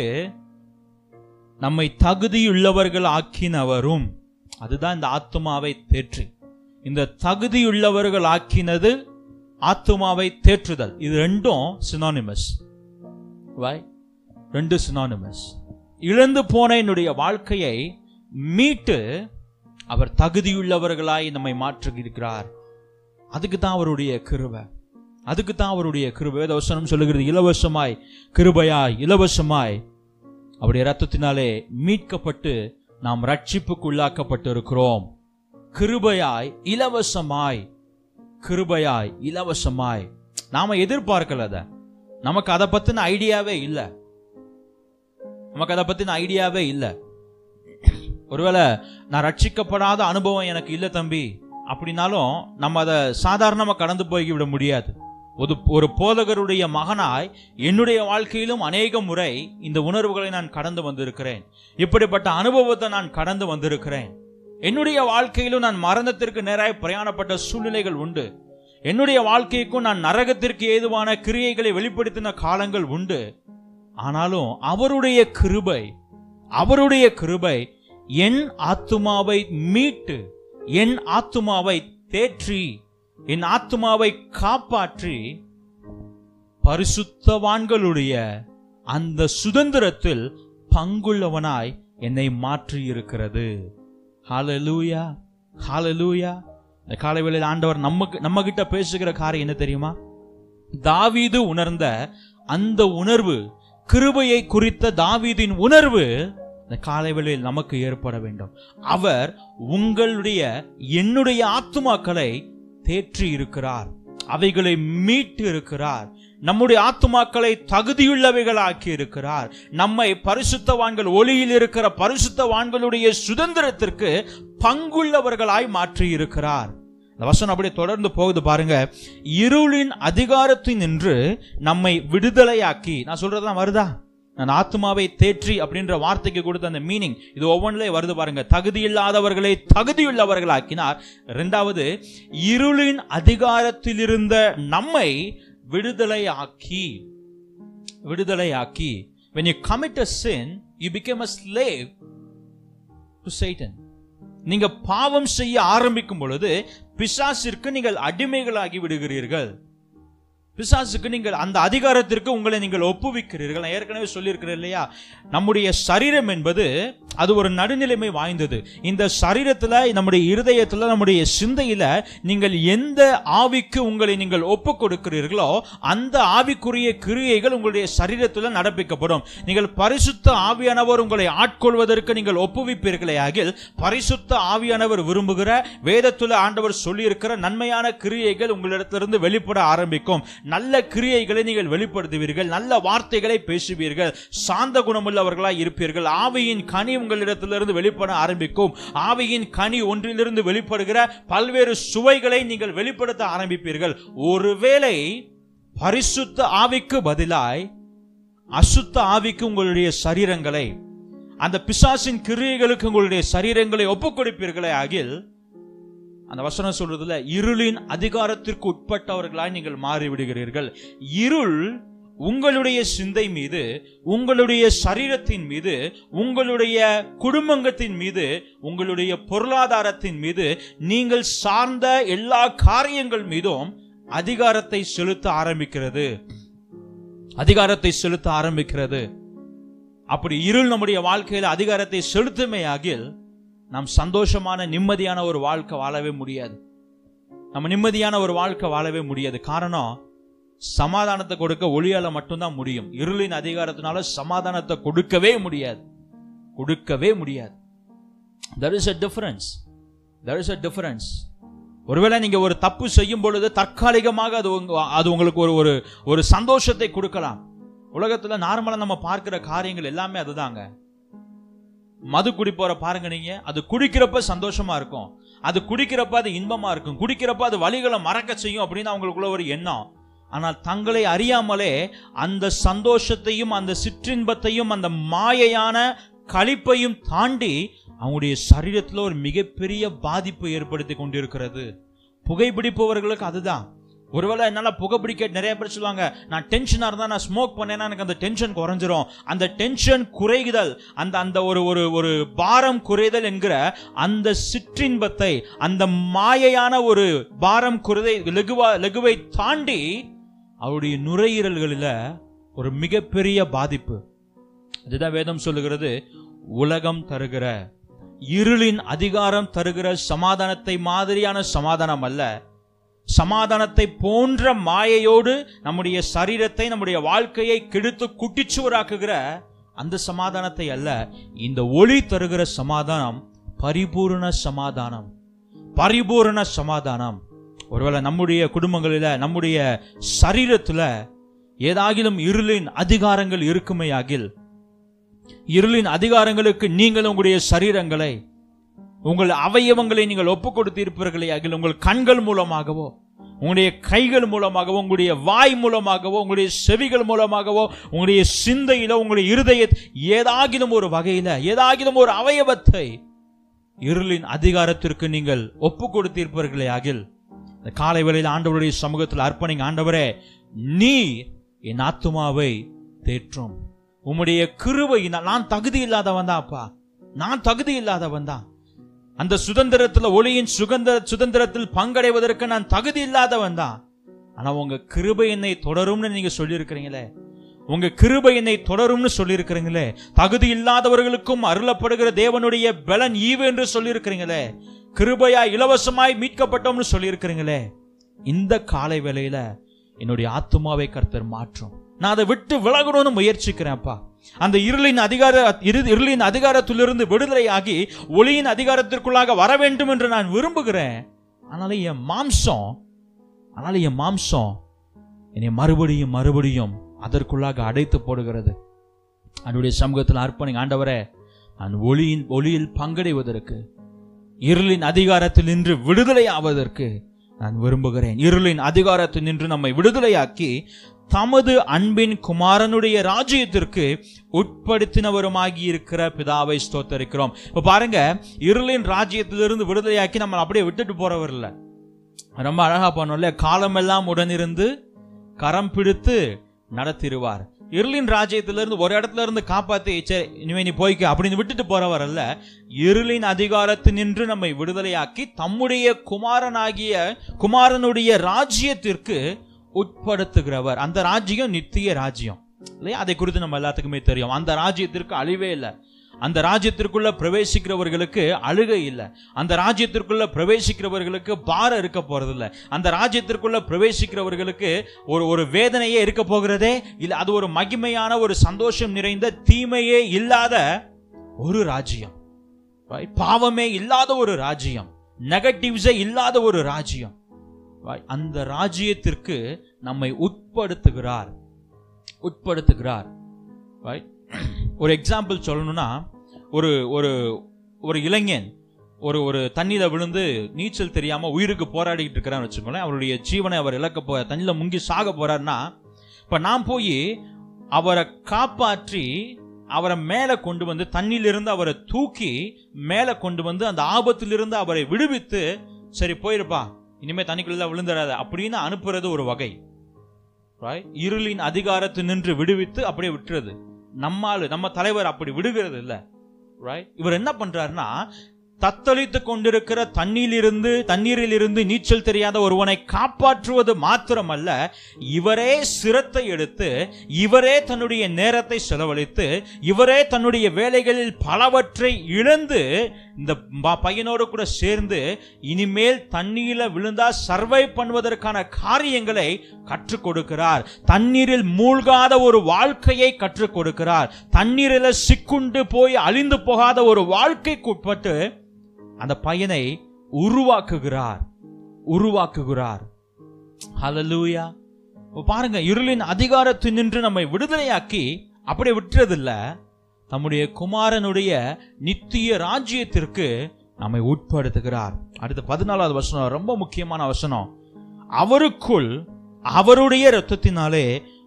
நம்மை தகுதியுள்ளவர்கள் ஆக்கினவரும் அதுதான் இந்த ஆத்துமாவை தேற்றி இந்த தகுதியுள்ளவர்கள் ஆக்கினது ஆத்துமாவை தேற்றுதல் இது ரெண்டும் சினானிமஸ் வை ரெண்டு சினானிமஸ் இழந்து போன என்னுடைய வாழ்க்கையை மீட்டு அவர் தகுதியுள்ளவர்களாய் நம்மை மாற்றியிருக்கிறார் அதுக்கு தான் அவருடைய கிருபை அதுக்கு தான் அவருடைய கிருபை வேதவசனம் சொல்லுகிறது இலவசமாய் கிருபையாய் இலவசமாய் அவருடைய ரத்தத்தினாலே மீட்கப்பட்டு நாம் ரட்சிப்புக்கு உள்ளாக்கப்பட்டு இருக்கிறோம் கிருபையாய் இலவசமாய் கிருபையாய் இலவசமாய் நாம எதிர்பார்க்கல அத நமக்கு அதை பத்தின ஐடியாவே இல்லை நமக்கு அதை பத்தின ஐடியாவே இல்லை ஒருவேளை நான் ரட்சிக்கப்படாத அனுபவம் எனக்கு இல்லை தம்பி அப்படின்னாலும் நம்ம அதை சாதாரணமா கடந்து போய் விட முடியாது ஒரு ஒரு போதகருடைய மகனாய் என்னுடைய வாழ்க்கையிலும் அநேக முறை இந்த உணர்வுகளை நான் கடந்து வந்திருக்கிறேன் இப்படிப்பட்ட அனுபவத்தை நான் கடந்து வந்திருக்கிறேன் என்னுடைய வாழ்க்கையிலும் நான் மரணத்திற்கு நேராய் பிரயாணப்பட்ட சூழ்நிலைகள் உண்டு என்னுடைய வாழ்க்கைக்கும் நான் நரகத்திற்கு ஏதுவான கிரியைகளை வெளிப்படுத்தின காலங்கள் உண்டு ஆனாலும் அவருடைய கிருபை அவருடைய கிருபை என் ஆத்துமாவை மீட்டு என் ஆத்துமாவை தேற்றி என் ஆத்துமாவை காப்பாற்றி பரிசுத்தவான்களுடைய அந்த சுதந்திரத்தில் பங்குள்ளவனாய் என்னை மாற்றி இருக்கிறது ஹalleluya ஹalleluya இந்த காலை வேளையில் ஆண்டவர் நமக்கு நம்ம கிட்ட பேசுகிற காரியம் என்ன தெரியுமா தாவீது உணர்ந்த அந்த உணர்வு கிருபையை குறித்த தாவீதின் உணர்வு இந்த காலை வேளையில் நமக்கு ஏற்பட வேண்டும் அவர் உங்களுடைய என்னுடைய ஆத்துமாக்களை தேற்றி இருக்கிறார் அவைகளை மீட்டு இருக்கிறார் நம்முடைய ஆத்துமாக்களை தகுதியுள்ளவைகளாக்கி இருக்கிறார் நம்மை பரிசுத்தவான்கள் ஒளியில் இருக்கிற பரிசுத்தவான்களுடைய சுதந்திரத்திற்கு பங்குள்ளவர்களாய் மாற்றி இருக்கிறார் இந்த வசனம் அப்படியே தொடர்ந்து போகுது பாருங்க இருளின் அதிகாரத்தில் நின்று நம்மை விடுதலையாக்கி நான் சொல்றதுதான் வருதா நான் ஆத்மாவை தேற்றி அப்படின்ற வார்த்தைக்கு கொடுத்த அந்த மீனிங் இது ஒவ்வொன்றிலே வருது பாருங்க தகுதி இல்லாதவர்களை தகுதியுள்ளவர்களாக்கினார் இரண்டாவது இருளின் அதிகாரத்தில் இருந்த நம்மை விடுதலையாக்கி விடுதலையாக்கி when you commit a sin you become a slave to satan நீங்க பாவம் செய்ய ஆரம்பிக்கும் பொழுது பிசாசிற்கு நீங்கள் அடிமைகளாகி விடுகிறீர்கள் பிசாசுக்கு நீங்கள் அந்த அதிகாரத்திற்கு உங்களை நீங்கள் ஒப்புவிக்கிறீர்கள் நான் ஏற்கனவே சொல்லியிருக்கிறேன் இல்லையா நம்முடைய சரீரம் என்பது அது ஒரு நடுநிலைமை வாய்ந்தது இந்த சரீரத்துல நம்முடைய இருதயத்துல நம்முடைய சிந்தையில நீங்கள் எந்த ஆவிக்கு உங்களை நீங்கள் ஒப்பு கொடுக்கிறீர்களோ அந்த ஆவிக்குரிய கிரியைகள் உங்களுடைய சரீரத்தில் நடப்பிக்கப்படும் நீங்கள் பரிசுத்த ஆவியானவர் உங்களை ஆட்கொள்வதற்கு நீங்கள் ஒப்புவிப்பீர்களே ஆகில் பரிசுத்த ஆவியானவர் விரும்புகிற வேதத்துல ஆண்டவர் சொல்லியிருக்கிற நன்மையான கிரியைகள் உங்களிடத்திலிருந்து வெளிப்பட ஆரம்பிக்கும் நல்ல கிரியைகளை நீங்கள் வெளிப்படுத்துவீர்கள் நல்ல வார்த்தைகளை பேசுவீர்கள் சாந்த குணமுள்ளவர்களாய் இருப்பீர்கள் ஆவியின் கனி உங்களிடத்திலிருந்து வெளிப்பட ஆரம்பிக்கும் ஆவியின் கனி ஒன்றிலிருந்து வெளிப்படுகிற பல்வேறு சுவைகளை நீங்கள் வெளிப்படுத்த ஆரம்பிப்பீர்கள் ஒருவேளை பரிசுத்த ஆவிக்கு பதிலாய் அசுத்த ஆவிக்கு உங்களுடைய சரீரங்களை அந்த பிசாசின் கிரியைகளுக்கு உங்களுடைய சரீரங்களை ஒப்புக் கொடுப்பீர்களே ஆகில் அந்த வசனம் சொல்றதுல இருளின் அதிகாரத்திற்கு உட்பட்டவர்களாய் நீங்கள் மாறிவிடுகிறீர்கள் இருள் உங்களுடைய சிந்தை மீது உங்களுடைய சரீரத்தின் மீது உங்களுடைய குடும்பங்கத்தின் மீது உங்களுடைய பொருளாதாரத்தின் மீது நீங்கள் சார்ந்த எல்லா காரியங்கள் மீதும் அதிகாரத்தை செலுத்த ஆரம்பிக்கிறது அதிகாரத்தை செலுத்த ஆரம்பிக்கிறது அப்படி இருள் நம்முடைய வாழ்க்கையில் அதிகாரத்தை செலுத்துமையாகில் நாம் சந்தோஷமான நிம்மதியான ஒரு வாழ்க்கை வாழவே முடியாது நம்ம நிம்மதியான ஒரு வாழ்க்கை வாழவே முடியாது காரணம் சமாதானத்தை கொடுக்க ஒளியால மட்டும்தான் முடியும் இருளின் அதிகாரத்தினால சமாதானத்தை கொடுக்கவே முடியாது கொடுக்கவே முடியாது there is a difference there is a difference ஒருவேளை நீங்க ஒரு தப்பு செய்யும் பொழுது தற்காலிகமாக அது உங்க- அது உங்களுக்கு ஒரு ஒரு ஒரு சந்தோஷத்தை கொடுக்கலாம் உலகத்துல நார்மலா நம்ம பார்க்கிற காரியங்கள் எல்லாமே அதுதாங்க மது குடிப்போற பாருங்க நீங்க அது குடிக்கிறப்ப சந்தோஷமா இருக்கும் அது குடிக்கிறப்ப அது இன்பமா இருக்கும் குடிக்கிறப்ப அது வழிகளை மறக்க செய்யும் அப்படின்னு அவங்களுக்குள்ள ஒரு எண்ணம் ஆனால் தங்களை அறியாமலே அந்த சந்தோஷத்தையும் அந்த சிற்றின்பத்தையும் அந்த மாயையான களிப்பையும் தாண்டி அவங்களுடைய சரீரத்தில் ஒரு மிகப்பெரிய பாதிப்பை ஏற்படுத்தி கொண்டிருக்கிறது புகைப்பிடிப்பவர்களுக்கு அதுதான் ஒருவேளை என்னால புகைப்பிடிக்க நிறைய பேர் சொல்லுவாங்க நான் டென்ஷனா இருந்தா நான் ஸ்மோக் பண்ணேன்னா எனக்கு அந்த டென்ஷன் குறைஞ்சிரும் அந்த டென்ஷன் குறைதல் அந்த அந்த ஒரு ஒரு ஒரு பாரம் குறைதல் என்கிற அந்த சிற்றின்பத்தை அந்த மாயையான ஒரு பாரம் குறைதை லெகுவா லெகுவை தாண்டி அவருடைய நுரையீரல்களில் ஒரு மிகப்பெரிய பாதிப்பு இதுதான் வேதம் சொல்லுகிறது உலகம் தருகிற இருளின் அதிகாரம் தருகிற சமாதானத்தை மாதிரியான சமாதானம் அல்ல சமாதானத்தை போன்ற மாயையோடு நம்முடைய சரீரத்தை நம்முடைய வாழ்க்கையை கெடுத்து குட்டிச்சுவராக்குகிற அந்த சமாதானத்தை அல்ல இந்த ஒளி தருகிற சமாதானம் பரிபூரண சமாதானம் பரிபூரண சமாதானம் ஒருவேளை நம்முடைய குடும்பங்களில நம்முடைய சரீரத்துல ஏதாகிலும் இருளின் அதிகாரங்கள் இருக்குமையாகில் இருளின் அதிகாரங்களுக்கு நீங்கள் உங்களுடைய சரீரங்களை உங்கள் அவயவங்களை நீங்கள் ஒப்பு கொடுத்திருப்பீர்களே ஆகில் உங்கள் கண்கள் மூலமாகவோ உங்களுடைய கைகள் மூலமாகவோ உங்களுடைய வாய் மூலமாகவோ உங்களுடைய செவிகள் மூலமாகவோ உங்களுடைய சிந்தையில உங்களுடைய இருதய ஏதாகிலும் ஒரு வகையில ஏதாகிலும் ஒரு அவயவத்தை இருளின் அதிகாரத்திற்கு நீங்கள் ஒப்பு கொடுத்திருப்பீர்களே ஆகில் இந்த காலை வேளையில் ஆண்டவருடைய சமூகத்தில் அர்ப்பணிங்க ஆண்டவரே நீர் என் ஆத்துமாவை தேற்றும் உம்முடைய கிருபையினால் நான் தகுதி இல்லாதவன் தான் அப்பா நான் தகுதி இல்லாதவன் தான் அந்த சுதந்திரத்துல ஒளியின் சுகந்திர சுதந்திரத்தில் பங்கடைவதற்கு நான் தகுதி இல்லாதவன் தான் ஆனா உங்க கிருபை என்னை தொடரும்னு நீங்க சொல்லியிருக்கிறீங்களே உங்க கிருபை என்னை தொடரும்னு சொல்லியிருக்கிறீங்களே தகுதி இல்லாதவர்களுக்கும் அருளப்படுகிற தேவனுடைய பலன் ஈவு என்று சொல்லியிருக்கிறீங்களே கிருபையா இலவசமாய் மீட்கப்பட்டோம்னு சொல்லியிருக்கிறீங்களே இந்த காலை வேளையில என்னுடைய ஆத்துமாவை கர்த்தர் மாற்றும் நான் அதை விட்டு விலகணும்னு முயற்சிக்கிறேன்ப்பா அந்த இருளின் அதிகார இரு- இருளின் அதிகாரத்திலிருந்து விடுதலையாகி ஒளியின் அதிகாரத்திற்குள்ளாக வர வேண்டும் என்று நான் விரும்புகிறேன் ஆனாலும் என் மாம்சம் ஆனாலும் என் மாம்சம் என்னை மறுபடியும் மறுபடியும் அதற்குள்ளாக அடைத்து போடுகிறது என்னுடைய சமூகத்தில் அர்ப்பணிங்க ஆண்டவரே நான் ஒளியின் ஒளியில் பங்கடைவதற்கு இருளின் அதிகாரத்தில் நின்று விடுதலை ஆவதற்கு நான் விரும்புகிறேன் இருளின் அதிகாரத்தில் நின்று நம்மை விடுதலையாக்கி தமது அன்பின் குமாரனுடைய ராஜ்யத்திற்கு உட்படுத்தினவருமாகி இருக்கிற பிதாவை ஸ்தோத்தரிக்கிறோம் இப்ப பாருங்க இருளின் ராஜ்யத்திலிருந்து விடுதலையாக்கி நம்ம அப்படியே விட்டுட்டு போறவர் இல்ல ரொம்ப அழகா பண்ணோம்ல காலமெல்லாம் உடனிருந்து கரம் பிடித்து நடத்திடுவார் இருளின் ராஜ்யத்திலிருந்து ஒரு இடத்துல இருந்து காப்பாத்தி சரி இனிமே நீ போய்க்க அப்படின்னு விட்டுட்டு போறவர் அல்ல இருளின் அதிகாரத்தினின்று நம்மை விடுதலையாக்கி தம்முடைய குமாரனாகிய குமாரனுடைய ராஜ்யத்திற்கு உட்படுத்துகிறவர் அந்த ராஜ்யம் நித்திய ராஜ்யம் இல்லையா அதை குறித்து நம்ம எல்லாத்துக்குமே தெரியும் அந்த ராஜ்யத்திற்கு அழிவே இல்லை அந்த ராஜ்யத்திற்குள்ள பிரவேசிக்கிறவர்களுக்கு அழுகை இல்லை அந்த ராஜ்யத்திற்குள்ள பிரவேசிக்கிறவர்களுக்கு பாரம் இருக்க போறதில்ல அந்த ராஜ்யத்திற்குள்ள பிரவேசிக்கிறவர்களுக்கு ஒரு ஒரு வேதனையே இருக்க போகிறதே இல்ல அது ஒரு மகிமையான ஒரு சந்தோஷம் நிறைந்த தீமையே இல்லாத ஒரு ராஜ்யம் Right? பாவமே இல்லாத ஒரு ராஜ்யம் நெகட்டிவ்ஸே இல்லாத ஒரு ராஜ்யம் Right? அந்த ராஜ்யத்திற்கு நம்மை உட்படுத்துகிறார் உட்படுத்துகிறார் Right? ஒரு எக்ஸாம்பிள் சொல்லணும்னா ஒரு ஒரு ஒரு இளைஞன் ஒரு ஒரு தண்ணியில விழுந்து நீச்சல் தெரியாம உயிருக்கு போராடிட்டு இருக்கிறான்னு வச்சுக்கோங்களேன் அவருடைய ஜீவனை அவர் இழக்க போ தண்ணியில முங்கி சாக போறாருன்னா இப்ப நான் போய் அவரை காப்பாற்றி அவரை மேலே கொண்டு வந்து தண்ணியிலிருந்து அவரை தூக்கி மேலே கொண்டு வந்து அந்த ஆபத்திலிருந்து அவரை விடுவித்து சரி போயிருப்பா இனிமே தண்ணிக்குள்ள விழுந்துடாத அப்படின்னு அனுப்புறது ஒரு வகை Right? இருளின் அதிகாரத்தை நின்று விடுவித்து அப்படியே விட்டுறது நம்மாளு நம்ம தலைவர் அப்படி விடுகிறது இல்ல ரைட் இவர் என்ன பண்றாருன்னா தத்தளித்து கொண்டிருக்கிற தண்ணீரிலிருந்து தண்ணீரிலிருந்து நீச்சல் தெரியாத ஒருவனை காப்பாற்றுவது மாத்திரமல்ல இவரே சிரத்தை எடுத்து இவரே தன்னுடைய நேரத்தை செலவழித்து இவரே தன்னுடைய வேலைகளில் பலவற்றை இழந்து இந்த ப- பையனோடு கூட சேர்ந்து இனிமேல் தண்ணீரில் விழுந்தா சர்வை பண்ணுவதற்கான காரியங்களை கற்றுக் கொடுக்கிறார் தண்ணீரில் மூழ்காத ஒரு வாழ்க்கையை கற்றுக் கொடுக்கிறார் தண்ணீரில் சிக்குண்டு போய் அழிந்து போகாத ஒரு வாழ்க்கைக்கு உட்பட்டு அந்த பையனை உருவாக்குகிறார் உருவாக்குகிறார் ஹalleluya இப்ப பாருங்க இருளின் அதிகாரத்தில் நின்று நம்மை விடுதலையாக்கி அப்படியே விட்டுறதில்ல தம்முடைய குமாரனுடைய நித்திய ராஜ்யத்திற்கு நம்மை உட்படுத்துகிறார் அடுத்த பதினாலாவது வசனம் ரொம்ப முக்கியமான வசனம் அவருக்குள் அவருடைய இரத்தத்தினாலே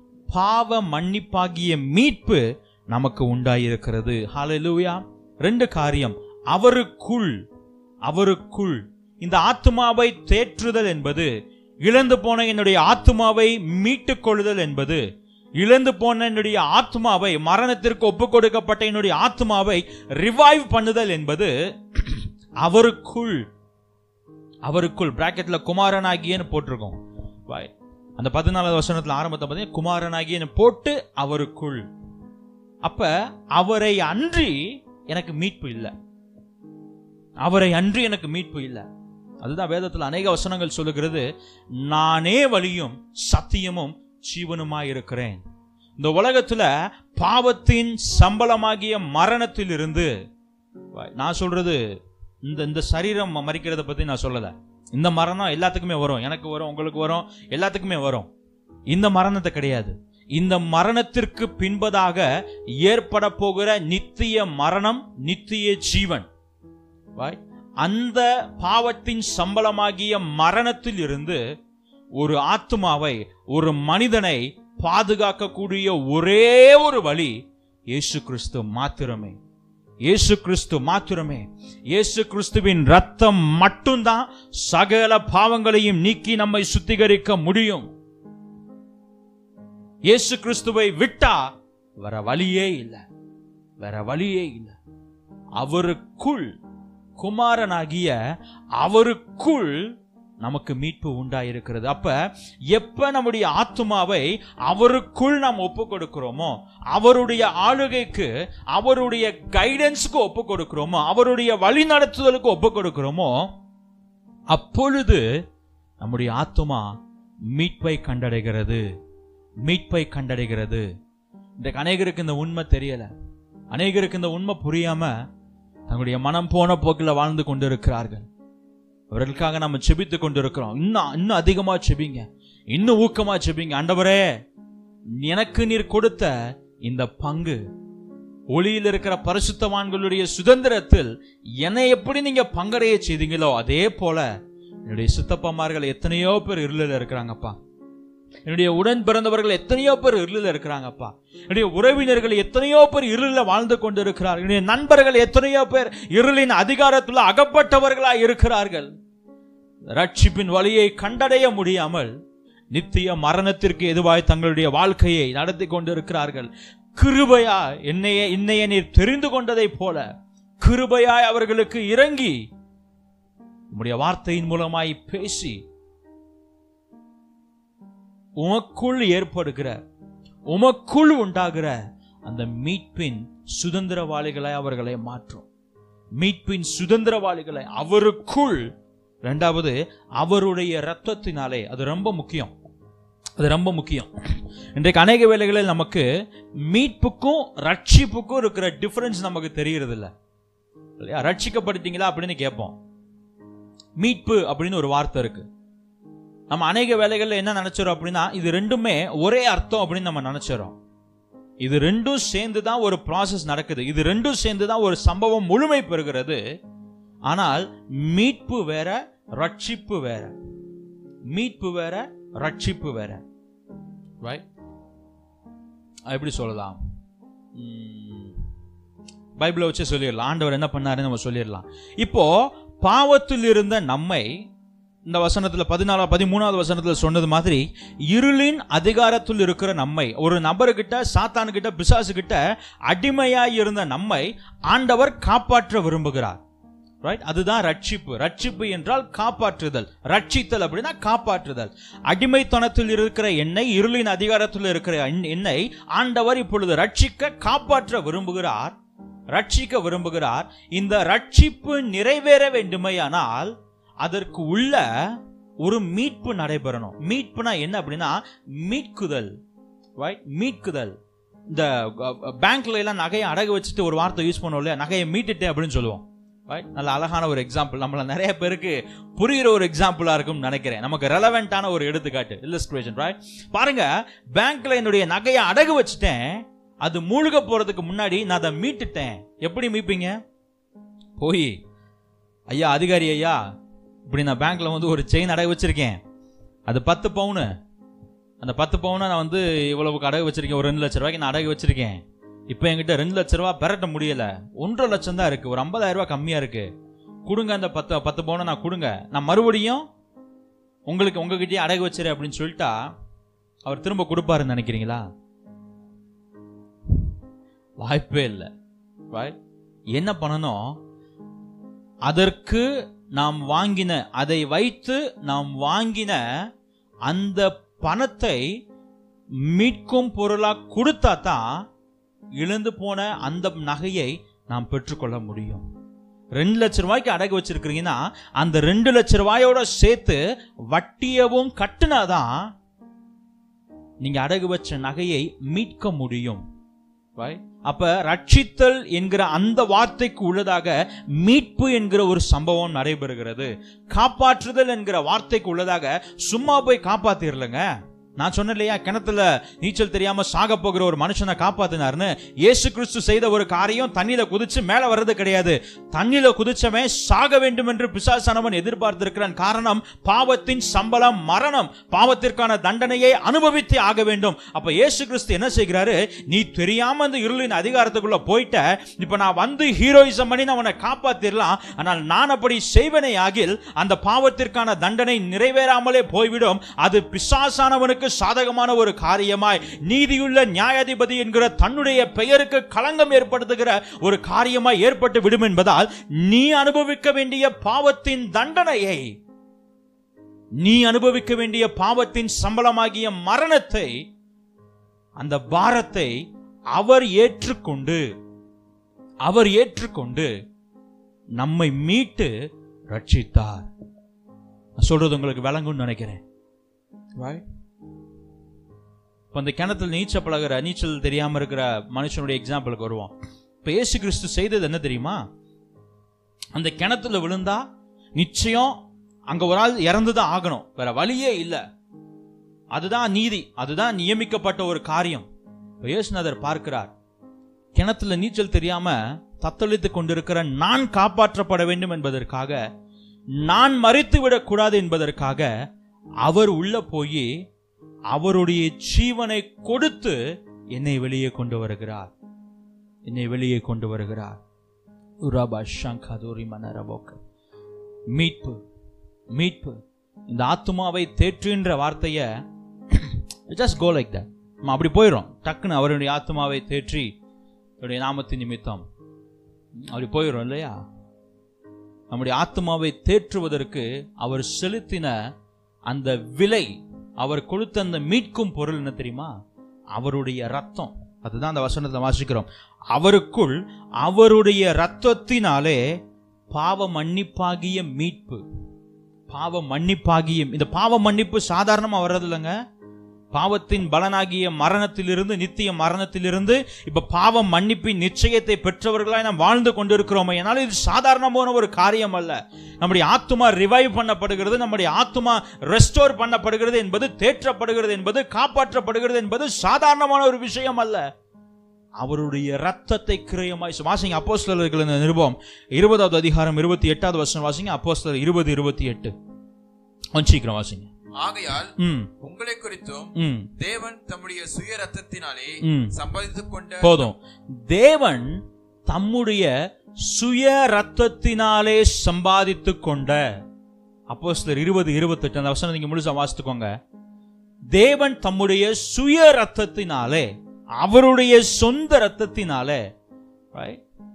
பாவ மன்னிப்பாகிய மீட்பு நமக்கு உண்டாயிருக்கிறது ஹalleluya ரெண்டு காரியம் அவருக்குள் அவருக்குள் இந்த ஆத்துமாவை தேற்றுதல் என்பது இழந்து போன என்னுடைய ஆத்துமாவை மீட்டுக் கொள்ளுதல் என்பது இழந்து போன என்னுடைய ஆத்மாவை மரணத்திற்கு ஒப்புக் கொடுக்கப்பட்ட என்னுடைய ஆத்மாவை ரிவைவ் பண்ணுதல் என்பது அவருக்குள் அவருக்குள் பிராக்கெட்ல குமாரனாகியன்னு போட்டிருக்கோம் Right. அந்த பதினாலாவது வசனத்துல ஆரம்பத்தை பார்த்தீங்கன்னா குமாரனாகியன்னு போட்டு அவருக்குள் அப்ப அவரை அன்றி எனக்கு மீட்பு இல்லை அவரை அன்றி எனக்கு மீட்பு இல்லை அதுதான் வேதத்தில் அநேக வசனங்கள் சொல்லுகிறது நானே வழியும் சத்தியமும் ஜீவனுமாய் இருக்கிறேன் இந்த உலகத்துல பாவத்தின் சம்பளமாகிய மரணத்திலிருந்து நான் சொல்றது இந்த இந்த சரீரம் மறிக்கிறத பத்தி நான் சொல்லல இந்த மரணம் எல்லாத்துக்குமே வரும் எனக்கு வரும் உங்களுக்கு வரும் எல்லாத்துக்குமே வரும் இந்த மரணத்தை கிடையாது இந்த மரணத்திற்கு பின்பதாக ஏற்பட போகிற நித்திய மரணம் நித்திய ஜீவன் Right? அந்த பாவத்தின் சம்பளமாகிய மரணத்தில் இருந்து ஒரு ஆத்மாவை ஒரு மனிதனை பாதுகாக்கக்கூடிய ஒரே ஒரு வழி இயேசு கிறிஸ்து மாத்திரமே இயேசு கிறிஸ்து மாத்திரமே இயேசு கிறிஸ்துவின் ரத்தம் மட்டும்தான் சகல பாவங்களையும் நீக்கி நம்மை சுத்திகரிக்க முடியும் இயேசு கிறிஸ்துவை விட்டா வேற வழியே இல்லை வேற வழியே இல்லை அவருக்குள் குமாரனாகிய அவருக்குள் நமக்கு மீட்பு உண்டாயிருக்கிறது அப்ப எப்ப நம்முடைய ஆத்துமாவை அவருக்குள் நாம் ஒப்பு கொடுக்கிறோமோ அவருடைய ஆளுகைக்கு அவருடைய கைடன்ஸுக்கு ஒப்பு கொடுக்கிறோமோ அவருடைய வழி நடத்துதலுக்கு ஒப்பு கொடுக்கிறோமோ அப்பொழுது நம்முடைய ஆத்துமா மீட்பை கண்டடைகிறது மீட்பை கண்டடைகிறது இன்றைக்கு அநேகருக்கு இந்த உண்மை தெரியல அநேகருக்கு இந்த உண்மை புரியாம தங்களுடைய மனம் போன போக்கில் வாழ்ந்து கொண்டிருக்கிறார்கள் அவர்களுக்காக நம்ம செபித்து கொண்டிருக்கிறோம் இன்னும் இன்னும் அதிகமா செபிங்க இன்னும் ஊக்கமா செபிங்க ஆண்டவரே எனக்கு நீர் கொடுத்த இந்த பங்கு ஒளியில் இருக்கிற பரிசுத்தவான்களுடைய சுதந்திரத்தில் என்னை எப்படி நீங்க பங்கடைய செய்தீங்களோ அதே போல என்னுடைய சித்தப்பமார்கள் எத்தனையோ பேர் இருளில் இருக்கிறாங்கப்பா என்னுடைய உடன் பிறந்தவர்கள் எத்தனையோ பேர் இருளில் இருக்கிறாங்கப்பா என்னுடைய உறவினர்கள் எத்தனையோ பேர் இருளில் வாழ்ந்து கொண்டு இருக்கிறார்கள் என்னுடைய நண்பர்கள் எத்தனையோ பேர் இருளின் அதிகாரத்தில் அகப்பட்டவர்களாய் இருக்கிறார்கள் ரட்சிப்பின் வழியை கண்டடைய முடியாமல் நித்திய மரணத்திற்கு எதுவாய் தங்களுடைய வாழ்க்கையை நடத்தி கொண்டிருக்கிறார்கள் கிருபையா என்னைய என்னைய நீர் தெரிந்து கொண்டதைப் போல கிருபையாய் அவர்களுக்கு இறங்கி உம்முடைய வார்த்தையின் மூலமாய் பேசி உமக்குள் ஏற்படுகிற உமக்குள் உண்டாகிற அந்த மீட்பின் சுதந்திரவாளிகளை அவர்களை மாற்றும் மீட்பின் சுதந்திரவாளிகளை அவருக்குள் ரெண்டாவது அவருடைய இரத்தத்தினாலே அது ரொம்ப முக்கியம் அது ரொம்ப முக்கியம் இன்றைக்கு அநேக வேளைகளில் நமக்கு மீட்புக்கும் ரட்சிப்புக்கும் இருக்கிற டிஃபரன்ஸ் நமக்கு தெரியறது இல்ல இல்லையா ரட்சிக்கப்படுத்தீங்களா அப்படின்னு கேட்போம் மீட்பு அப்படின்னு ஒரு வார்த்தை இருக்கு நம்ம அநேக வேலைகள்ல என்ன நினைச்சிரோம் அப்படின்னா இது ரெண்டுமே ஒரே அர்த்தம் அப்படின்னு நம்ம நினைச்சிரோம் இது ரெண்டும் சேர்ந்து தான் ஒரு ப்ராசஸ் நடக்குது இது ரெண்டும் சேர்ந்து தான் ஒரு சம்பவம் முழுமை பெறுகிறது ஆனால் மீட்பு வேற ரட்சிப்பு வேற மீட்பு வேற ரட்சிப்பு வேற ரைட் எப்படி சொல்லலாம் உம், பைபிளை வச்சு சொல்லிடலாம் ஆண்டவர் என்ன பண்ணாருன்னு நம்ம சொல்லிடலாம் இப்போ பாவத்தில் இருந்த நம்மை இந்த வசனத்துல பதினாலா பதிமூணாவது வசனத்துல சொன்னது மாதிரி இருளின் அதிகாரத்தில் இருக்கிற நம்மை ஒரு நபர்கிட்ட சாத்தானுகிட்ட பிசாசு கிட்ட அடிமையாய் இருந்த நம்மை ஆண்டவர் காப்பாற்ற விரும்புகிறார் ரைட் அதுதான் ரட்சிப்பு ரட்சிப்பு என்றால் காப்பாற்றுதல் ரட்சித்தல் அப்படின்னா காப்பாற்றுதல் அடிமைத்தனத்தில் இருக்கிற என்னை இருளின் அதிகாரத்தில் இருக்கிற என்- என்னை ஆண்டவர் இப்பொழுது ரட்சிக்க காப்பாற்ற விரும்புகிறார் ரட்சிக்க விரும்புகிறார் இந்த ரட்சிப்பு நிறைவேற வேண்டுமையானால் அதற்கு உள்ள ஒரு மீட்பு நடைபெறணும் மீட்புனா என்ன அப்படின்னா மீட்குதல் ரைட் மீட்குதல் இந்த பேங்க்ல எல்லாம் நகையை அடகு வச்சுட்டு ஒரு வார்த்தை யூஸ் பண்ணுவோம் இல்லையா நகையை மீட்டுட்டேன் அப்படின்னு சொல்லுவோம் ரைட் நல்ல அழகான ஒரு எக்ஸாம்பிள் நம்மள நிறைய பேருக்கு புரியுற ஒரு எக்ஸாம்பிளா இருக்கும்னு நினைக்கிறேன் நமக்கு ரெலவெண்டான ஒரு எடுத்துக்காட்டு இல்லஸ்ட்ரேஷன் ரைட் பாருங்க பேங்க்ல என்னுடைய நகையை அடகு வச்சுட்டேன் அது மூழ்க போறதுக்கு முன்னாடி நான் அதை மீட்டுட்டேன் எப்படி மீட்பீங்க போய் ஐயா அதிகாரி ஐயா இப்படி நான் பேங்க்ல வந்து ஒரு செயின் அடகு வச்சிருக்கேன் அது பத்து பவுனு அந்த பத்து பவுனை நான் வந்து இவ்வளவுக்கு அடகு வச்சிருக்கேன் ஒரு ரெண்டு லட்ச ரூபாய்க்கு நான் அடகு வச்சிருக்கேன் இப்போ என்கிட்ட ரெண்டு லட்ச ரூபா பெரட்ட முடியல ஒன்றரை லட்சம் தான் இருக்கு ஒரு ஐம்பதாயிரம் ரூபாய் கம்மியா இருக்கு கொடுங்க அந்த பத்து பத்து பவுனை நான் கொடுங்க நான் மறுபடியும் உங்களுக்கு உங்ககிட்டயே அடகு வச்சிரு அப்படின்னு சொல்லிட்டா அவர் திரும்ப கொடுப்பாருன்னு நினைக்கிறீங்களா வாய்ப்பே இல்லை right? என்ன பண்ணணும் அதற்கு நாம் வாங்கின அதை வைத்து நாம் வாங்கின அந்த பணத்தை மீட்கும் பொருளா கொடுத்தா தான் இழந்து போன அந்த நகையை நாம் பெற்றுக்கொள்ள முடியும் ரெண்டு லட்ச ரூபாய்க்கு அடகு வச்சிருக்கிறீங்கன்னா அந்த ரெண்டு லட்ச ரூபாயோட சேர்த்து வட்டியவும் கட்டுனாதான் நீங்க அடகு வச்ச நகையை மீட்க முடியும் Right? அப்ப ரட்சித்தல் என்கிற அந்த வார்த்தைக்கு உள்ளதாக மீட்பு என்கிற ஒரு சம்பவம் நடைபெறுகிறது காப்பாற்றுதல் என்கிற வார்த்தைக்கு உள்ளதாக சும்மா போய் காப்பாத்திரலங்க நான் சொன்னேன் இல்லையா கிணத்துல நீச்சல் தெரியாம சாக போகிற ஒரு மனுஷனை காப்பாத்தினார்னு இயேசு கிறிஸ்து செய்த ஒரு காரியம் தண்ணியில குதிச்சு மேல வர்றது கிடையாது தண்ணியில குதிச்சவன் சாக வேண்டும் என்று பிசாசானவன் எதிர்பார்த்திருக்கிறான் காரணம் பாவத்தின் சம்பளம் மரணம் பாவத்திற்கான தண்டனையை அனுபவித்தே ஆக வேண்டும் அப்ப இயேசு கிறிஸ்து என்ன செய்கிறாரு நீ தெரியாம அந்த இருளின் அதிகாரத்துக்குள்ள போயிட்ட இப்ப நான் வந்து ஹீரோயிசம் பண்ணி நான் உன்னை காப்பாத்திரலாம் ஆனால் நான் அப்படி செய்வனே ஆகில் அந்த பாவத்திற்கான தண்டனை நிறைவேறாமலே போய்விடும் அது பிசாசானவனுக்கு சாதகமான ஒரு காரியமாய் நீதியுள்ள நியாயாதிபதி என்கிற தன்னுடைய பெயருக்கு களங்கம் ஏற்படுத்துகிற ஒரு காரியமாய் ஏற்பட்டு விடும் என்பதால் நீ அனுபவிக்க வேண்டிய பாவத்தின் தண்டனையை நீ அனுபவிக்க வேண்டிய பாவத்தின் சம்பளமாகிய மரணத்தை அந்த பாரத்தை அவர் ஏற்றுக்கொண்டு அவர் ஏற்றுக்கொண்டு நம்மை மீட்டு ரட்சித்தார் நான் சொல்றது உங்களுக்கு விளங்கும்னு நினைக்கிறேன் இப்ப அந்த கிணத்துல நீச்சல் பழகுற நீச்சல் தெரியாம இருக்கிற மனுஷனுடைய எக்ஸாம்பிளுக்கு வருவோம் இப்ப இயேசு கிறிஸ்து செய்தது என்ன தெரியுமா அந்த கிணத்துல விழுந்தா நிச்சயம் அங்க ஒரு ஆள் இறந்துதான் ஆகணும் வேற வழியே இல்ல அதுதான் நீதி அதுதான் நியமிக்கப்பட்ட ஒரு காரியம் இப்ப இயேசுநாதர் பார்க்கிறார் கிணத்துல நீச்சல் தெரியாம தத்தளித்துக் கொண்டிருக்கிற நான் காப்பாற்றப்பட வேண்டும் என்பதற்காக நான் மறித்து விடக்கூடாது என்பதற்காக அவர் உள்ள போய் அவருடைய ஜீவனை கொடுத்து என்னை வெளியே கொண்டு வருகிறார் என்னை வெளியே கொண்டு வருகிறார் உராபா ஷங்காதூரி மனரபோக்கு மீட்பு மீட்பு இந்த ஆத்துமாவை தேற்றுன்ற வார்த்தைய ஜஸ்ட் கோ லைக் தட் நம்ம அப்படி போயிடும் டக்குன்னு அவருடைய ஆத்துமாவை தேற்றி அவருடைய நாமத்தின் நிமித்தம் அப்படி போயிடும் இல்லையா நம்முடைய ஆத்மாவை தேற்றுவதற்கு அவர் செலுத்தின அந்த விலை அவர் கொடுத்த அந்த மீட்கும் பொருள் என்ன தெரியுமா அவருடைய ரத்தம் அதுதான் அந்த வசனத்தை வாசிக்கிறோம் அவருக்குள் அவருடைய ரத்தத்தினாலே பாவ மன்னிப்பாகிய மீட்பு பாவ மன்னிப்பாகிய இந்த பாவ மன்னிப்பு சாதாரணமா வர்றது இல்லைங்க பாவத்தின் பலனாகிய மரணத்திலிருந்து நித்திய மரணத்திலிருந்து இப்ப பாவ மன்னிப்பின் நிச்சயத்தை பெற்றவர்களாய் நாம் வாழ்ந்து கொண்டிருக்கிறோம் என்னால் இது சாதாரணமான ஒரு காரியம் அல்ல நம்முடைய ஆத்துமா ரிவைவ் பண்ணப்படுகிறது நம்முடைய ஆத்துமா ரெஸ்டோர் பண்ணப்படுகிறது என்பது தேற்றப்படுகிறது என்பது காப்பாற்றப்படுகிறது என்பது சாதாரணமான ஒரு விஷயம் அல்ல அவருடைய ரத்தத்தை கிரயமாய் வாசிங்க அப்போஸ்தலர்கள் இந்த நிருபம் இருபதாவது அதிகாரம் இருபத்தி எட்டாவது வருஷம் வாசிங்க அப்போஸ்தலர் இருபது இருபத்தி எட்டு கொஞ்சம் சீக்கிரம் வாசிங்க ஆகையால் ம் உங்களை குறித்தும் ம் தேவன் தம்முடைய சுய ரத்தத்தினாலே ம். சம்பாதித்துக் கொண்ட போதும் தேவன் தம்முடைய சுய ரத்தத்தினாலே சம்பாதித்து கொண்ட அப்போஸ்தலர் இருபது இருபத்தெட்டு அந்த வசனம் நீங்க முழுசா வாசித்துக்கோங்க தேவன் தம்முடைய சுய ரத்தத்தினாலே அவருடைய சொந்த ரத்தத்தினாலே right?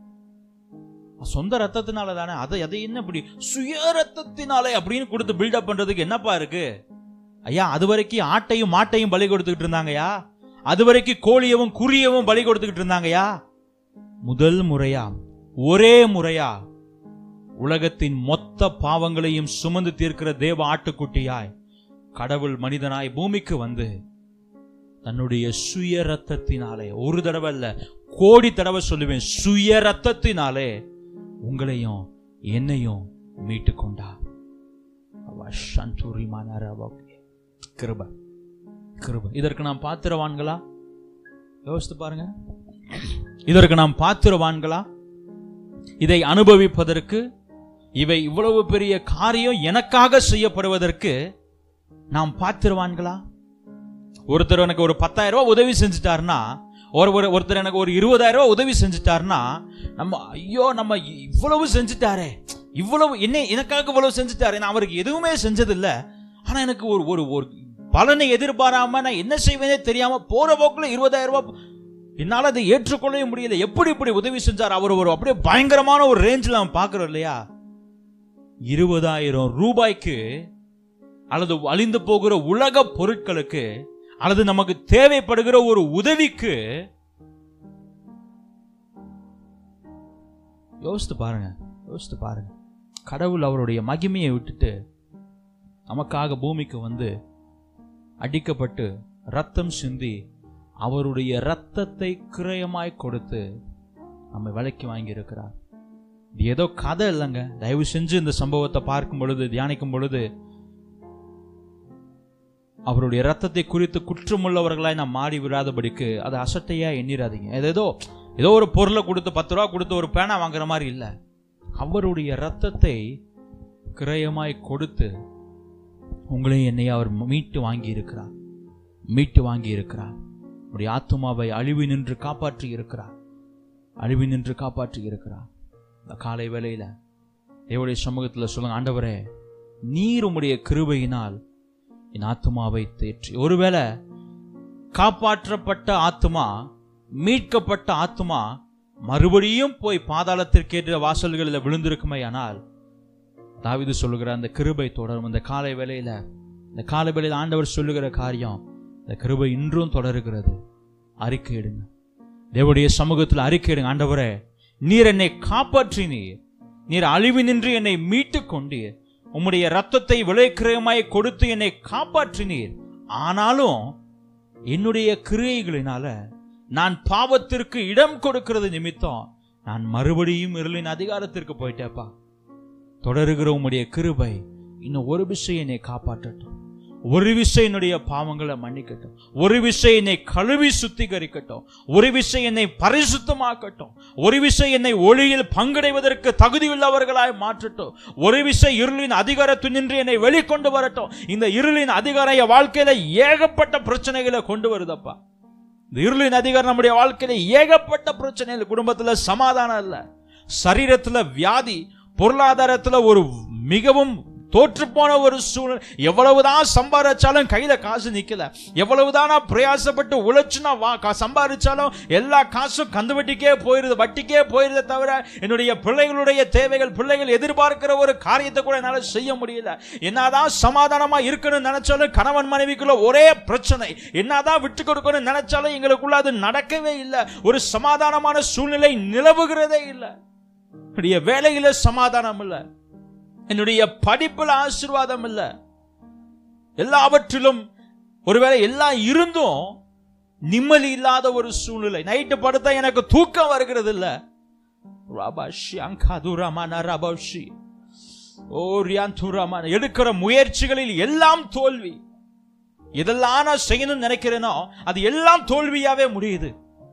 சொந்த ரத்தத்தினால தானே அதை அதை என்ன இப்படி சுய ரத்தத்தினாலே அப்படின்னு கொடுத்து பில்டப் பண்றதுக்கு என்னப்பா இருக்கு ஐயா அது வரைக்கும் ஆட்டையும் மாட்டையும் பலி கொடுத்துக்கிட்டு இருந்தாங்கய்யா அது வரைக்கும் கோழியவும் குறியவும் பலி கொடுத்துக்கிட்டு இருந்தாங்கய்யா முதல் முறையா ஒரே முறையா உலகத்தின் மொத்த பாவங்களையும் சுமந்து தீர்க்கிற தேவ ஆட்டுக்குட்டியாய் கடவுள் மனிதனாய் பூமிக்கு வந்து தன்னுடைய சுய ரத்தத்தினாலே ஒரு தடவை இல்ல கோடி தடவை சொல்லுவேன் சுய ரத்தத்தினாலே உங்களையும் என்னையும் மீட்டு கொண்டா கிருப கிருப இதற்கு நாம் பாத்திரவான்களா யோசித்து பாருங்க இதற்கு நாம் பாத்திரவான்களா இதை அனுபவிப்பதற்கு இவை இவ்வளவு பெரிய காரியம் எனக்காக செய்யப்படுவதற்கு நாம் பாத்திரவான்களா ஒருத்தர் எனக்கு ஒரு பத்தாயிரம் ரூபாய் உதவி செஞ்சுட்டாருன்னா ஒரு ஒரு ஒருத்தர் எனக்கு ஒரு இருபதாயிரம் ரூபாய் உதவி செஞ்சுட்டாருன்னா நம்ம ஐயோ நம்ம இவ்வளவு செஞ்சுட்டாரே இவ்வளவு என்ன எனக்காக இவ்வளவு செஞ்சுட்டாரே நான் அவருக்கு எதுவுமே செஞ்சதில்ல ஆனா எனக்கு ஒரு ஒரு ஒரு பலனை எதிர்பாராம நான் என்ன செய்வேனே தெரியாம போற போக்குல இருபதாயிரம் ரூபாய் என்னால அதை ஏற்றுக்கொள்ளவே முடியல எப்படி இப்படி உதவி செஞ்சார் அவர் ஒரு அப்படியே பயங்கரமான ஒரு ரேஞ்சில் நம்ம பார்க்கிறோம் இல்லையா இருபதாயிரம் ரூபாய்க்கு அல்லது அழிந்து போகிற உலக பொருட்களுக்கு அல்லது நமக்கு தேவைப்படுகிற ஒரு உதவிக்கு யோசித்து பாருங்க யோசித்து பாருங்க கடவுள் அவருடைய மகிமையை விட்டுட்டு நமக்காக பூமிக்கு வந்து அடிக்கப்பட்டு ரத்தம் சிந்தி அவருடைய ரத்தத்தை கிரயமாய் கொடுத்து நம்மை விலைக்கு வாங்கி இருக்கிறார் இது ஏதோ கதை இல்லைங்க தயவு செஞ்சு இந்த சம்பவத்தை பார்க்கும் பொழுது தியானிக்கும் பொழுது அவருடைய ரத்தத்தை குறித்து குற்றமுள்ளவர்களாய் நாம் மாறி விடாதபடிக்கு அதை அசட்டையா எண்ணிராதீங்க அது ஏதோ ஏதோ ஒரு பொருளை கொடுத்து பத்து ரூபா கொடுத்து ஒரு பேனா வாங்குற மாதிரி இல்லை அவருடைய ரத்தத்தை கிரயமாய் கொடுத்து உங்களையும் என்னையும் அவர் மீட்டு வாங்கி இருக்கிறார் மீட்டு வாங்கி இருக்கிறார் உடைய ஆத்துமாவை அழிவு நின்று காப்பாற்றி இருக்கிறார் அழிவு நின்று காப்பாற்றி இருக்கிறார் இந்த காலை வேளையில தேவடைய சமூகத்தில் சொல்லுங்க ஆண்டவரே நீர் உம்முடைய கிருபையினால் என் ஆத்துமாவை தேற்றி ஒருவேளை காப்பாற்றப்பட்ட ஆத்துமா மீட்கப்பட்ட ஆத்துமா மறுபடியும் போய் பாதாளத்திற்கேற்ற வாசல்களில் விழுந்திருக்குமே ஆனால் தாவிது சொல்லுகிற அந்த கிருபை தொடரும் இந்த காலை வேளையில இந்த காலை வேளையில ஆண்டவர் சொல்லுகிற காரியம் இந்த கிருபை இன்றும் தொடருகிறது அறிக்கையிடுங்க தேவடைய சமூகத்தில் அறிக்கையிடுங்க ஆண்டவரே நீர் என்னை காப்பாற்றினீர் நீர் அழிவு நின்று என்னை மீட்டு கொண்டீர் உம்முடைய ரத்தத்தை விளைக்கிரயமாய் கொடுத்து என்னை காப்பாற்றினீர் ஆனாலும் என்னுடைய கிரியைகளினால நான் பாவத்திற்கு இடம் கொடுக்கிறது நிமித்தம் நான் மறுபடியும் இருளின் அதிகாரத்திற்கு போயிட்டேப்பா தொடருகிற உம்முடைய கிருபை இன்னும் ஒரு விஷயம் என்னை காப்பாற்றட்டும் ஒரு விஷயம் என்னுடைய பாவங்களை மன்னிக்கட்டும் ஒரு விஷயம் என்னை கழுவி சுத்திகரிக்கட்டும் ஒரு விஷயம் என்னை பரிசுத்தமாக்கட்டும் ஒரு விஷயம் என்னை ஒளியில் பங்கடைவதற்கு தகுதியுள்ளவர்களாய் மாற்றட்டும் ஒரு விஷயம் இருளின் அதிகாரத்தினின்று என்னை வெளிக்கொண்டு வரட்டும் இந்த இருளின் அதிகாரம் என் வாழ்க்கையில ஏகப்பட்ட பிரச்சனைகளை கொண்டு வருதப்பா இந்த இருளின் அதிகாரம் நம்முடைய வாழ்க்கையில ஏகப்பட்ட பிரச்சனைகள் குடும்பத்துல சமாதானம் இல்ல சரீரத்துல வியாதி பொருளாதாரத்துல ஒரு மிகவும் தோற்று போன ஒரு சூழ்நிலை எவ்வளவுதான் சம்பாதிச்சாலும் கையில காசு நிக்கல எவ்வளவுதான் நான் பிரயாசப்பட்டு உழைச்சு நான் வா கா- சம்பாதிச்சாலும் எல்லா காசும் கந்து வட்டிக்கே போயிருது வட்டிக்கே போயிருதே தவிர என்னுடைய பிள்ளைகளுடைய தேவைகள் பிள்ளைகள் எதிர்பார்க்கிற ஒரு காரியத்தை கூட என்னால செய்ய முடியல என்னதான் சமாதானமா இருக்கணும்னு நினைச்சாலும் கணவன் மனைவிக்குள்ள ஒரே பிரச்சனை என்னதான் விட்டு கொடுக்கணும்னு நினைச்சாலும் எங்களுக்குள்ள அது நடக்கவே இல்லை ஒரு சமாதானமான சூழ்நிலை நிலவுகிறதே இல்லை என்னுடைய வேலையில சமாதானம் இல்லை என்னுடைய படிப்புல ஆசீர்வாதம் இல்லை எல்லாவற்றிலும் ஒருவேளை எல்லாம் இருந்தும் நிம்மதி இல்லாத ஒரு சூழ்நிலை நைட்டு படுத்தா எனக்கு தூக்கம் வருகிறது இல்ல ரபாஷி அங்காதுரமான ரபாஷி ஓ ரியாந்துரமான எடுக்கிற முயற்சிகளில் எல்லாம் தோல்வி எதெல்லாம் நான் செய்யணும்னு நினைக்கிறேனோ அது எல்லாம் தோல்வியாவே முடியுது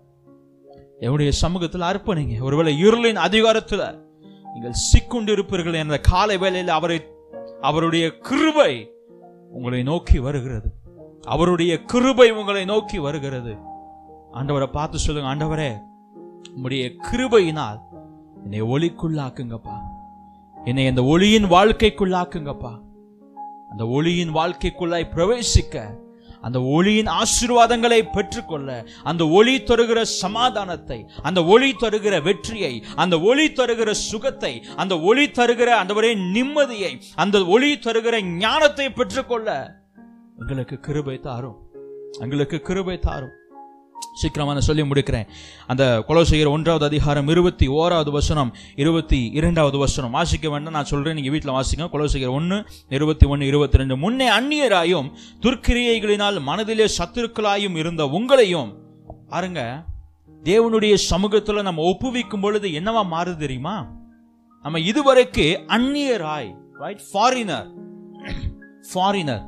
என்னுடைய சமூகத்தில் அர்ப்பணிங்க ஒருவேளை இருளின் அதிகாரத்துல நீங்கள் சிக்குண்டு இருப்பீர்கள் என்ற காலை வேளையில் அவரை அவருடைய கிருபை உங்களை நோக்கி வருகிறது அவருடைய கிருபை உங்களை நோக்கி வருகிறது ஆண்டவரை பார்த்து சொல்லுங்க ஆண்டவரே உம்முடைய கிருபையினால் என்னை ஒளிக்குள்ளாக்குங்கப்பா என்னை அந்த ஒளியின் வாழ்க்கைக்குள்ளாக்குங்கப்பா அந்த ஒளியின் வாழ்க்கைக்குள்ளாய் பிரவேசிக்க அந்த ஒளியின் ஆசீர்வாதங்களை பெற்றுக்கொள்ள அந்த ஒளி தருகிற சமாதானத்தை அந்த ஒளி தருகிற வெற்றியை அந்த ஒளி தருகிற சுகத்தை அந்த ஒளி தருகிற அந்த நிம்மதியை அந்த ஒளி தருகிற ஞானத்தை பெற்றுக்கொள்ள எங்களுக்கு கிருபை தாரும் எங்களுக்கு கிருபை தாரும் சீக்கிரமா நான் சொல்லி முடிக்கிறேன் அந்த கொலோசையர் ஒன்றாவது அதிகாரம் இருபத்தி ஓராவது வசனம் இருபத்தி இரண்டாவது வசனம் வாசிக்க வேண்டாம் நான் சொல்றேன் நீங்க வீட்டில் வாசிங்க கொலோசையர் ஒன்று இருபத்தி ஒன்று இருபத்தி ரெண்டு முன்னே அந்நியராயும் துர்க்கிரியைகளினால் மனதிலே சத்துருக்களாயும் இருந்த உங்களையும் பாருங்க தேவனுடைய சமூகத்துல நம்ம ஒப்புவிக்கும் பொழுது என்னவா மாறுது தெரியுமா நம்ம இதுவரைக்கு அந்நியராய் ரைட் ஃபாரினர் ஃபாரினர்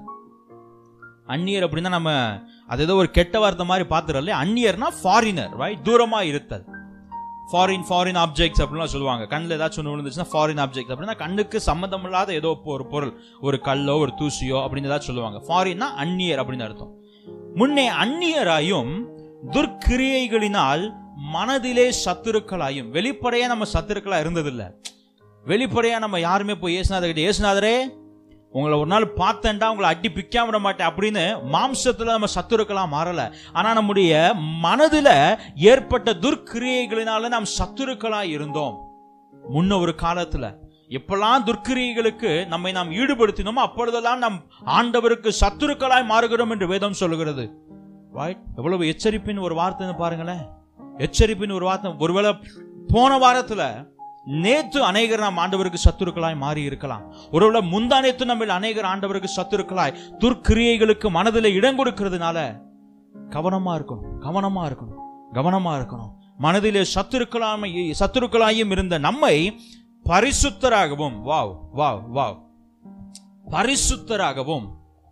அந்நியர் அப்படின்னா நம்ம அது ஏதோ ஒரு கெட்ட வார்த்தை மாதிரி பார்த்துறல அந்நியர்னா ஃபாரினர் ரைட் தூரமா இருத்தல் ஃபாரின் ஃபாரின் ஆப்ஜெக்ட்ஸ் அப்படிலாம் சொல்லுவாங்க கண்ணில் ஏதாச்சும் ஒன்று விழுந்துச்சுன்னா ஃபாரின் ஆப்ஜெக்ட் அப்படின்னா கண்ணுக்கு சம்மந்தம் இல்லாத ஏதோ ஒரு பொருள் ஒரு கல்லோ ஒரு தூசியோ அப்படின்னு ஏதாச்சும் சொல்லுவாங்க ஃபாரின்னா அந்நியர் அப்படின்னு அர்த்தம் முன்னே அந்நியராயும் துர்க்கிரியைகளினால் மனதிலே சத்துருக்களாயும் வெளிப்படையா நம்ம சத்துருக்களா இருந்ததில்ல வெளிப்படையா நம்ம யாருமே போய் ஏசுநாதர் கிட்ட ஏசுநாதரே உங்களை ஒரு நாள் பார்த்தேன்டா உங்களை அடி பிக்காம விட மாட்டேன் அப்படின்னு மாம்சத்துல நம்ம சத்துருக்களா மாறல ஆனா நம்முடைய மனதுல ஏற்பட்ட துர்க்கிரியைகளினால நாம் சத்துருக்களா இருந்தோம் முன்ன ஒரு காலத்துல எப்பெல்லாம் துர்க்கிரியைகளுக்கு நம்மை நாம் ஈடுபடுத்தினோமோ அப்பொழுதெல்லாம் நாம் ஆண்டவருக்கு சத்துருக்களாய் மாறுகிறோம் என்று வேதம் சொல்லுகிறது Right? எவ்வளவு எச்சரிப்பின் ஒரு வார்த்தைன்னு பாருங்களேன் எச்சரிப்பின் ஒரு வார்த்தை ஒருவேளை போன வாரத்துல நேத்து அநேகர் நாம் ஆண்டவருக்கு சத்துருக்களாய் மாறி இருக்கலாம் ஒருவேளை முந்தா நேத்து நம்ம அநேகர் ஆண்டவருக்கு சத்துருக்களாய் துர்க்கிரியைகளுக்கு மனதில் இடம் கொடுக்கிறதுனால கவனமா இருக்கணும் கவனமா இருக்கணும் கவனமா இருக்கணும் மனதிலே சத்துருக்களாமை சத்துருக்களாயும் இருந்த நம்மை பரிசுத்தராகவும் வாவ் வாவ் வாவ் பரிசுத்தராகவும்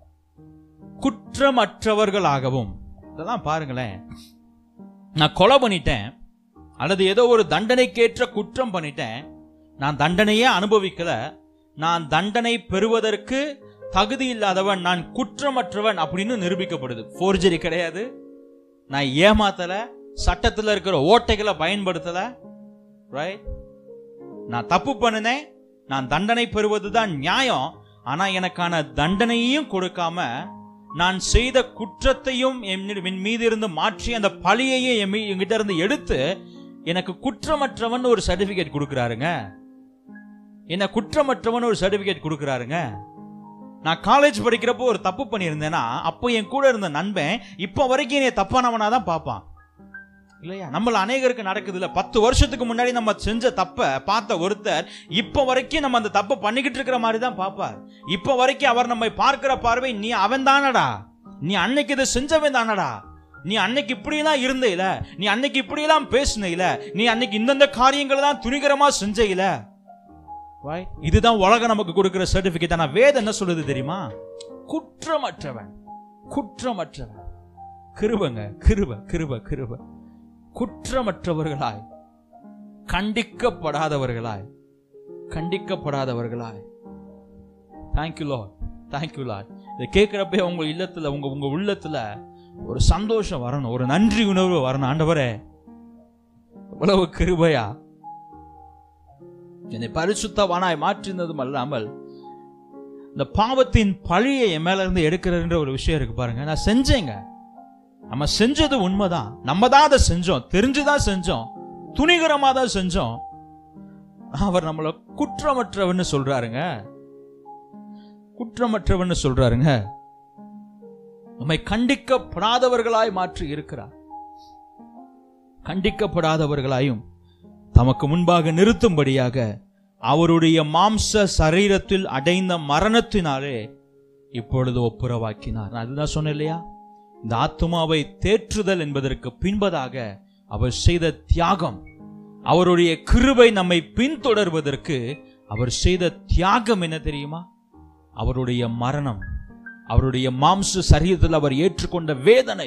குற்றமற்றவர்களாகவும் இதெல்லாம் பாருங்களேன் நான் கொலை பண்ணிட்டேன் அல்லது ஏதோ ஒரு தண்டனைக்கேற்ற குற்றம் பண்ணிட்டேன் நான் தண்டனையே அனுபவிக்கல நான் தண்டனை பெறுவதற்கு தகுதி இல்லாதவன் நான் குற்றமற்றவன் அப்படின்னு நிரூபிக்கப்படுது ஃபோர்ஜரி கிடையாது நான் ஏமாத்தல சட்டத்துல இருக்கிற ஓட்டைகளை பயன்படுத்தல ரைட் நான் தப்பு பண்ணினேன் நான் தண்டனை பெறுவதுதான் நியாயம் ஆனா எனக்கான தண்டனையையும் கொடுக்காம நான் செய்த குற்றத்தையும் என் என் மீது இருந்து மாற்றி அந்த பழியையும் என் மீ- என்கிட்ட இருந்து எடுத்து எனக்கு குற்றமற்றவன் ஒரு சர்டிபிகேட் கொடுக்கறாருங்க என்ன குற்றமற்றவன் ஒரு சர்டிபிகேட் கொடுக்கறாருங்க நான் காலேஜ் படிக்கிறப்போ ஒரு தப்பு பண்ணியிருந்தேன்னா அப்போ என் கூட இருந்த நண்பன் இப்போ வரைக்கும் என்னை தப்பானவனா தான் பார்ப்பான் இல்லையா நம்மள அநேகருக்கு நடக்குது இல்ல பத்து வருஷத்துக்கு முன்னாடி நம்ம செஞ்ச தப்ப பார்த்த ஒருத்தர் இப்ப வரைக்கும் நம்ம அந்த தப்பை பண்ணிக்கிட்டு இருக்கிற மாதிரி தான் பார்ப்பார் இப்ப வரைக்கும் அவர் நம்மை பார்க்கிற பார்வை நீ அவன் தானடா நீ அன்னைக்கு இதை செஞ்சவன் தானடா நீ அன்னைக்கு இப்படியெல்லாம் இருந்தேல நீ அன்னைக்கு இப்படியெல்லாம் பேசினேல நீ அன்னைக்கு இந்தந்த காரியங்களை தான் துணிகரமா செஞ்சேல இதுதான் உலகம் நமக்கு கொடுக்கிற சர்டிபிகேட் ஆனா வேதம் என்ன சொல்லுது தெரியுமா குற்றமற்றவன் குற்றமற்றவன் கிருபங்க கிருப கிருப கிருப குற்றமற்றவர்களாய் கண்டிக்கப்படாதவர்களாய் கண்டிக்கப்படாதவர்களாய் தேங்க்யூ லார்ட் தேங்க்யூ லார்ட் இதை கேட்கிறப்ப உங்க இல்லத்துல உங்க உங்க உள்ளத்துல ஒரு சந்தோஷம் வரணும் ஒரு நன்றி உணர்வு வரணும் ஆண்டவரே இவ்வளவு கிருபையா என்னை பரிசுத்தவானாய் மாற்றினதும் அல்லாமல் இந்த பாவத்தின் பழியை என் மேல இருந்து எடுக்கிறன்ற ஒரு விஷயம் இருக்கு பாருங்க நான் செஞ்சேங்க நம்ம செஞ்சது உண்மைதான் நம்ம தான் அதை செஞ்சோம் தெரிஞ்சுதான் செஞ்சோம் துணிகரமா தான் செஞ்சோம் அவர் நம்மள குற்றமற்றவன்னு சொல்றாருங்க குற்றமற்றவன்னு சொல்றாருங்க நம்மை கண்டிக்கப்படாதவர்களாய் மாற்றி இருக்கிறார் கண்டிக்கப்படாதவர்களாயும் தமக்கு முன்பாக நிறுத்தும்படியாக அவருடைய மாம்ச சரீரத்தில் அடைந்த மரணத்தினாலே இப்பொழுது ஒப்புரவாக்கினார் நான் அதுதான் சொன்னேன் இல்லையா இந்த ஆத்துமாவை தேற்றுதல் என்பதற்கு பின்பதாக அவர் செய்த தியாகம் அவருடைய கிருபை நம்மை பின்தொடர்வதற்கு அவர் செய்த தியாகம் என்ன தெரியுமா அவருடைய மரணம் அவருடைய மாம்ச சரீரத்தில் அவர் ஏற்றுக்கொண்ட வேதனை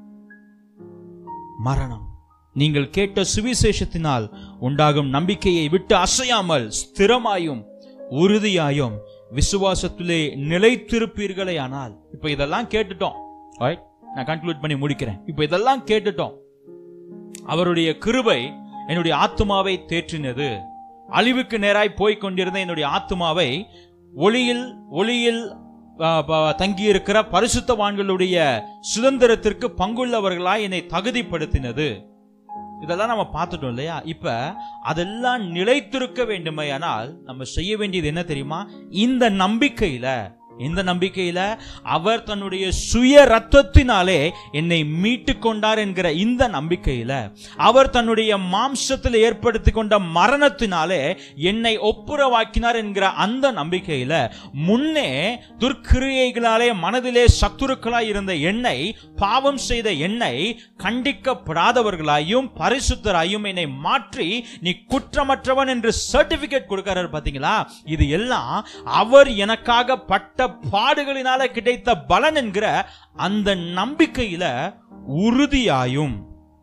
மரணம் நீங்கள் கேட்ட சுவிசேஷத்தினால் உண்டாகும் நம்பிக்கையை விட்டு அசையாமல் ஸ்திரமாயும் உறுதியாயும் விசுவாசத்திலே நிலைத்திருப்பீர்களே ஆனால் இப்ப இதெல்லாம் கேட்டுட்டோம் Right? நான் கன்க்ளூட் பண்ணி முடிக்கிறேன் இப்ப இதெல்லாம் கேட்டுட்டோம் அவருடைய கிருபை என்னுடைய ஆத்துமாவை தேற்றினது அழிவுக்கு நேராய் போய்க் கொண்டிருந்த என்னுடைய ஆத்துமாவை ஒளியில் ஒளியில் ஆ, ப- தங்கியிருக்கிற பரிசுத்தவான்களுடைய சுதந்திரத்திற்கு பங்குள்ளவர்களாய் என்னை தகுதிப்படுத்தினது இதெல்லாம் நம்ம பார்த்துட்டோம் இல்லையா இப்ப அதெல்லாம் நிலைத்திருக்க வேண்டுமையானால் நம்ம செய்ய வேண்டியது என்ன தெரியுமா இந்த நம்பிக்கையில இந்த நம்பிக்கையில அவர் தன்னுடைய சுய ரத்தத்தினாலே என்னை மீட்டு கொண்டார் என்கிற இந்த நம்பிக்கையில அவர் தன்னுடைய மாம்சத்தில் ஏற்படுத்தி கொண்ட மரணத்தினாலே என்னை ஒப்புரவாக்கினார் என்கிற அந்த நம்பிக்கையில முன்னே துர்க்கிரியைகளாலே மனதிலே சத்துருக்களாய் இருந்த என்னை பாவம் செய்த என்னை கண்டிக்கப்படாதவர்களாயும் பரிசுத்தராயும் என்னை மாற்றி நீ குற்றமற்றவன் என்று சர்டிபிகேட் கொடுக்கிறார் பாத்தீங்களா இது எல்லாம் அவர் எனக்காக பட்ட பாடுகளினால கிடைத்த பலன் என்கிற அந்த நம்பிக்கையில உறுதியாயும்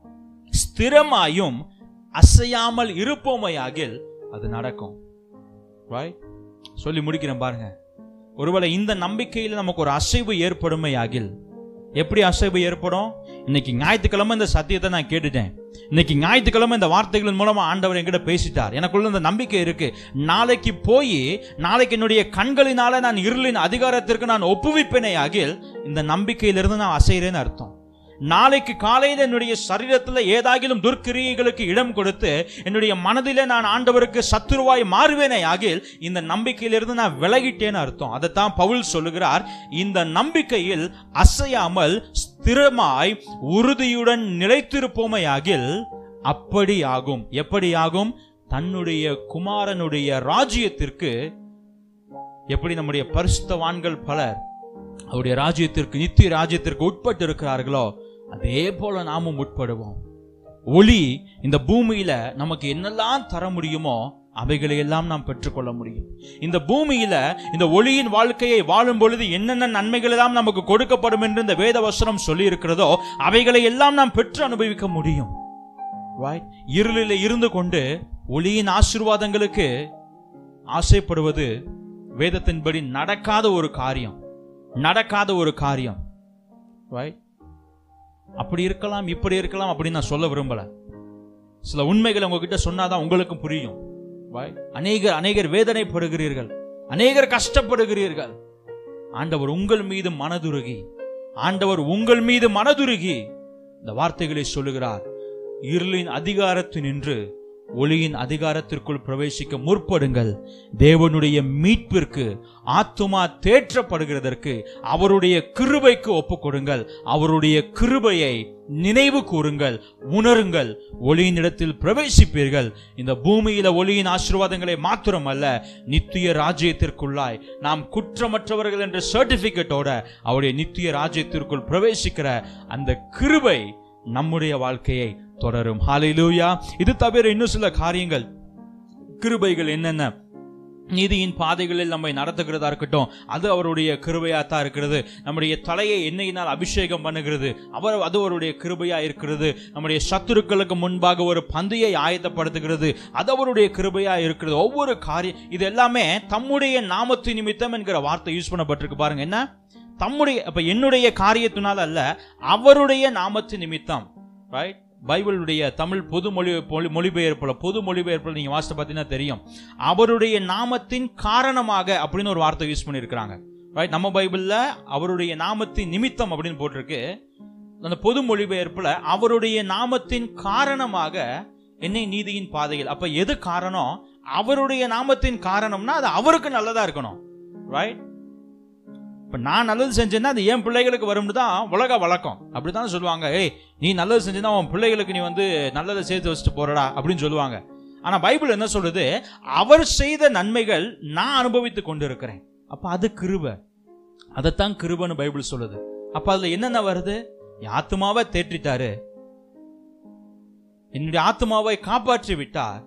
ஸ்திரமாயும் அசையாமல் இருப்போமையாகில் அது நடக்கும் Right? சொல்லி முடிக்கிறேன் பாருங்க ஒருவேளை இந்த நம்பிக்கையில் நமக்கு ஒரு அசைவு ஏற்படுமையாகில் எப்படி அசைவு ஏற்படும் இன்னைக்கு ஞாயிற்றுக்கிழமை இந்த சத்தியத்தை நான் கேட்டுட்டேன் இன்னைக்கு ஞாயிற்றுக்கிழமை இந்த வார்த்தைகளின் மூலமா ஆண்டவர் என்கிட்ட பேசிட்டார் எனக்குள்ள இந்த நம்பிக்கை இருக்கு நாளைக்கு போய் நாளைக்கு என்னுடைய கண்களினால நான் இருளின் அதிகாரத்திற்கு நான் ஒப்புவிப்பேனே ஆகில் இந்த நம்பிக்கையிலிருந்து நான் அசைகிறேன்னு அர்த்தம் நாளைக்கு காலையில் என்னுடைய சரீரத்தில் ஏதாகிலும் துர்க்கிரியைகளுக்கு இடம் கொடுத்து என்னுடைய மனதிலே நான் ஆண்டவருக்கு சத்துருவாய் மாறுவேனே ஆகில் இந்த நம்பிக்கையிலிருந்து நான் விலகிட்டேன்னு அர்த்தம் அதைத்தான் பவுல் சொல்லுகிறார் இந்த நம்பிக்கையில் அசையாமல் ஸ்திரமாய் உறுதியுடன் நிலைத்திருப்போமையாகில் அப்படி ஆகும் எப்படி ஆகும் தன்னுடைய குமாரனுடைய ராஜ்யத்திற்கு எப்படி நம்முடைய பரிசுத்தவான்கள் பலர் அவருடைய ராஜ்யத்திற்கு நித்திய ராஜ்யத்திற்கு உட்பட்டு இருக்கிறார்களோ அதே போல நாமும் உட்படுவோம் ஒளி இந்த பூமியில நமக்கு என்னெல்லாம் தர முடியுமோ அவைகளை எல்லாம் நாம் பெற்றுக்கொள்ள முடியும் இந்த பூமியில இந்த ஒளியின் வாழ்க்கையை வாழும் பொழுது என்னென்ன நன்மைகள் எல்லாம் நமக்கு கொடுக்கப்படும் என்று இந்த வேத வசனம் சொல்லி இருக்கிறதோ அவைகளை எல்லாம் நாம் பெற்று அனுபவிக்க முடியும் Right? இருளில் இருந்து கொண்டு ஒளியின் ஆசீர்வாதங்களுக்கு ஆசைப்படுவது வேதத்தின்படி நடக்காத ஒரு காரியம் நடக்காத ஒரு காரியம் Right? அப்படி இருக்கலாம் இப்படி இருக்கலாம் அப்படின்னு நான் சொல்ல விரும்பல சில உண்மைகளை உங்ககிட்ட சொன்னாதான் உங்களுக்கும் புரியும் Right? அநேகர் அநேகர் வேதனைப்படுகிறீர்கள் அநேகர் கஷ்டப்படுகிறீர்கள் ஆண்டவர் உங்கள் மீது மனதுருகி ஆண்டவர் உங்கள் மீது மனதுருகி இந்த வார்த்தைகளை சொல்லுகிறார் இருளின் அதிகாரத்தினின்று ஒளியின் அதிகாரத்திற்குள் பிரவேசிக்க முற்படுங்கள் தேவனுடைய மீட்பிற்கு ஆத்துமா தேற்றப்படுகிறதற்கு அவருடைய கிருபைக்கு ஒப்புக் கொடுங்கள் அவருடைய கிருபையை நினைவு கூறுங்கள் உணருங்கள் ஒளியினிடத்தில் பிரவேசிப்பீர்கள் இந்த பூமியில ஒளியின் ஆசீர்வாதங்களை மாத்திரமல்ல நித்திய ராஜ்யத்திற்குள்ளாய் நாம் குற்றமற்றவர்கள் என்ற சர்டிபிகேட்டோட அவருடைய நித்திய ராஜ்யத்திற்குள் பிரவேசிக்கிற அந்த கிருபை நம்முடைய வாழ்க்கையை தொடரும் ஹalleluya இது தவிர இன்னும் சில காரியங்கள் கிருபைகள் என்னென்ன நீதியின் பாதைகளில் நம்மை நடத்துகிறதா இருக்கட்டும் அது அவருடைய கிருபையா தான் இருக்கிறது நம்முடைய தலையை எண்ணெயினால் அபிஷேகம் பண்ணுகிறது அவர் அது அவருடைய கிருபையா இருக்கிறது நம்முடைய சத்துருக்களுக்கு முன்பாக ஒரு பந்தையை ஆயத்தப்படுத்துகிறது அது அவருடைய கிருபையா இருக்கிறது ஒவ்வொரு காரியம் இது எல்லாமே தம்முடைய நாமத்து நிமித்தம் என்கிற வார்த்தை யூஸ் பண்ணப்பட்டிருக்கு பாருங்க என்ன தம்முடைய அப்ப என்னுடைய காரியத்தினால் அல்ல அவருடைய நாமத்து நிமித்தம் ரைட் பைபிளுடைய தமிழ் பொது மொழி மொழி- மொழிபெயர்ப்புல பொது மொழிபெயர்ப்புல நீங்க வாசித்து பார்த்தீங்கன்னா தெரியும் அவருடைய நாமத்தின் காரணமாக அப்படின்னு ஒரு வார்த்தை யூஸ் பண்ணியிருக்கிறாங்க ரைட் நம்ம பைபிள்ல அவருடைய நாமத்தின் நிமித்தம் அப்படின்னு போட்டிருக்கு அந்த பொது மொழிபெயர்ப்புல அவருடைய நாமத்தின் காரணமாக என்னை நீதியின் பாதையில் அப்ப எது காரணம் அவருடைய நாமத்தின் காரணம்னா அது அவருக்கு நல்லதா இருக்கணும் ரைட் இப்ப நான் நல்லது செஞ்சேன்னா அது என் பிள்ளைகளுக்கு வரும்னு தான் உலக வழக்கம் அப்படித்தான் சொல்லுவாங்க ஏய் நீ நல்லது செஞ்சேன்னா உன் பிள்ளைகளுக்கு நீ வந்து நல்லதை சேர்த்து வச்சுட்டு போறடா அப்படின்னு சொல்லுவாங்க ஆனா பைபிள் என்ன சொல்லுது அவர் செய்த நன்மைகள் நான் அனுபவித்துக் கொண்டிருக்கிறேன் அப்ப அது கிருபை அதைத்தான் கிருபைன்னு பைபிள் சொல்லுது அப்ப அதுல என்னென்ன வருது என் ஆத்துமாவை தேற்றிட்டாரு என்னுடைய ஆத்துமாவை காப்பாற்றி விட்டார்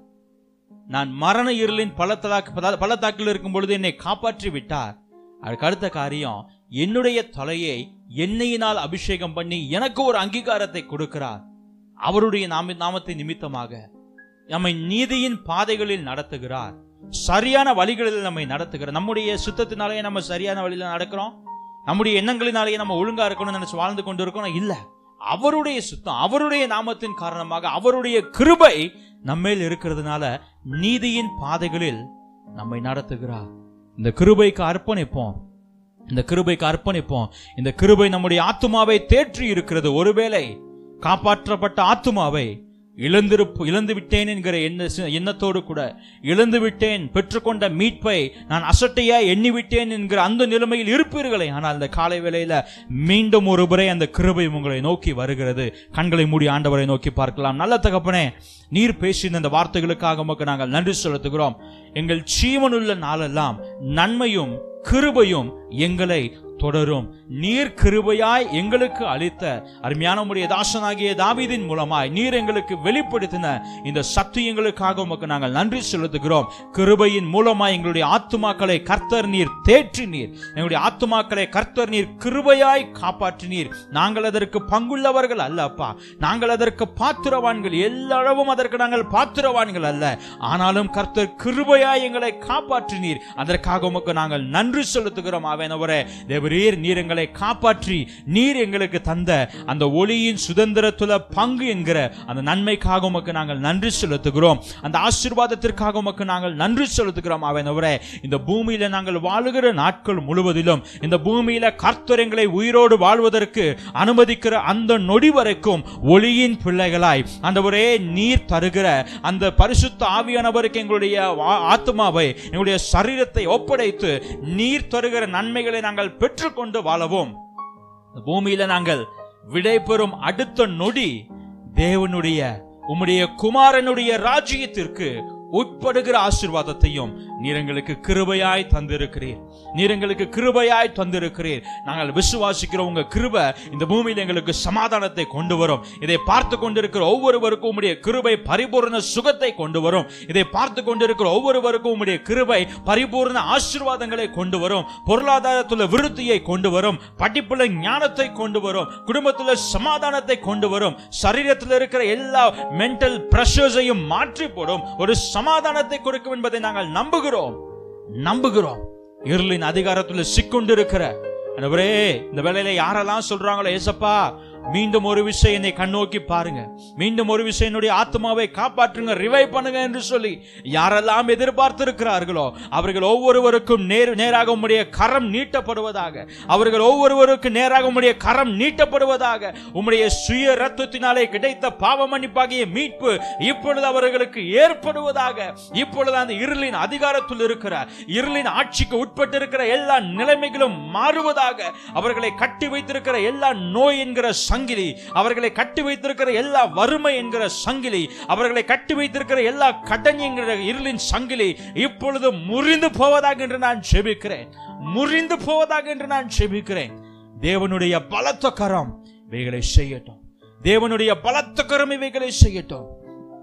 நான் மரண இருளின் பள்ளத்தாக்கு பள்ளத்தாக்கில் இருக்கும் பொழுது என்னை காப்பாற்றி விட்டார் அதுக்கு அடுத்த காரியம் என்னுடைய தலையை எண்ணெயினால் அபிஷேகம் பண்ணி எனக்கு ஒரு அங்கீகாரத்தை கொடுக்கிறார் அவருடைய நாம நாமத்தை நிமித்தமாக நம்மை நீதியின் பாதைகளில் நடத்துகிறார் சரியான வழிகளில் நம்மை நடத்துகிறார் நம்முடைய சுத்தத்தினாலேயே நம்ம சரியான வழியில நடக்கிறோம் நம்முடைய எண்ணங்களினாலேயே நம்ம ஒழுங்கா இருக்கணும்னு நினைச்சு வாழ்ந்து கொண்டு இருக்கணும் இல்ல அவருடைய சுத்தம் அவருடைய நாமத்தின் காரணமாக அவருடைய கிருபை நம்மேல் இருக்கிறதுனால நீதியின் பாதைகளில் நம்மை நடத்துகிறார் இந்த கிருபைக்கு அர்ப்பணிப்போம் இந்த கிருபைக்கு அர்ப்பணிப்போம் இந்த கிருபை நம்முடைய ஆத்துமாவை தேற்றி இருக்கிறது ஒருவேளை காப்பாற்றப்பட்ட ஆத்துமாவை இழந்திருப்பு இழந்து விட்டேன் என்கிற எண்ண எண்ணத்தோடு கூட இழந்து விட்டேன் பெற்றுக்கொண்ட மீட்பை நான் அசட்டையா எண்ணி விட்டேன் என்கிற அந்த நிலைமையில் இருப்பீர்களே ஆனால் அந்த காலை வேளையில மீண்டும் ஒரு முறை அந்த கிருபை உங்களை நோக்கி வருகிறது கண்களை மூடி ஆண்டவரை நோக்கி பார்க்கலாம் நல்ல தகப்பனே நீர் பேசின இந்த வார்த்தைகளுக்காக உமக்கு நாங்கள் நன்றி செலுத்துகிறோம் எங்கள் ஜீவனுள்ள நாளெல்லாம் நன்மையும் கிருபையும் எங்களை தொடரும் நீர் கிருபையாய் எங்களுக்கு அளித்த அருமையான உடைய தாசனாகிய தாவீதின் மூலமாய் நீர் எங்களுக்கு வெளிப்படுத்தின இந்த சத்தியங்களுக்காக உமக்கு நாங்கள் நன்றி செலுத்துகிறோம் கிருபையின் மூலமாய் எங்களுடைய ஆத்துமாக்களை கர்த்தர் நீர் தேற்றி நீர் எங்களுடைய ஆத்துமாக்களை கர்த்தர் நீர் கிருபையாய் காப்பாற்றினீர் நாங்கள் அதற்கு பங்குள்ளவர்கள் அல்ல அப்பா நாங்கள் அதற்கு பாத்திரவான்கள் எல்லாளவும் அதற்கு நாங்கள் பாத்திரவான்கள் அல்ல ஆனாலும் கர்த்தர் கிருபையாய் எங்களை காப்பாற்றினீர் அதற்காக உமக்கு நாங்கள் நன்றி செலுத்துகிறோம் அவனவரே தேவரீர் நீர் எங்களை காப்பாற்றி நீர் எங்களுக்கு தந்த அந்த ஒளியின் சுதந்திரத்துல பங்கு என்கிற அந்த நன்மைக்காக உமக்கு நாங்கள் நன்றி செலுத்துகிறோம் அந்த ஆசீர்வாதத்திற்காக உமக்கு நாங்கள் நன்றி செலுத்துகிறோம் அவனவரே இந்த பூமியில நாங்கள் வாழுகிற நாட்கள் முழுவதிலும் இந்த பூமியில கர்த்தர் எங்களை உயிரோடு வாழ்வதற்கு அனுமதிக்கிற அந்த நொடி வரைக்கும் ஒளியின் பிள்ளைகளாய் அந்த ஒரே நீர் தருகிற அந்த பரிசுத்த ஆவியானவருக்கு எங்களுடைய வா- ஆத்மாவை எங்களுடைய சரீரத்தை ஒப்படைத்து நீர் தருகிற நன்மைகளை நாங்கள் பெற்றுக்கொண்டு வாழவும் இந்த பூமியில நாங்கள் விடை பெறும் அடுத்த நொடி தேவனுடைய உம்முடைய குமாரனுடைய ராஜ்யத்திற்கு உட்படுகிற ஆசீர்வாதத்தையும் நீர் எங்களுக்கு கிருபையாய் தந்திருக்கிறீர் நீர் எங்களுக்கு கிருபையாய் தந்திருக்கிறீர் நாங்கள் விசுவாசிக்கிற உங்க கிருபை இந்த பூமியில் எங்களுக்கு சமாதானத்தை கொண்டு வரும் இதை பார்த்து கொண்டிருக்கிற ஒவ்வொருவருக்கும் உம்முடைய கிருபை பரிபூர்ண சுகத்தை கொண்டு வரும் இதை பார்த்து கொண்டிருக்கிற ஒவ்வொருவருக்கும் உம்முடைய கிருபை பரிபூர்ண ஆசீர்வாதங்களை கொண்டு வரும் பொருளாதாரத்துல விருத்தியை கொண்டு வரும் படிப்புல ஞானத்தை கொண்டு வரும் குடும்பத்துல சமாதானத்தை கொண்டு வரும் சரீரத்தில் இருக்கிற எல்லா மென்டல் பிரஷர்ஸையும் மாற்றி போடும் ஒரு சமாதானத்தை கொடுக்கும் என்பதை நாங்கள் நம்புகிறோம் நம்புகிறோம் இருளின் அதிகாரத்துல சிக்கொண்டிருக்கிற ஆண்டவரே இந்த வேளையில யாரெல்லாம் சொல்றாங்களோ ஏசப்பா மீண்டும் ஒரு விஷயம் என்னை கண்ணோக்கி பாருங்க மீண்டும் ஒரு விஷயம் என்னுடைய ஆத்மாவை காப்பாற்றுங்க ரிவைவ் பண்ணுங்க என்று சொல்லி யாரெல்லாம் எதிர்பார்த்திருக்கிறார்களோ அவர்கள் ஒவ்வொருவருக்கும் நேர் நேராக உம்முடைய கரம் நீட்டப்படுவதாக அவர்கள் ஒவ்வொருவருக்கும் நேராக உம்முடைய கரம் நீட்டப்படுவதாக உம்முடைய சுய ரத்தத்தினாலே கிடைத்த பாவ மன்னிப்பாகிய மீட்பு இப்பொழுது அவர்களுக்கு ஏற்படுவதாக இப்பொழுது அந்த இருளின் அதிகாரத்தில் இருக்கிற இருளின் ஆட்சிக்கு உட்பட்டு இருக்கிற எல்லா நிலைமைகளும் மாறுவதாக அவர்களை கட்டி வைத்திருக்கிற எல்லா நோய் என்கிற சங்கிலி அவர்களை கட்டி வைத்திருக்கிற எல்லா வறுமை என்கிற சங்கிலி அவர்களை கட்டி வைத்திருக்கிற எல்லா கடன் என்கிற இருளின் சங்கிலி இப்பொழுது முறிந்து போவதாக என்று நான் செபிக்கிறேன் முறிந்து போவதாக என்று நான் செபிக்கிறேன் தேவனுடைய பலத்த கரம் இவைகளை செய்யட்டும் தேவனுடைய பலத்த கரம் இவைகளை செய்யட்டும்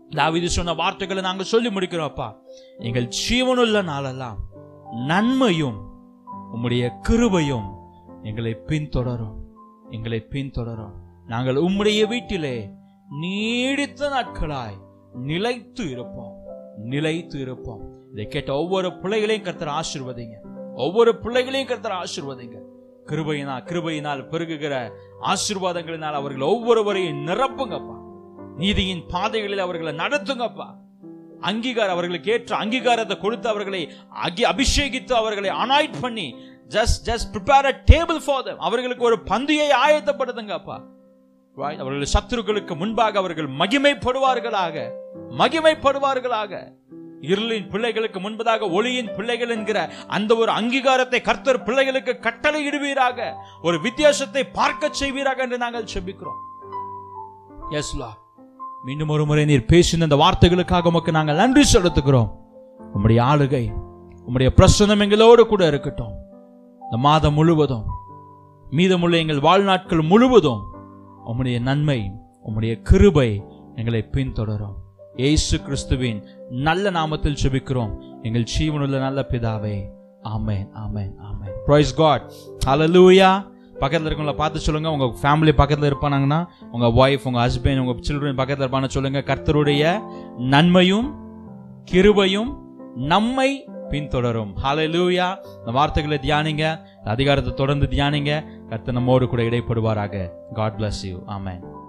தாவீது சொன்ன வார்த்தைகளை நாங்கள் சொல்லி முடிக்கிறோம் அப்பா எங்கள் ஜீவனுள்ள நாளெல்லாம் நன்மையும் உம்முடைய கிருபையும் எங்களை பின்தொடரும் எங்களை பின்தொடரும் நாங்கள் உம்முடைய வீட்டிலே நீடித்த நாட்களாய் நிலைத்து இருப்போம் நிலைத்து இருப்போம் இதை கேட்ட ஒவ்வொரு பிள்ளைகளையும் கர்த்தர் ஆசீர்வதிங்க ஒவ்வொரு பிள்ளைகளையும் கர்த்தர் ஆசீர்வதிங்க கிருபையினால் கிருபையினால் பெருகுகிற ஆசீர்வாதங்களினால் அவர்கள் ஒவ்வொருவரையும் நிரப்புங்கப்பா நீதியின் பாதைகளில் அவர்களை நடத்துங்கப்பா அங்கீகாரம் அவர்களுக்கு ஏற்ற அங்கீகாரத்தை கொடுத்து அவர்களை அகி அபிஷேகித்து அவர்களை அனாய்ட் பண்ணி just just prepare a table for them அவர்களுக்கு ஒரு பந்தியை ஆயத்தப்படுத்துங்கப்பா Right? அவர்கள் சத்துருக்களுக்கு முன்பாக அவர்கள் மகிமைப்படுவார்களாக மகிமைப்படுவார்களாக இருளின் பிள்ளைகளுக்கு முன்பதாக ஒளியின் பிள்ளைகள் என்கிற அந்த ஒரு அங்கீகாரத்தை கர்த்தர் பிள்ளைகளுக்கு கட்டளையிடுவீராக ஒரு வித்தியாசத்தை பார்க்க செய்வீராக என்று நாங்கள் செபிக்கிறோம் எஸ் லா மீண்டும் ஒரு முறை நீர் பேசின இந்த வார்த்தைகளுக்காக உமக்கு நாங்கள் நன்றி செலுத்துகிறோம் உம்முடைய ஆளுகை உம்முடைய பிரசனம் எங்களோடு கூட இருக்கட்டும் இந்த மாதம் முழுவதும் மீதமுள்ள எங்கள் வாழ்நாட்கள் முழுவதும் உம்முடைய நன்மை உம்முடைய கிருபை எங்களை பின்தொடரும் இயேசு கிறிஸ்துவின் நல்ல நாமத்தில் செபிக்கிறோம் எங்கள் ஜீவனுள்ள நல்ல பிதாவே ஆமென் ஆமென் ஆமென் பிரைஸ் காட் ஹalleluya பக்கத்தில் இருக்கவங்கள பார்த்து சொல்லுங்க உங்க ஃபேமிலி பக்கத்தில் இருப்பானாங்கன்னா உங்க ஒய்ஃப் உங்க ஹஸ்பண்ட் உங்க சில்ட்ரன் பக்கத்தில் இருப்பான்னு சொல்லுங்க கர்த்தருடைய நன்மையும் கிருபையும் நம்மை பின்தொடரும் ஹalleluya இந்த வார்த்தைகளை தியானிங்க இந்த அதிகாரத்தை தொடர்ந்து தியானிங்க கர்த்தர் நம்மோடு கூட இடைப்படுவாராக காட் bless யூ ஆமென்